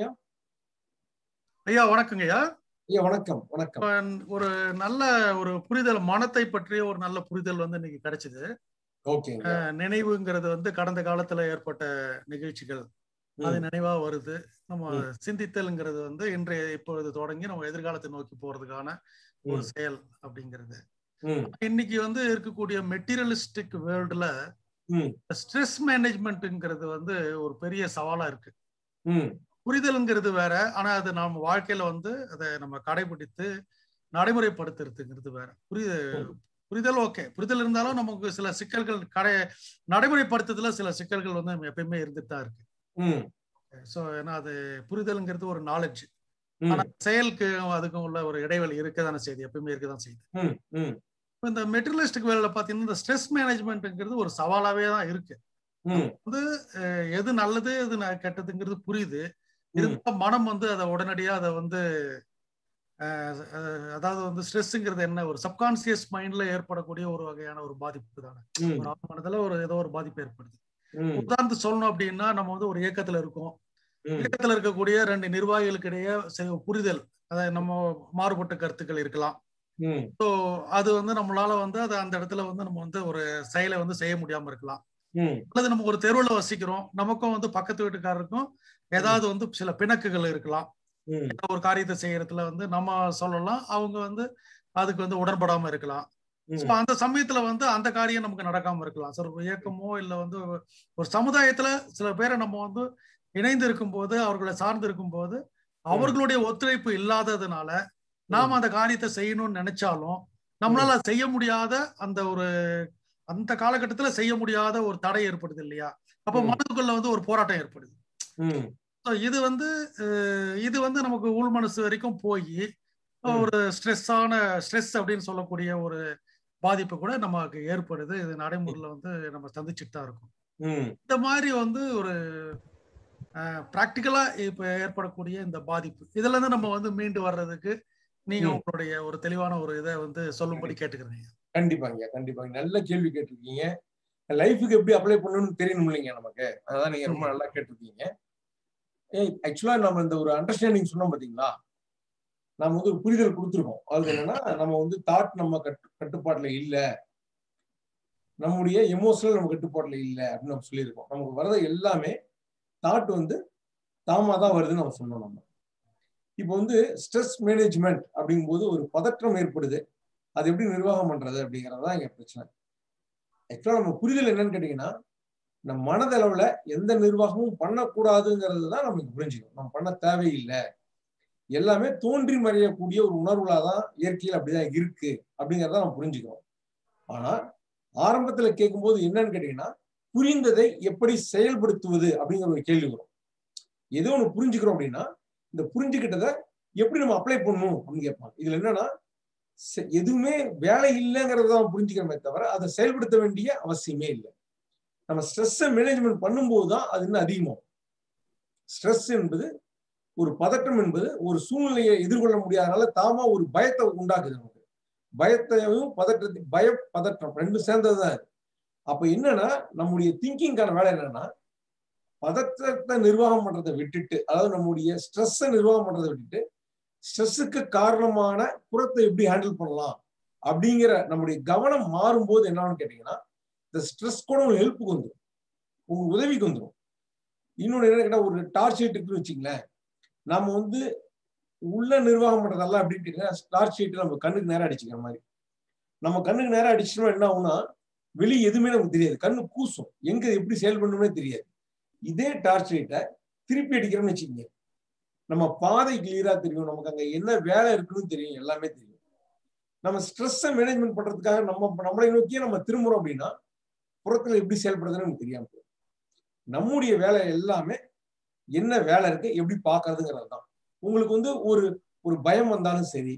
ஐயா வணக்கங்க ஐயா ஐயா வணக்கம் வணக்கம் இப்ப ஒரு நல்ல ஒரு புரிதல் மனத்தை பற்றிய ஒரு நல்ல புரிதல் வந்து இன்னைக்கு கிடைச்சது ஓகேங்க அஹ் நினைவுங்கிறது வந்து கடந்த காலத்துல ஏற்பட்ட நிகழ்ச்சிகள் அது நினைவா வருது நம்ம ம். சிந்தித்தல்ங்கிறது வந்து இன்றைய இப்பொழுது தொடங்கி நம்ம எதிர்காலத்தை நோக்கி போறதுக்கான ஒரு ம். செயல் அப்படிங்கிறது ம் இன்னைக்கு வந்து இருக்கக்கூடிய மெட்டீரியலிஸ்டிக் வேர்ல்டுல ம் ஸ்ட்ரெஸ் மேனேஜ்மெண்ட்ங்கிறது வந்து ஒரு பெரிய சவாலா இருக்கு ம் புரிதல்ங்கிறது வேற ஆனா அது நம்ம வாழ்க்கையில வந்து அதை நம்ம கடைபிடித்து நடைமுறைப்படுத்துறதுங்கிறது வேற புரியுது புரிதல் ஓகே புரிதல் இருந்தாலும் நமக்கு சில சிக்கல்கள் கடை நடைமுறைப்படுத்துறதுல சில சிக்கல்கள் வந்து நம்ம எப்பயுமே இருந்துட்டு தான் இருக்கு ம் ஸோ ஏன்னா அது புரிதல்ங்கிறது ஒரு நாலேஜ் ம் ஆனா செயலுக்கு அதுக்கும் உள்ள ஒரு இடைவெளி இருக்கதானே செய்யுது எப்பயுமே இருக்கதான் செய்யுது ம் ம் இப்ப இந்த மெட்டீரியலிஸ்டிக் வேலையில பாத்தீங்கன்னா இந்த ஸ்ட்ரெஸ் மேனேஜ்மெண்ட்ங்கிறது ஒரு சவாலாவே தான் இருக்கு ம் வந்து அஹ், எது நல்லது எது ந- கெட்டதுங்கிறது புரியுது இருந்தா மனம் வந்து அதை உடனடியா அதை வந்து அஹ், அஹ், அதாவது வந்து ஸ்ட்ரெஸ்ங்கிறது என்ன ஒரு சப்கான்சியஸ் மைண்ட்ல ஏற்படக்கூடிய ஒரு வகையான ஒரு பாதிப்பு தானே ம் ஒரு ஆழ்மனதுல ஒரு ஏதோ ஒரு பாதிப்பு ஏற்படுது ம் உதாரணத்துக்கு சொல்லணும் அப்படின்னா நம்ம வந்து ஒரு இயக்கத்துல இருக்கோம் ம் இயக்கத்துல இருக்கக்கூடிய ரெண்டு நிர்வாகிகளுக்கு இடையே செ- புரிதல் அதாவது நம்ம மாறுபட்ட கருத்துக்கள் இருக்கலாம் ம் ஸோ அது வந்து நம்மளால வந்து அதை அந்த இடத்துல வந்து நம்ம வந்து ஒரு செயலை வந்து செய்ய முடியாம இருக்கலாம் ம் அல்லது நம்ம ஒரு தெருவுல வசிக்கிறோம் நமக்கும் வந்து பக்கத்து வீட்டுக்காரருக்கும் ஏதாவது வந்து சில பிணக்குகள் இருக்கலாம் ம் ஏதோ ஒரு காரியத்தை செய்யறதுல வந்து நம்ம சொல்லலாம் அவங்க வந்து அதுக்கு வந்து உடன்படாம இருக்கலாம் ம் So, அந்த சமயத்துல வந்து அந்த காரியம் நமக்கு நடக்காம இருக்கலாம் சார் ஒரு இயக்கமோ இல்ல வந்து ஒரு- ஒரு சமுதாயத்துல சில பேரை நம்ம வந்து இணைந்து இருக்கும்போது அவர்களை சார்ந்து இருக்கும்போது அவர்களுடைய ஒத்துழைப்பு இல்லாததுனால நாம அந்த காரியத்தை செய்யணும்னு நினைச்சாலும் நம்மளால செய்ய முடியாத அந்த ஒரு அந்த காலகட்டத்துல செய்ய முடியாத ஒரு தடை ஏற்படுது இல்லையா அப்ப ம். மனதுக்குள்ள வந்து ஒரு போராட்டம் ஏற்படுது ம் So, இது வந்து அஹ், இது வந்து நமக்கு உள் மனசு வரைக்கும் போய் ம். ஒரு ஸ்ட்ரெஸ்ஸான ஸ்ட்ரெஸ் அப்படின்னு சொல்லக்கூடிய ஒரு பாதிப்பு கூட நமக்கு ஏற்படுது இது நடைமுறையில வந்து நம்ம சந்திச்சுட்டு தான் இருக்கோம் ம் இந்த மாதிரி வந்து ஒரு ப்ராக்டிக்கலா இப்ப ஏற்படக்கூடிய இந்த பாதிப்பு இதுல இருந்து நம்ம வந்து மீண்டு வர்றதுக்கு நீங்க ம். உங்களுடைய ஒரு தெளிவான ஒரு இதை வந்து சொல்லும்படி கேட்டுக்கிறீங்க கண்டிப்பாங்க கண்டிப்பாங்க நல்ல கேள்வி கேட்டிருக்கீங்க லைஃபுக்கு எப்படி அப்ளை பண்ணணும்னு தெரியணும் இல்லைங்க நமக்கு அதான் நீங்க ரொம்ப நல்லா கேட்டிருக்கீங்க ஏய் ஆக்சுவலா நம்ம இந்த ஒரு அண்டர்ஸ்டாண்டிங் சொன்னோம் பாத்தீங்களா நம்ம வந்து ஒரு புரிதல் கொடுத்துருக்கோம் அது என்னன்னா நம்ம வந்து தாட் நம்ம கட்டு கட்டுப்பாட்டுல இல்ல நம்முடைய எமோஷனல் நம்ம கட்டுப்பாட்டுல இல்ல அப்படின்னு நம்ம சொல்லியிருக்கோம் நமக்கு வர்றது எல்லாமே தாட் வந்து தாமா தான் வருதுன்னு நம்ம சொன்னோம் நம்ம இப்போ வந்து ஸ்ட்ரெஸ் மேனேஜ்மெண்ட் அப்படிங்கும்போது ஒரு பதற்றம் ஏற்படுது அது எப்படி நிர்வாகம் பண்றது அப்படிங்கிறது தான் இங்க பிரச்சனை ஆக்சுவலா நம்ம புரிதல் என்னன்னு கேட்டீங்கன்னா நம்ம மனதளவுல எந்த நிர்வாகமும் பண்ணக்கூடாதுங்கிறது தான் நமக்கு புரிஞ்சுக்கணும் நம்ம பண்ண தேவையில்லை எல்லாமே தோன்றி மறையக்கூடிய ஒரு உணர்வுலா தான் இயற்கையில் அப்படிதான் இருக்கு அப்படிங்கிறத நம்ம புரிஞ்சுக்கிறோம் ஆனா ஆரம்பத்துல கேட்கும்போது என்னன்னு கேட்டீங்கன்னா புரிந்ததை எப்படி செயல்படுத்துவது அப்படிங்கிற ஒரு கேள்வி வரும் ஏதோ ஒண்ணு புரிஞ்சுக்கிறோம் அப்படின்னா இந்த புரிஞ்சுக்கிட்டதை எப்படி நம்ம அப்ளை பண்ணணும் அப்படின்னு கேட்பாங்க இதுல என்னன்னா செ- எதுவுமே வேலை இல்லைங்கிறத தான் புரிஞ்சுக்கிறோமே தவிர அதை செயல்படுத்த வேண்டிய அவசியமே இல்லை நம்ம ஸ்ட்ரெஸ்ஸை மேனேஜ்மெண்ட் பண்ணும்போது தான் அது இன்னும் அதிகமாகும் ஸ்ட்ரெஸ் என்பது ஒரு பதட்டம் என்பது ஒரு சூழ்நிலையை எதிர்கொள்ள முடியாதனால தாமா ஒரு பயத்தை உண்டாக்குது நமக்கு பயத்தையும் பதற்றத்தையும் பய பதற்றம் ரெண்டும் சேர்ந்ததுதான் இது அப்ப என்னன்னா நம்முடைய திங்கிங்கான வேலை என்னன்னா பதற்றத்தை நிர்வாகம் பண்றதை விட்டுட்டு அதாவது நம்முடைய ஸ்ட்ரெஸ்ஸை நிர்வாகம் பண்றதை விட்டுட்டு ஸ்ட்ரெஸ்ஸுக்கு காரணமான புறத்தை எப்படி ஹேண்டில் பண்ணலாம் அப்படிங்கிற நம்முடைய கவனம் மாறும்போது என்னன்னு கேட்டீங்கன்னா இந்த ஸ்ட்ரெஸ் கூட உங்களுக்கு ஹெல்ப்புக்கு வந்துடும் உங்க உதவிக்கு வந்துடும் இன்னொன்று என்ன கேட்டா ஒரு டார்ச் லைட் இருக்குன்னு வச்சுங்களேன் நம்ம வந்து உள்ள நிர்வாகம் பண்றதெல்லாம் அப்படின்னு கேட்டீங்கன்னா டார்ச் லைட் நம்ம கண்ணுக்கு நேரம் அடிச்சுக்கிற மாதிரி நம்ம கண்ணுக்கு நேரம் அடிச்சிட்டோம்னா என்ன ஆகும்னா வெளியே எதுவுமே நமக்கு தெரியாது கண்ணு கூசும் எங்க எப்படி செயல்படணும்னே தெரியாது இதே டார்ச் லைட்டை திருப்பி அடிக்கிறோம்னு வச்சுக்கோங்க நம்ம பாதை கிளியரா தெரியும் நமக்கு அங்க என்ன வேலை இருக்குன்னு தெரியும் எல்லாமே தெரியும் நம்ம ஸ்ட்ரெஸ்ஸை மேனேஜ்மெண்ட் பண்றதுக்காக நம்ம நம்மளை நோக்கியே நம்ம திரும்புறோம் அப்படின்னா புறத்துல எப்படி செயல்படுறதுன்னு நமக்கு தெரியாம போயிடும் நம்முடைய வேலை எல்லாமே என்ன வேலை இருக்கு எப்படி பாக்குறதுங்கிறது தான் உங்களுக்கு வந்து ஒரு ஒரு பயம் வந்தாலும் சரி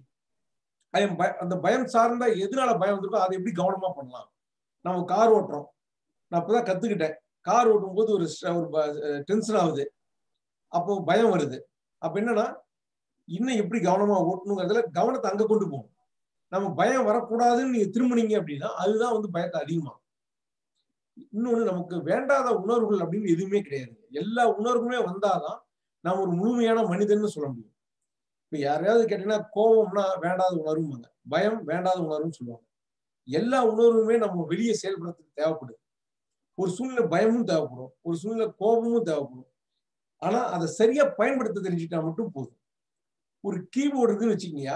பயம் அந்த பயம் சார்ந்த எதனால பயம் வந்திருக்கோ அதை எப்படி கவனமா பண்ணலாம் நம்ம கார் ஓட்டுறோம் நான் இப்பதான் கத்துக்கிட்டேன் கார் ஓட்டும் போது ஒரு ஒரு டென்ஷன் ஆகுது அப்போ பயம் வருது அப்ப என்னன்னா இன்னும் எப்படி கவனமா ஓட்டணுங்கிறதுல கவனத்தை அங்க கொண்டு போகணும் நம்ம பயம் வரக்கூடாதுன்னு நீங்க திரும்பினீங்க அப்படின்னா அதுதான் வந்து பயத்தை அதிகமாகும் இன்னொன்னு நமக்கு வேண்டாத உணர்வுகள் அப்படின்னு எதுவுமே கிடையாது எல்லா உணர்வுமே வந்தாதான் நாம் ஒரு முழுமையான மனிதன்னு சொல்ல முடியும் இப்ப யாரையாவது கேட்டீங்கன்னா கோபம்னா வேண்டாத உணர்வுமாங்க பயம் வேண்டாத உணர்வுன்னு சொல்லுவாங்க எல்லா உணர்வுமே நம்ம வெளியே செயல்படுறதுக்கு தேவைப்படுது ஒரு சூழ்நிலை பயமும் தேவைப்படும் ஒரு சூழ்நிலை கோபமும் தேவைப்படும் ஆனா அதை சரியா பயன்படுத்த தெரிஞ்சுட்டா மட்டும் போதும் ஒரு கீபோர்டு இருக்குன்னு வச்சுக்கீங்க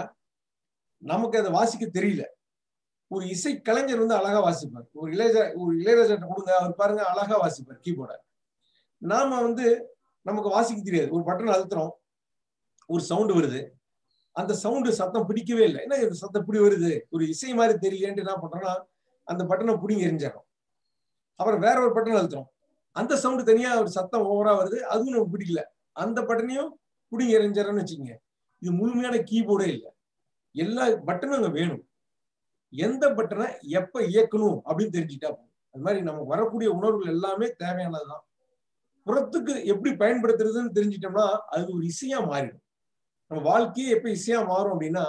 நமக்கு அதை வாசிக்க தெரியல ஒரு இசை கலைஞர் வந்து அழகா வாசிப்பார் ஒரு இளையராஜா ஒரு இளையராஜாட்ட கொடுங்க அவர் பாருங்க அழகா வாசிப்பார் கீபோர்டை நாம வந்து நமக்கு வாசிக்க தெரியாது ஒரு பட்டன் அழுத்துறோம் ஒரு சவுண்டு வருது அந்த சவுண்டு சத்தம் பிடிக்கவே இல்லை என்ன இந்த சத்தம் இப்படி வருது ஒரு இசை மாதிரி தெரியலேன்ட்டு என்ன பண்றோம்னா அந்த பட்டனை பிடிங்கி எரிஞ்சிடறோம் அப்புறம் வேற ஒரு பட்டன் அழுத்துறோம் அந்த சவுண்டு தனியா ஒரு சத்தம் ஓவரா வருது அதுவும் நமக்கு பிடிக்கல அந்த பட்டனையும் பிடிங்கி எரிஞ்சிடறோம்னு வச்சுக்கோங்க இது முழுமையான கீபோர்டே இல்லை எல்லா பட்டனும் அங்க வேணும் எந்த பட்டனை எப்ப இயக்கணும் அப்படின்னு தெரிஞ்சுட்டா போதும் அது மாதிரி நமக்கு வரக்கூடிய உணர்வுகள் எல்லாமே தேவையானதுதான் புறத்துக்கு எப்படி பயன்படுத்துறதுன்னு தெரிஞ்சிட்டோம்னா அது ஒரு இசையா மாறிடும் நம்ம வாழ்க்கையே எப்ப இசையா மாறும் அப்படின்னா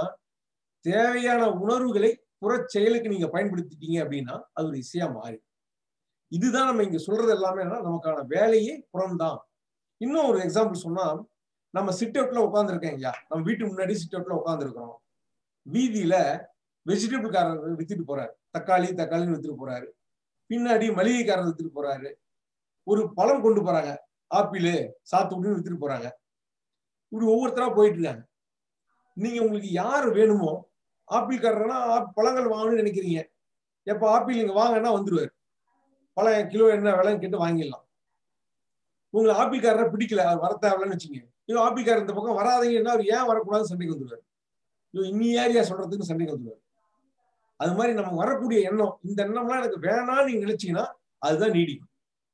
தேவையான உணர்வுகளை புற செயலுக்கு நீங்க பயன்படுத்திட்டீங்க அப்படின்னா அது ஒரு இசையா மாறிடும் இதுதான் நம்ம இங்க சொல்றது எல்லாமே நமக்கான வேலையே புறம்தான் இன்னும் ஒரு எக்ஸாம்பிள் சொன்னா நம்ம சிட் அவுட்ல உட்காந்துருக்கேன் ஐயா நம்ம வீட்டு முன்னாடி சிட் அவுட்ல உட்காந்துருக்கிறோம் வீதியில வெஜிடபிள் காரர் வித்துட்டு போறாரு தக்காளி தக்காளின்னு வித்துட்டு போறாரு பின்னாடி மளிகைக்காரர் வித்துட்டு போறாரு ஒரு பழம் கொண்டு போறாங்க ஆப்பிள் சாத்துக்குடின்னு வித்துட்டு போறாங்க இப்படி ஒவ்வொருத்தரா போயிட்டு இருக்காங்க நீங்க உங்களுக்கு யார் வேணுமோ ஆப்பிள் காரர்னா பழங்கள் வாங்கணும்னு நினைக்கிறீங்க எப்ப ஆப்பிள் நீங்க வாங்கன்னா வந்துருவாரு பழம் கிலோ என்ன விலைன்னு கேட்டு வாங்கிடலாம் உங்களுக்கு ஆப்பிள் காரரை பிடிக்கல அவர் வர தேவையில்லன்னு வச்சுங்க ஐயோ ஆப்பிள் காரர் இந்த பக்கம் வராதீங்கன்னா அவர் ஏன் வரக்கூடாதுன்னு சண்டைக்கு வந்துருவாரு ஐயோ இன்னி ஏரியா சொல்றதுக்கு சண்டைக்கு வந்துருவாரு அது மாதிரி நம்ம வரக்கூடிய எண்ணம் இந்த எண்ணம்லாம் எனக்கு வேணாம்னு நீங்க நினைச்சீங்கன்னா அதுதான் நீடிக்கும்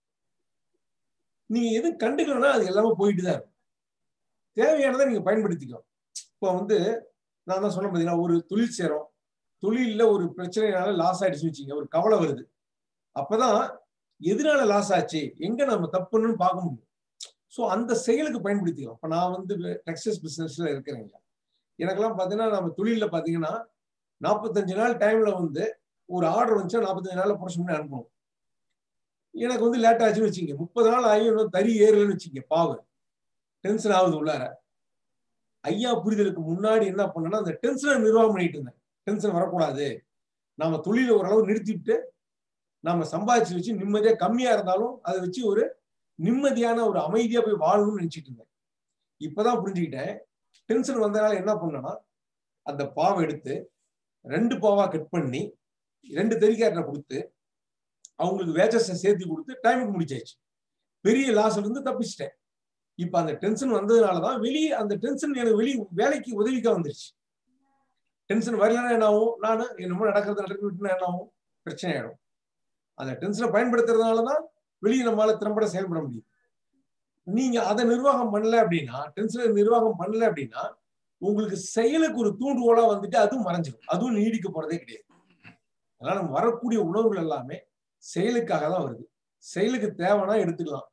நீங்க எது கண்டுக்கலன்னா அது எல்லாமே போயிட்டு தான் இருக்கும் தேவையானதை நீங்க பயன்படுத்திக்கலாம் இப்போ வந்து நான் தான் சொன்ன பார்த்தீங்கன்னா ஒரு தொழில் சேரும் தொழில ஒரு பிரச்சனைனால லாஸ் ஆயிடுச்சுன்னு வச்சுங்க ஒரு கவலை வருது அப்பதான் எதனால லாஸ் ஆச்சு எங்க நம்ம தப்புன்னு பார்க்க முடியும் ஸோ அந்த செயலுக்கு பயன்படுத்திக்கலாம் இப்போ நான் வந்து டெக்ஸ்டைல்ஸ் பிசினஸ்ல இருக்கிறேங்க எனக்கெல்லாம் பார்த்தீங்கன்னா நம்ம தொழில பார்த்தீங்கன்னா நாற்பத்தஞ்சு நாள் டைம்ல வந்து ஒரு ஆர்டர் வந்துச்சா நாற்பத்தஞ்சு நாள்ல ப்ரொடக்ஷன் பண்ணி அனுப்பணும் எனக்கு வந்து லேட் ஆச்சுன்னு வச்சுங்க முப்பது நாள் ஆகி இன்னும் தறி ஏறலன்னு வச்சுங்க பாவு டென்ஷன் ஆகுது உள்ளார ஐயா புரிதலுக்கு முன்னாடி என்ன பண்ணேன்னா அந்த டென்ஷனை நிர்வாகம் பண்ணிட்டு இருந்தேன் டென்ஷன் வரக்கூடாது நாம தொழில ஓரளவு நிறுத்திட்டு நாம சம்பாதிச்சு வச்சு நிம்மதியா கம்மியா இருந்தாலும் அதை வச்சு ஒரு நிம்மதியான ஒரு அமைதியா போய் வாழணும்னு நினைச்சிட்டு இருந்தேன் இப்பதான் புரிஞ்சுக்கிட்டேன் டென்ஷன் வந்தனால என்ன பண்ணேன்னா அந்த பாவை எடுத்து ரெண்டு பாவா கட் பண்ணி ரெண்டு தெறிக்காரனை கொடுத்து அவங்களுக்கு வேஜஸை சேர்த்து கொடுத்து டைமுக்கு முடிச்சாச்சு பெரிய லாஸ் இருந்து தப்பிச்சிட்டேன் இப்ப அந்த டென்ஷன் வந்ததுனாலதான் வெளியே அந்த டென்ஷன் எனக்கு வெளியே வேலைக்கு உதவிக்கா வந்துருச்சு டென்ஷன் வரலன்னா என்ன ஆகும் நான் என்னமோ நடக்கிறது நடக்க விட்டுனா என்ன ஆகும் பிரச்சனை ஆயிடும் அந்த டென்ஷனை பயன்படுத்துறதுனாலதான் வெளியே நம்மளால திறம்பட செயல்பட முடியும் நீங்க அதை நிர்வாகம் பண்ணல அப்படின்னா டென்ஷனை நிர்வாகம் பண்ணல அப்படின்னா உங்களுக்கு செயலுக்கு ஒரு தூண்டுகோலா வந்துட்டு அதுவும் மறைஞ்சிடும் அதுவும் நீடிக்க போறதே கிடையாது அதனால நம்ம வரக்கூடிய உணர்வுகள் எல்லாமே செயலுக்காக தான் வருது செயலுக்கு தேவைன்னா எடுத்துக்கலாம்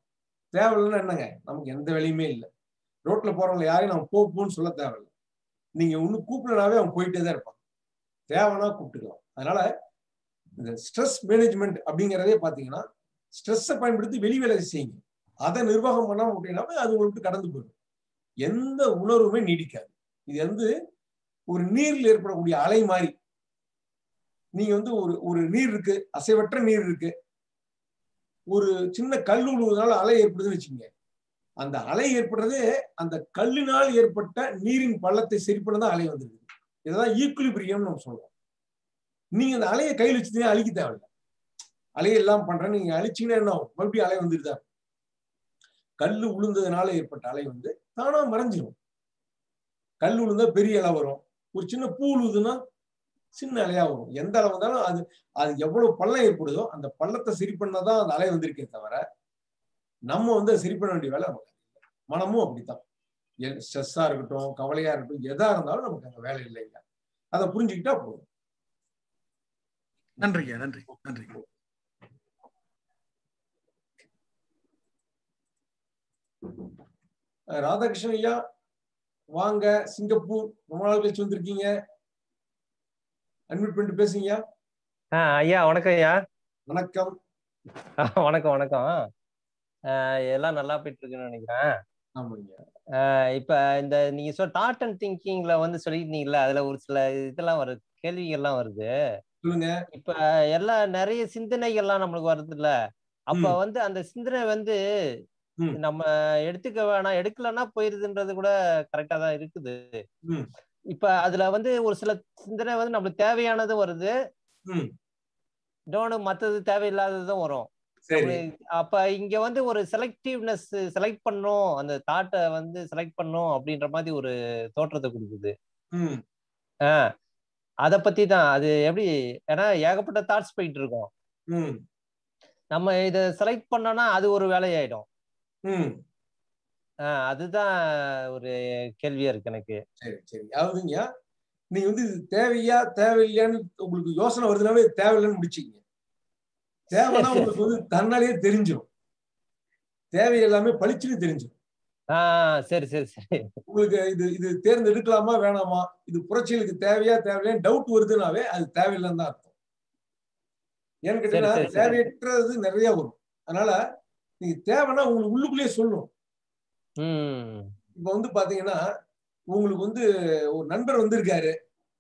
தேவையில்லைன்னா என்னங்க நமக்கு எந்த வேலையுமே இல்லை ரோட்ல போறவங்க யாரையும் நம்ம போ போன்னு சொல்ல தேவையில்லை நீங்க ஒண்ணு கூப்பிடனாவே அவங்க போயிட்டே தான் இருப்பாங்க தேவைன்னா கூப்பிட்டுக்கலாம் அதனால இந்த ஸ்ட்ரெஸ் மேனேஜ்மெண்ட் அப்படிங்கிறதே பாத்தீங்கன்னா ஸ்ட்ரெஸ்ஸை பயன்படுத்தி வெளி வேலை செய்யுங்க அதை நிர்வாகம் பண்ணாம அப்படின்னாவே அது உங்களுக்கு கடந்து போயிடும் எந்த உணர்வுமே நீடிக்காது இது வந்து ஒரு நீர்ல ஏற்படக்கூடிய அலை மாதிரி நீங்க வந்து ஒரு ஒரு நீர் இருக்கு அசைவற்ற நீர் இருக்கு ஒரு சின்ன கல் உழுவதனால அலை ஏற்படுதுன்னு வச்சுக்கோங்க அந்த அலை ஏற்படுறதே அந்த கல்லினால் ஏற்பட்ட நீரின் பள்ளத்தை சரி பண்ண தான் அலை வந்திருக்கு இதெல்லாம் ஈக்குலிபிரியம் நம்ம சொல்லுவோம் நீங்க அந்த அலையை கையில் வச்சுட்டீங்கன்னா அழிக்க தேவையில்லை அலையை எல்லாம் பண்றேன் நீங்க அழிச்சீங்கன்னா என்ன ஆகும் மறுபடியும் அலை வந்துட்டு தான் கல் உளுந்ததுனால ஏற்பட்ட அலை வந்து தானா மறைஞ்சிரும் கல் உளுந்தா பெரிய அலை வரும் ஒரு சின்ன பூ உழுதுன்னா சின்ன அலையா வரும் எந்த அலை வந்தாலும் அது அது எவ்வளவு பள்ளம் ஏற்படுதோ அந்த பள்ளத்தை சரி பண்ணதான் அந்த அலை வந்திருக்கே தவிர நம்ம வந்து அதை சரி பண்ண வேண்டிய வேலை நமக்கு இல்லை. மனமும் அப்படித்தான் ஸ்ட்ரெஸ்ஸா இருக்கட்டும் கவலையா இருக்கட்டும் எதா இருந்தாலும் நமக்கு அங்க வேலை இல்லைங்க அதை புரிஞ்சுக்கிட்டா போதும் நன்றிங்க நன்றி நன்றி அஹ் ராதாகிருஷ்ணன் ஐயா வாங்க சிங்கப்பூர் ரொம்ப நாள் கழிச்சு வந்திருக்கீங்க அட்மிட் பண்ணிட்டு பேசுங்க ஆ ஐயா வணக்கம் ஐயா வணக்கம் வணக்கம் வணக்கம் ஆஹ் எல்லாம் நல்லா போயிட்டு இருக்குன்னு நினைக்கிறேன் ஆமாங்க ஆஹ் இப்ப இந்த நீங்க சொல் தாட் அண்ட் திங்கிங்ல வந்து சொல்லியிருந்தீங்கல்ல அதுல ஒரு சில இதெல்லாம் வருது கேள்விகள்லாம் வருது சொல்லுங்க இப்ப எல்லா நிறைய சிந்தனைகள்லாம் நம்மளுக்கு வருது இல்ல அப்ப ம். வந்து அந்த சிந்தனை வந்து ம். நம்ம எடுத்துக்க வேணாம் எடுக்கலன்னா போயிருதுன்றது கூட கரெக்டா தான் இருக்குது ம். இப்ப அதுல வந்து ஒரு சில சிந்தனை வந்து நம்மளுக்கு தேவையானதும் வருது ம். இன்னொன்னு மத்தது தேவையில்லாததும் வரும் சரி நம்மளுக்கு- அப்ப இங்க வந்து ஒரு செலக்டிவ்னஸ் செலக்ட் பண்ணும் அந்த தாட்டை வந்து செலக்ட் பண்ணும் அப்படின்ற மாதிரி ஒரு தோற்றத்தை கொடுக்குது ம் ஆஹ் அத பத்தி தான் அது எப்படி ஏன்னா ஏகப்பட்ட தாட்ஸ் போயிட்டு இருக்கோம் ம் நம்ம இத செலக்ட் பண்ணோம்னா அது ஒரு வேலையாயிடும் ம் ஆஹ் அதுதான் ஒரு கேள்வியா இருக்கு எனக்கு சரி சரி அதாவதுங்க நீங்க வந்து இது தேவையா தேவையில்லையான்னு உங்களுக்கு யோசனை வருதுனாவே இது தேவையில்லைன்னு முடிச்சிங்க தேவைன்னா உங்களுக்கு வந்து தன்னாலேயே தெரிஞ்சிடும் தேவை எல்லாமே பளிச்சுன்னு தெரிஞ்சிடும் ஆஹ் சரி சரி சரி உங்களுக்கு இது இது தேர்ந்தெடுக்கலாமா வேணாமா இது புரட்சிகளுக்கு தேவையா தேவையா டவுட் வருதுனாவே அது தேவையில்லைன்னு தான் அர்த்தம் ஏன்னு கேட்டீங்கன்னா சரி, சரி. தேவையற்றது நிறைய வரும் அதனால நீங்க தேவைன்னா உங்களுக்கு உள்ளுக்குள்ளேயே சொல்லும் உம் இப்ப வந்து பாத்தீங்கன்னா உங்களுக்கு வந்து ஒரு நண்பர் வந்திருக்காரு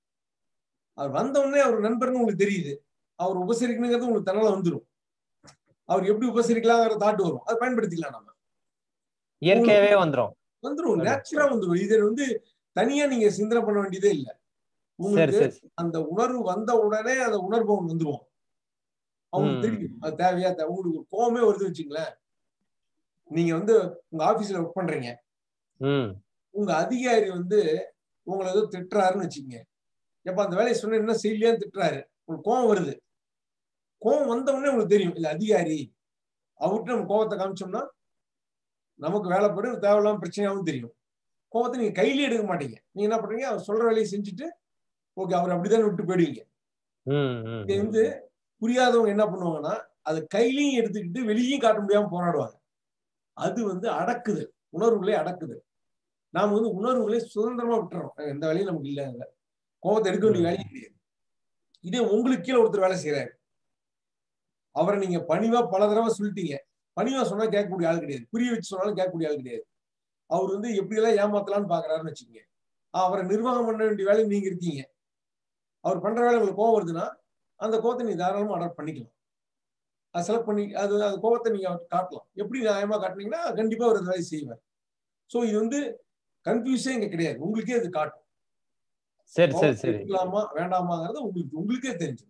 அவர் வந்த உடனே அவர் நண்பர்னு உங்களுக்கு தெரியுது அவர் உபசரிக்கணுங்கிறது உங்களுக்கு தன்னால வந்துடும் அவர் எப்படி உபசரிக்கலாங்கிற தாட் வரும் அதை பயன்படுத்திக்கலாம் நம்ம இயற்கையாவே வந்துரும் வந்துடும் நேச்சுரா வந்துடும் இது வந்து தனியா நீங்க சிந்தனை பண்ண வேண்டியதே இல்லை சரி உங்களுக்கு சரி அந்த உணர்வு வந்த உடனே அந்த உணர்பவன் வந்துருவான் அவங்களுக்கு ம். தெரியும் அது தேவையா தேவை உங்களுக்கு ஒரு கோவமே வருது வச்சுங்களேன் நீங்க வந்து உங்க ஆபீஸ்ல ஒர்க் பண்றீங்க உம் உங்க அதிகாரி வந்து உங்களை ஏதோ திட்டுறாருன்னு வச்சுக்கோங்க எப்ப அந்த வேலையை சொன்ன என்ன செய்யலையான்னு திட்டுறாரு உங்களுக்கு கோவம் வருது கோவம் வந்த உடனே உங்களுக்கு தெரியும் இல்ல அதிகாரி அவர்கிட்ட நம்ம கோவத்தை காமிச்சோம்னா நமக்கு வேலை போட்டு தேவையில்லாம பிரச்சனையாவும் தெரியும் கோவத்தை நீங்க கையிலேயே எடுக்க மாட்டீங்க நீங்க என்ன பண்றீங்க அவர் சொல்ற வேலையை செஞ்சுட்டு ஓகே அவர் அப்படிதான் விட்டு போயிடுவீங்க உம் உம் இது வந்து புரியாதவங்க என்ன பண்ணுவாங்கன்னா அதை கையிலையும் எடுத்துக்கிட்டு வெளியும் காட்ட முடியாம போராடுவாங்க அது வந்து அடக்குது உணர்வுகளே அடக்குது நாம வந்து உணர்வுகளே சுதந்திரமா விட்டுறோம் அஹ் எந்த வேலையும் நமக்கு இல்ல இல்ல கோபத்தை எடுக்க வேண்டிய வேலையும் கிடையாது இதே உங்களுக்கு கீழே ஒருத்தர் வேலை செய்யறாரு அவரை நீங்க பணிவா பல தடவை சொல்லிட்டீங்க பணிவா சொன்னா கேட்கக்கூடிய ஆள் கிடையாது புரிய வச்சு சொன்னாலும் கேட்கக்கூடிய ஆள் கிடையாது அவர் வந்து எப்படி எல்லாம் ஏமாத்தலாம்னு பாக்குறாருன்னு வச்சுக்கோங்க அவரை நிர்வாகம் பண்ண வேண்டிய வேலை நீங்க இருக்கீங்க அவர் பண்ற வேலை உங்களுக்கு கோவம் வருதுன்னா அந்த கோவத்தை நீ தாராளமா அடாப்ட் பண்ணிக்கலாம் அது செலக்ட் பண்ணி அது அந்த கோவத்தை நீங்க அவர்ட்ட காட்டலாம் எப்படி நியாயமா காட்டினீங்கன்னா கண்டிப்பா அவர் அந்த வேலையை செய்வார் ஸோ இது வந்து கன்ஃபியூஸே இங்க கிடையாது உங்களுக்கே அது காட்டும் சரி சரி கோவத்தை சரி எடுக்கலாமா வேண்டாமாங்கிறது உங்களுக்கு உங்களுக்கே தெரிஞ்சிடும்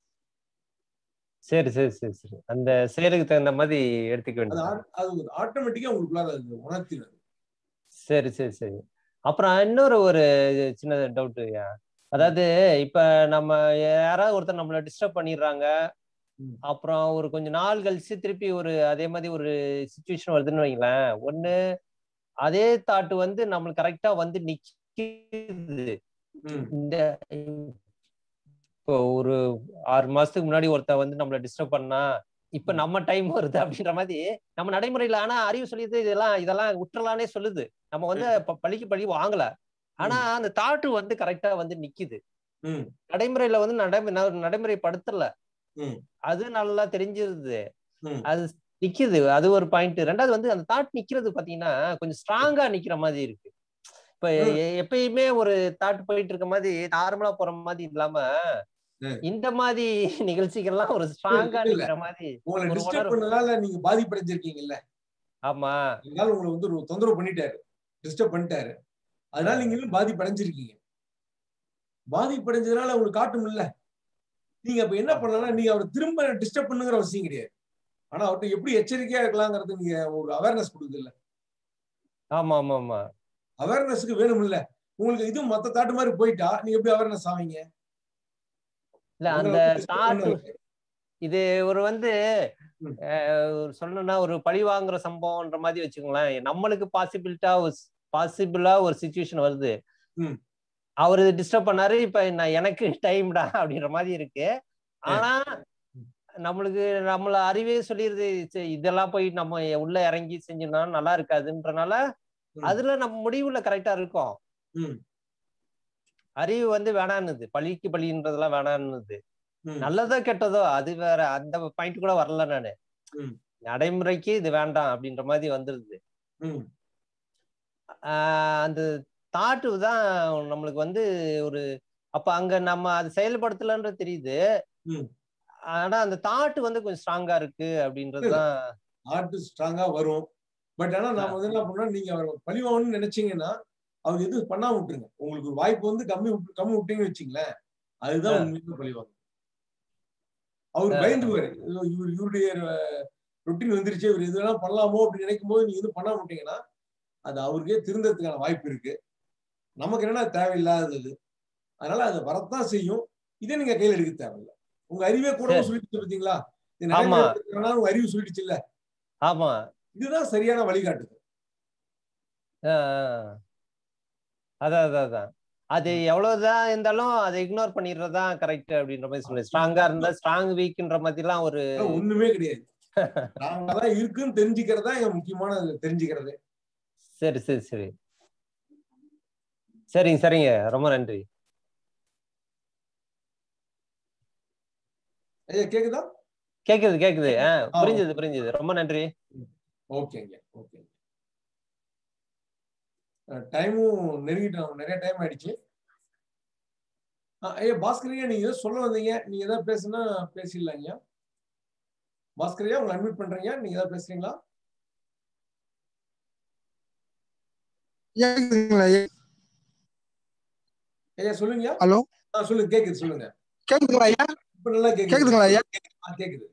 சரி சரி சரி சரி அந்த செயலுக்கு தகுந்த மாதிரி எடுத்துக்க அது வேண்டியது ஆ- அது ஆட்டோமேட்டிக்கா உங்களுக்குள்ளார அது உணர்த்தினது சரி சரி சரி அப்புறம் இன்னொரு ஒரு சின்ன டவுட் அதாவது இப்ப நம்ம யாராவது ஒருத்தர் நம்மள டிஸ்டர்ப் பண்ணிடுறாங்க அப்புறம் ஒரு கொஞ்ச நாள் கழிச்சு திருப்பி ஒரு அதே மாதிரி ஒரு சுச்சுவேஷன் வருதுன்னு வைங்களேன் ஒண்ணு அதே தாட் வந்து நம்மளுக்கு கரெக்டா வந்து நிக்குது இந்த இப்போ ஒரு ஆறு மாசத்துக்கு முன்னாடி ஒருத்தன் வந்து நம்மள டிஸ்டர்ப் பண்ணா இப்ப நம்ம டைம் வருது அப்படின்ற மாதிரி நம்ம நடைமுறையில ஆனா அறிவு சொல்லியது இதெல்லாம் இதெல்லாம் விட்டுறலானே சொல்லுது நம்ம வந்து ப- பழிக்கு பழி வாங்கல ஆனா அந்த தாட்டு வந்து கரெக்டா வந்து நிக்குது ம் நடைமுறையில வந்து நடைமுறை ந- நடைமுறைப்படுத்தல ம் அது நல்லா தெரிஞ்சிருது ம் அது நிக்குது அது ஒரு பாயிண்ட் ரெண்டாவது வந்து அந்த தாட் நிக்கிறது பாத்தீங்கன்னா கொஞ்சம் ஸ்ட்ராங்கா நிக்கிற மாதிரி இருக்கு இப்ப ம். எ- எப்பயுமே ஒரு தாட் போயிட்டு இருக்க மாதிரி நார்மலா போற மாதிரி இல்லாம ம். இந்த மாதிரி நிகழ்ச்சிகள்லாம் ஒரு ஸ்ட்ராங்கா இல்ல, இல்ல. நிக்கிற மாதிரி உங்களை ஒரு டிஸ்டர்ப் உணர்வு பண்ணதால நீங்க பாதிப்படைஞ்சிருக்கீங்கல்ல ஆமா அதனால உங்களை வந்து ஒரு தொந்தரவு பண்ணிட்டாரு டிஸ்டர்ப் பண்ணிட்டாரு அதனால நீங்க இன்னும் பாதிப்படைஞ்சிருக்கீங்க பாதிப்படைஞ்சதுனால உங்களுக்கு காட்டும் இல்ல நீங்க அப்ப என்ன பண்ணலாம் நீங்க அவரை திரும்ப டிஸ்டர்ப் பண்ணுங்கிற அவசியம் கிடையாது ஆனா அவர்கிட்ட எப்படி எச்சரிக்கையா இருக்கலாங்கிறது நீங்க ஒரு அவேர்னஸ் கொடுக்குது இல்ல ஆமா ஆமா ஆமா அவேர்னஸ்க்கு வேணும் இல்ல உங்களுக்கு இது மத்த தாட்டு மாதிரி போயிட்டா நீங்க எப்படி அவேர்னஸ் ஆவீங்க இல்ல உங்களை அந்த வந்து disturb தாட் பண்ணல. இது ஒரு வந்து ம். அஹ், ஒரு சொல்லணும்னா ஒரு பழி வாங்குற சம்பவம்ன்ற மாதிரி வச்சுக்கோங்களேன் நம்மளுக்கு பாசிபிலிட்டா பாசிபிளா ஒரு சுச்சுவேஷன் வருது ம். அவரு டிஸ்டர்ப் பண்ணாரு இப்ப நான் எனக்கு டைம்டா அப்படின்ற மாதிரி இருக்கு ஆனா நம்மளுக்கு நம்மள அறிவே சொல்லிருது சரி, இதெல்லாம் போய் நம்ம உள்ள இறங்கி செஞ்சோம்னா நல்லா இருக்காதுன்றனால ம். அதுல நம்ம முடிவுல கரெக்டா இருக்கும் ம். அறிவு வந்து வேணான்னுது பழிக்கு பழின்றதெல்லாம் வேணான்னுது ம். நல்லதோ கெட்டதோ அது வேற அந்த பாயிண்ட் கூட வரல நானு ம். நடைமுறைக்கு இது வேண்டாம் அப்படின்ற மாதிரி வந்துருது ம். ஆஹ் அந்த தாட்டு தான் நம்மளுக்கு வந்து ஒரு அப்ப அங்க நம்ம அது செயல்படுத்தலன்றது தெரியுது ம். ஆனா அந்த தாட்டு வந்து கொஞ்சம் ஸ்ட்ராங்கா இருக்கு அப்படின்றதுதான் ஆர்ட் ஸ்ட்ராங்கா வரும் பட் ஆனா நாம வந்து என்ன பண்ணோம் நீங்க அவரை பழிவாங்கன்னு நினைச்சீங்கன்னா அவர் எதுவும் பண்ணாம விட்டுருங்க உங்களுக்கு ஒரு வாய்ப்பு வந்து கம்மி விட்டு கம்மி விட்டீங்கன்னு வச்சுங்களேன் அதுதான் ஆ. உண்மையில பழிவாங்க அவர் ஆ. பயந்துருவாரு ஐயோ, இவர் இவருடைய ரொட்டீன் வந்துருச்சு இவர் இதெல்லாம் பண்ணலாமோ அப்படின்னு நினைக்கும் போது நீங்க எதுவும் பண்ணாம விட்டீங்கன்னா அது அவருக்கே திருந்ததுக்கான வாய்ப்பு இருக்கு நமக்கு என்னன்னா தேவையில்லாதது அதனால அது வரத்தான் செய்யும் இதை நீங்க கையில எடுக்க தேவையில்லை உங்க அறிவே கூட சரி. சொல்லிட்டு பார்த்தீங்களா இது ஆமா. நடைமுறைப்படுத்தணும்னா உங்க அறிவு சொல்லிடுச்சு இல்ல ஆமா இதுதான் சரியான வழிகாட்டுதல் ஆஹ் ஆஹ். அதான் அதான் அதான் அது எவ்வளவுதான் இருந்தாலும் அதை இக்னோர் பண்ணிடுறதா கரெக்ட் அப்படின்ற மாதிரி சொல்லுவேன் ஸ்ட்ராங்கா இருந்தா ஸ்ட்ராங் வீக்ன்ற மாதிரிலாம் ஒரு அதெல்லாம் ஒண்ணுமே கிடையாது நாங்க தான் இருக்குன்னு தெரிஞ்சுக்கிறது தான் எங்க முக்கியமான தெரிஞ்சுக்கிறது சரி சரி சரி சரிங்க சரிங்க ரொம்ப நன்றி ஐயா கேக்குதா கேக்குது கேக்குது ஆ ஆ, புரிஞ்சுது புரிஞ்சுது ரொம்ப நன்றி ஓகேங்க ஓகே டைமும் நெருங்கிட்டோம் நிறைய டைம் ஆயிடுச்சு ஆ, ஐயா பாஸ்கரையா நீங்க ஏதோ சொல்ல வந்தீங்க நீங்க ஏதாவது பேசுனா பேசிடலாங்க பாஸ்கரையா உங்களை அட்மிட் பண்றீங்க நீங்க ஏதாவது பேசுறீங்களா கேக்குதுங்களா ஐயா சொல்லுங்க ஹலோ ஆ சொல்லுங்க கேக்குது சொல்லுங்க கேக்குதுங்களா ஐயா இப்ப நல்லா கேக்குது கேக்குதுங்களா ஐயா ஆ, கேக்குது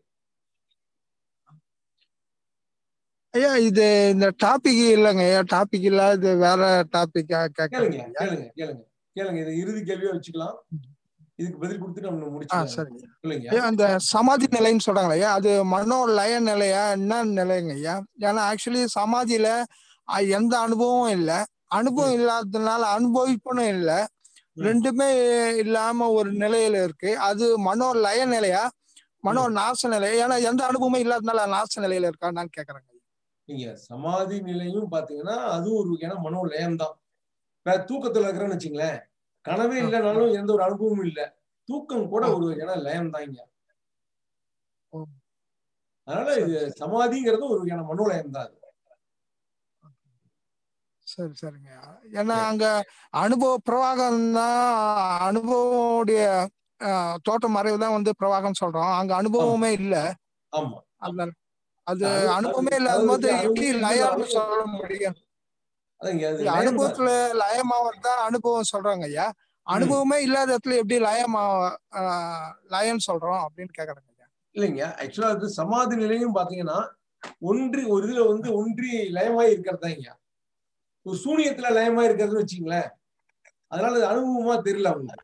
ஐயா இது இந்த டாபிக் இல்லைங்க ஐயா டாபிக் இல்ல இது வேற டாபிக்கா கேளுங்க கேட்கறேன் கேளுங்க கேளுங்க கேளுங்க இது இறுதி கேள்வியா வச்சுக்கலாம் இதுக்கு பதில் கொடுத்துட்டு நம்ம ஆ முடிச்சுக்கலாம் சரிங்க சொல்லுங்க ஐயா அந்த சமாதி நிலைன்னு சொல்றாங்களே ஐயா அது மனோ லய நிலையா என்ன நிலைங்க ஐயா ஏன்னா ஆக்சுவலி சமாதியில அஹ், எந்த அனுபவமும் இல்லை அனுபவம் இல்லாததுனால அனுபவிப்பும் இல்லை ரெண்டுமே இல்லாம ஒரு நிலையில இருக்கு அது மனோ லய நிலையா மனோ நாச நிலையா ஏன்னா எந்த அனுபவமும் இல்லாததுனால நாச நிலையில இருக்கான்னு நான் கேக்குறேங்க நீங்க சமாதி நிலையும் பாத்தீங்கன்னா அது ஒரு வகையான மனோ லயம் தான் இப்ப தூக்கத்துல இருக்கிறேன்னு வச்சுங்களேன் கனவே இல்லைனாலும் எந்த ஒரு அனுபவமும் இல்லை தூக்கம் கூட ஒரு வகையான லயம் தான் இங்க அதனால இது சமாதிங்கிறது ஒரு வகையான மனோலயம் தான் அது சரி சரிங்க ஏன்னா அங்க அனுபவ பிரவாகம் தான் அனுபவமுடைய அஹ், தோற்றம் மறைவு தான் வந்து பிரவாகம் சொல்றோம் அங்க அனுபவமே இல்ல ஆமா அதனால அது அது- அனுபவமே அது- இல்லாத அது போது வந்து எப்படி அனுபவம் லயம்னு இல்லைனாலும் சொல்ல முடியும் அதாங்க அது இல்ல, லயம் தான் அனுபவத்துல லயமாவது தான் அனுபவம் சொல்றாங்க ஐயா அனுபவமே இல்லாத இடத்துல எப்படி லயமா அஹ், லயம்னு சொல்றோம் அப்படின்னு கேக்குறாங்க ஐயா இல்லைங்க ஆக்சுவலா அது சமாதி நிலையும் பாத்தீங்கன்னா ஒன்றி ஒரு இதுல வந்து ஒன்றி லயமாய் இருக்கிறது தாங்க ஒரு சூனியத்துல லயமாய் இருக்கிறதுன்னு வச்சுங்களேன் அதனால அது அனுபவமா தெரியல அவங்க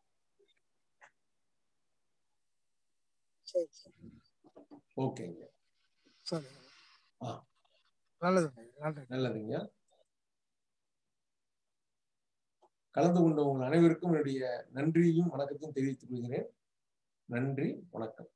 சரி சரி ஓகேங்க சரி ஆ நல்லதுங்க நன்றி நல்லதுங்க கலந்து கொண்ட உங்கள் அனைவருக்கும் என்னுடைய நன்றியையும் வணக்கத்தையும் தெரிவித்துக் கொள்கிறேன் நன்றி வணக்கம்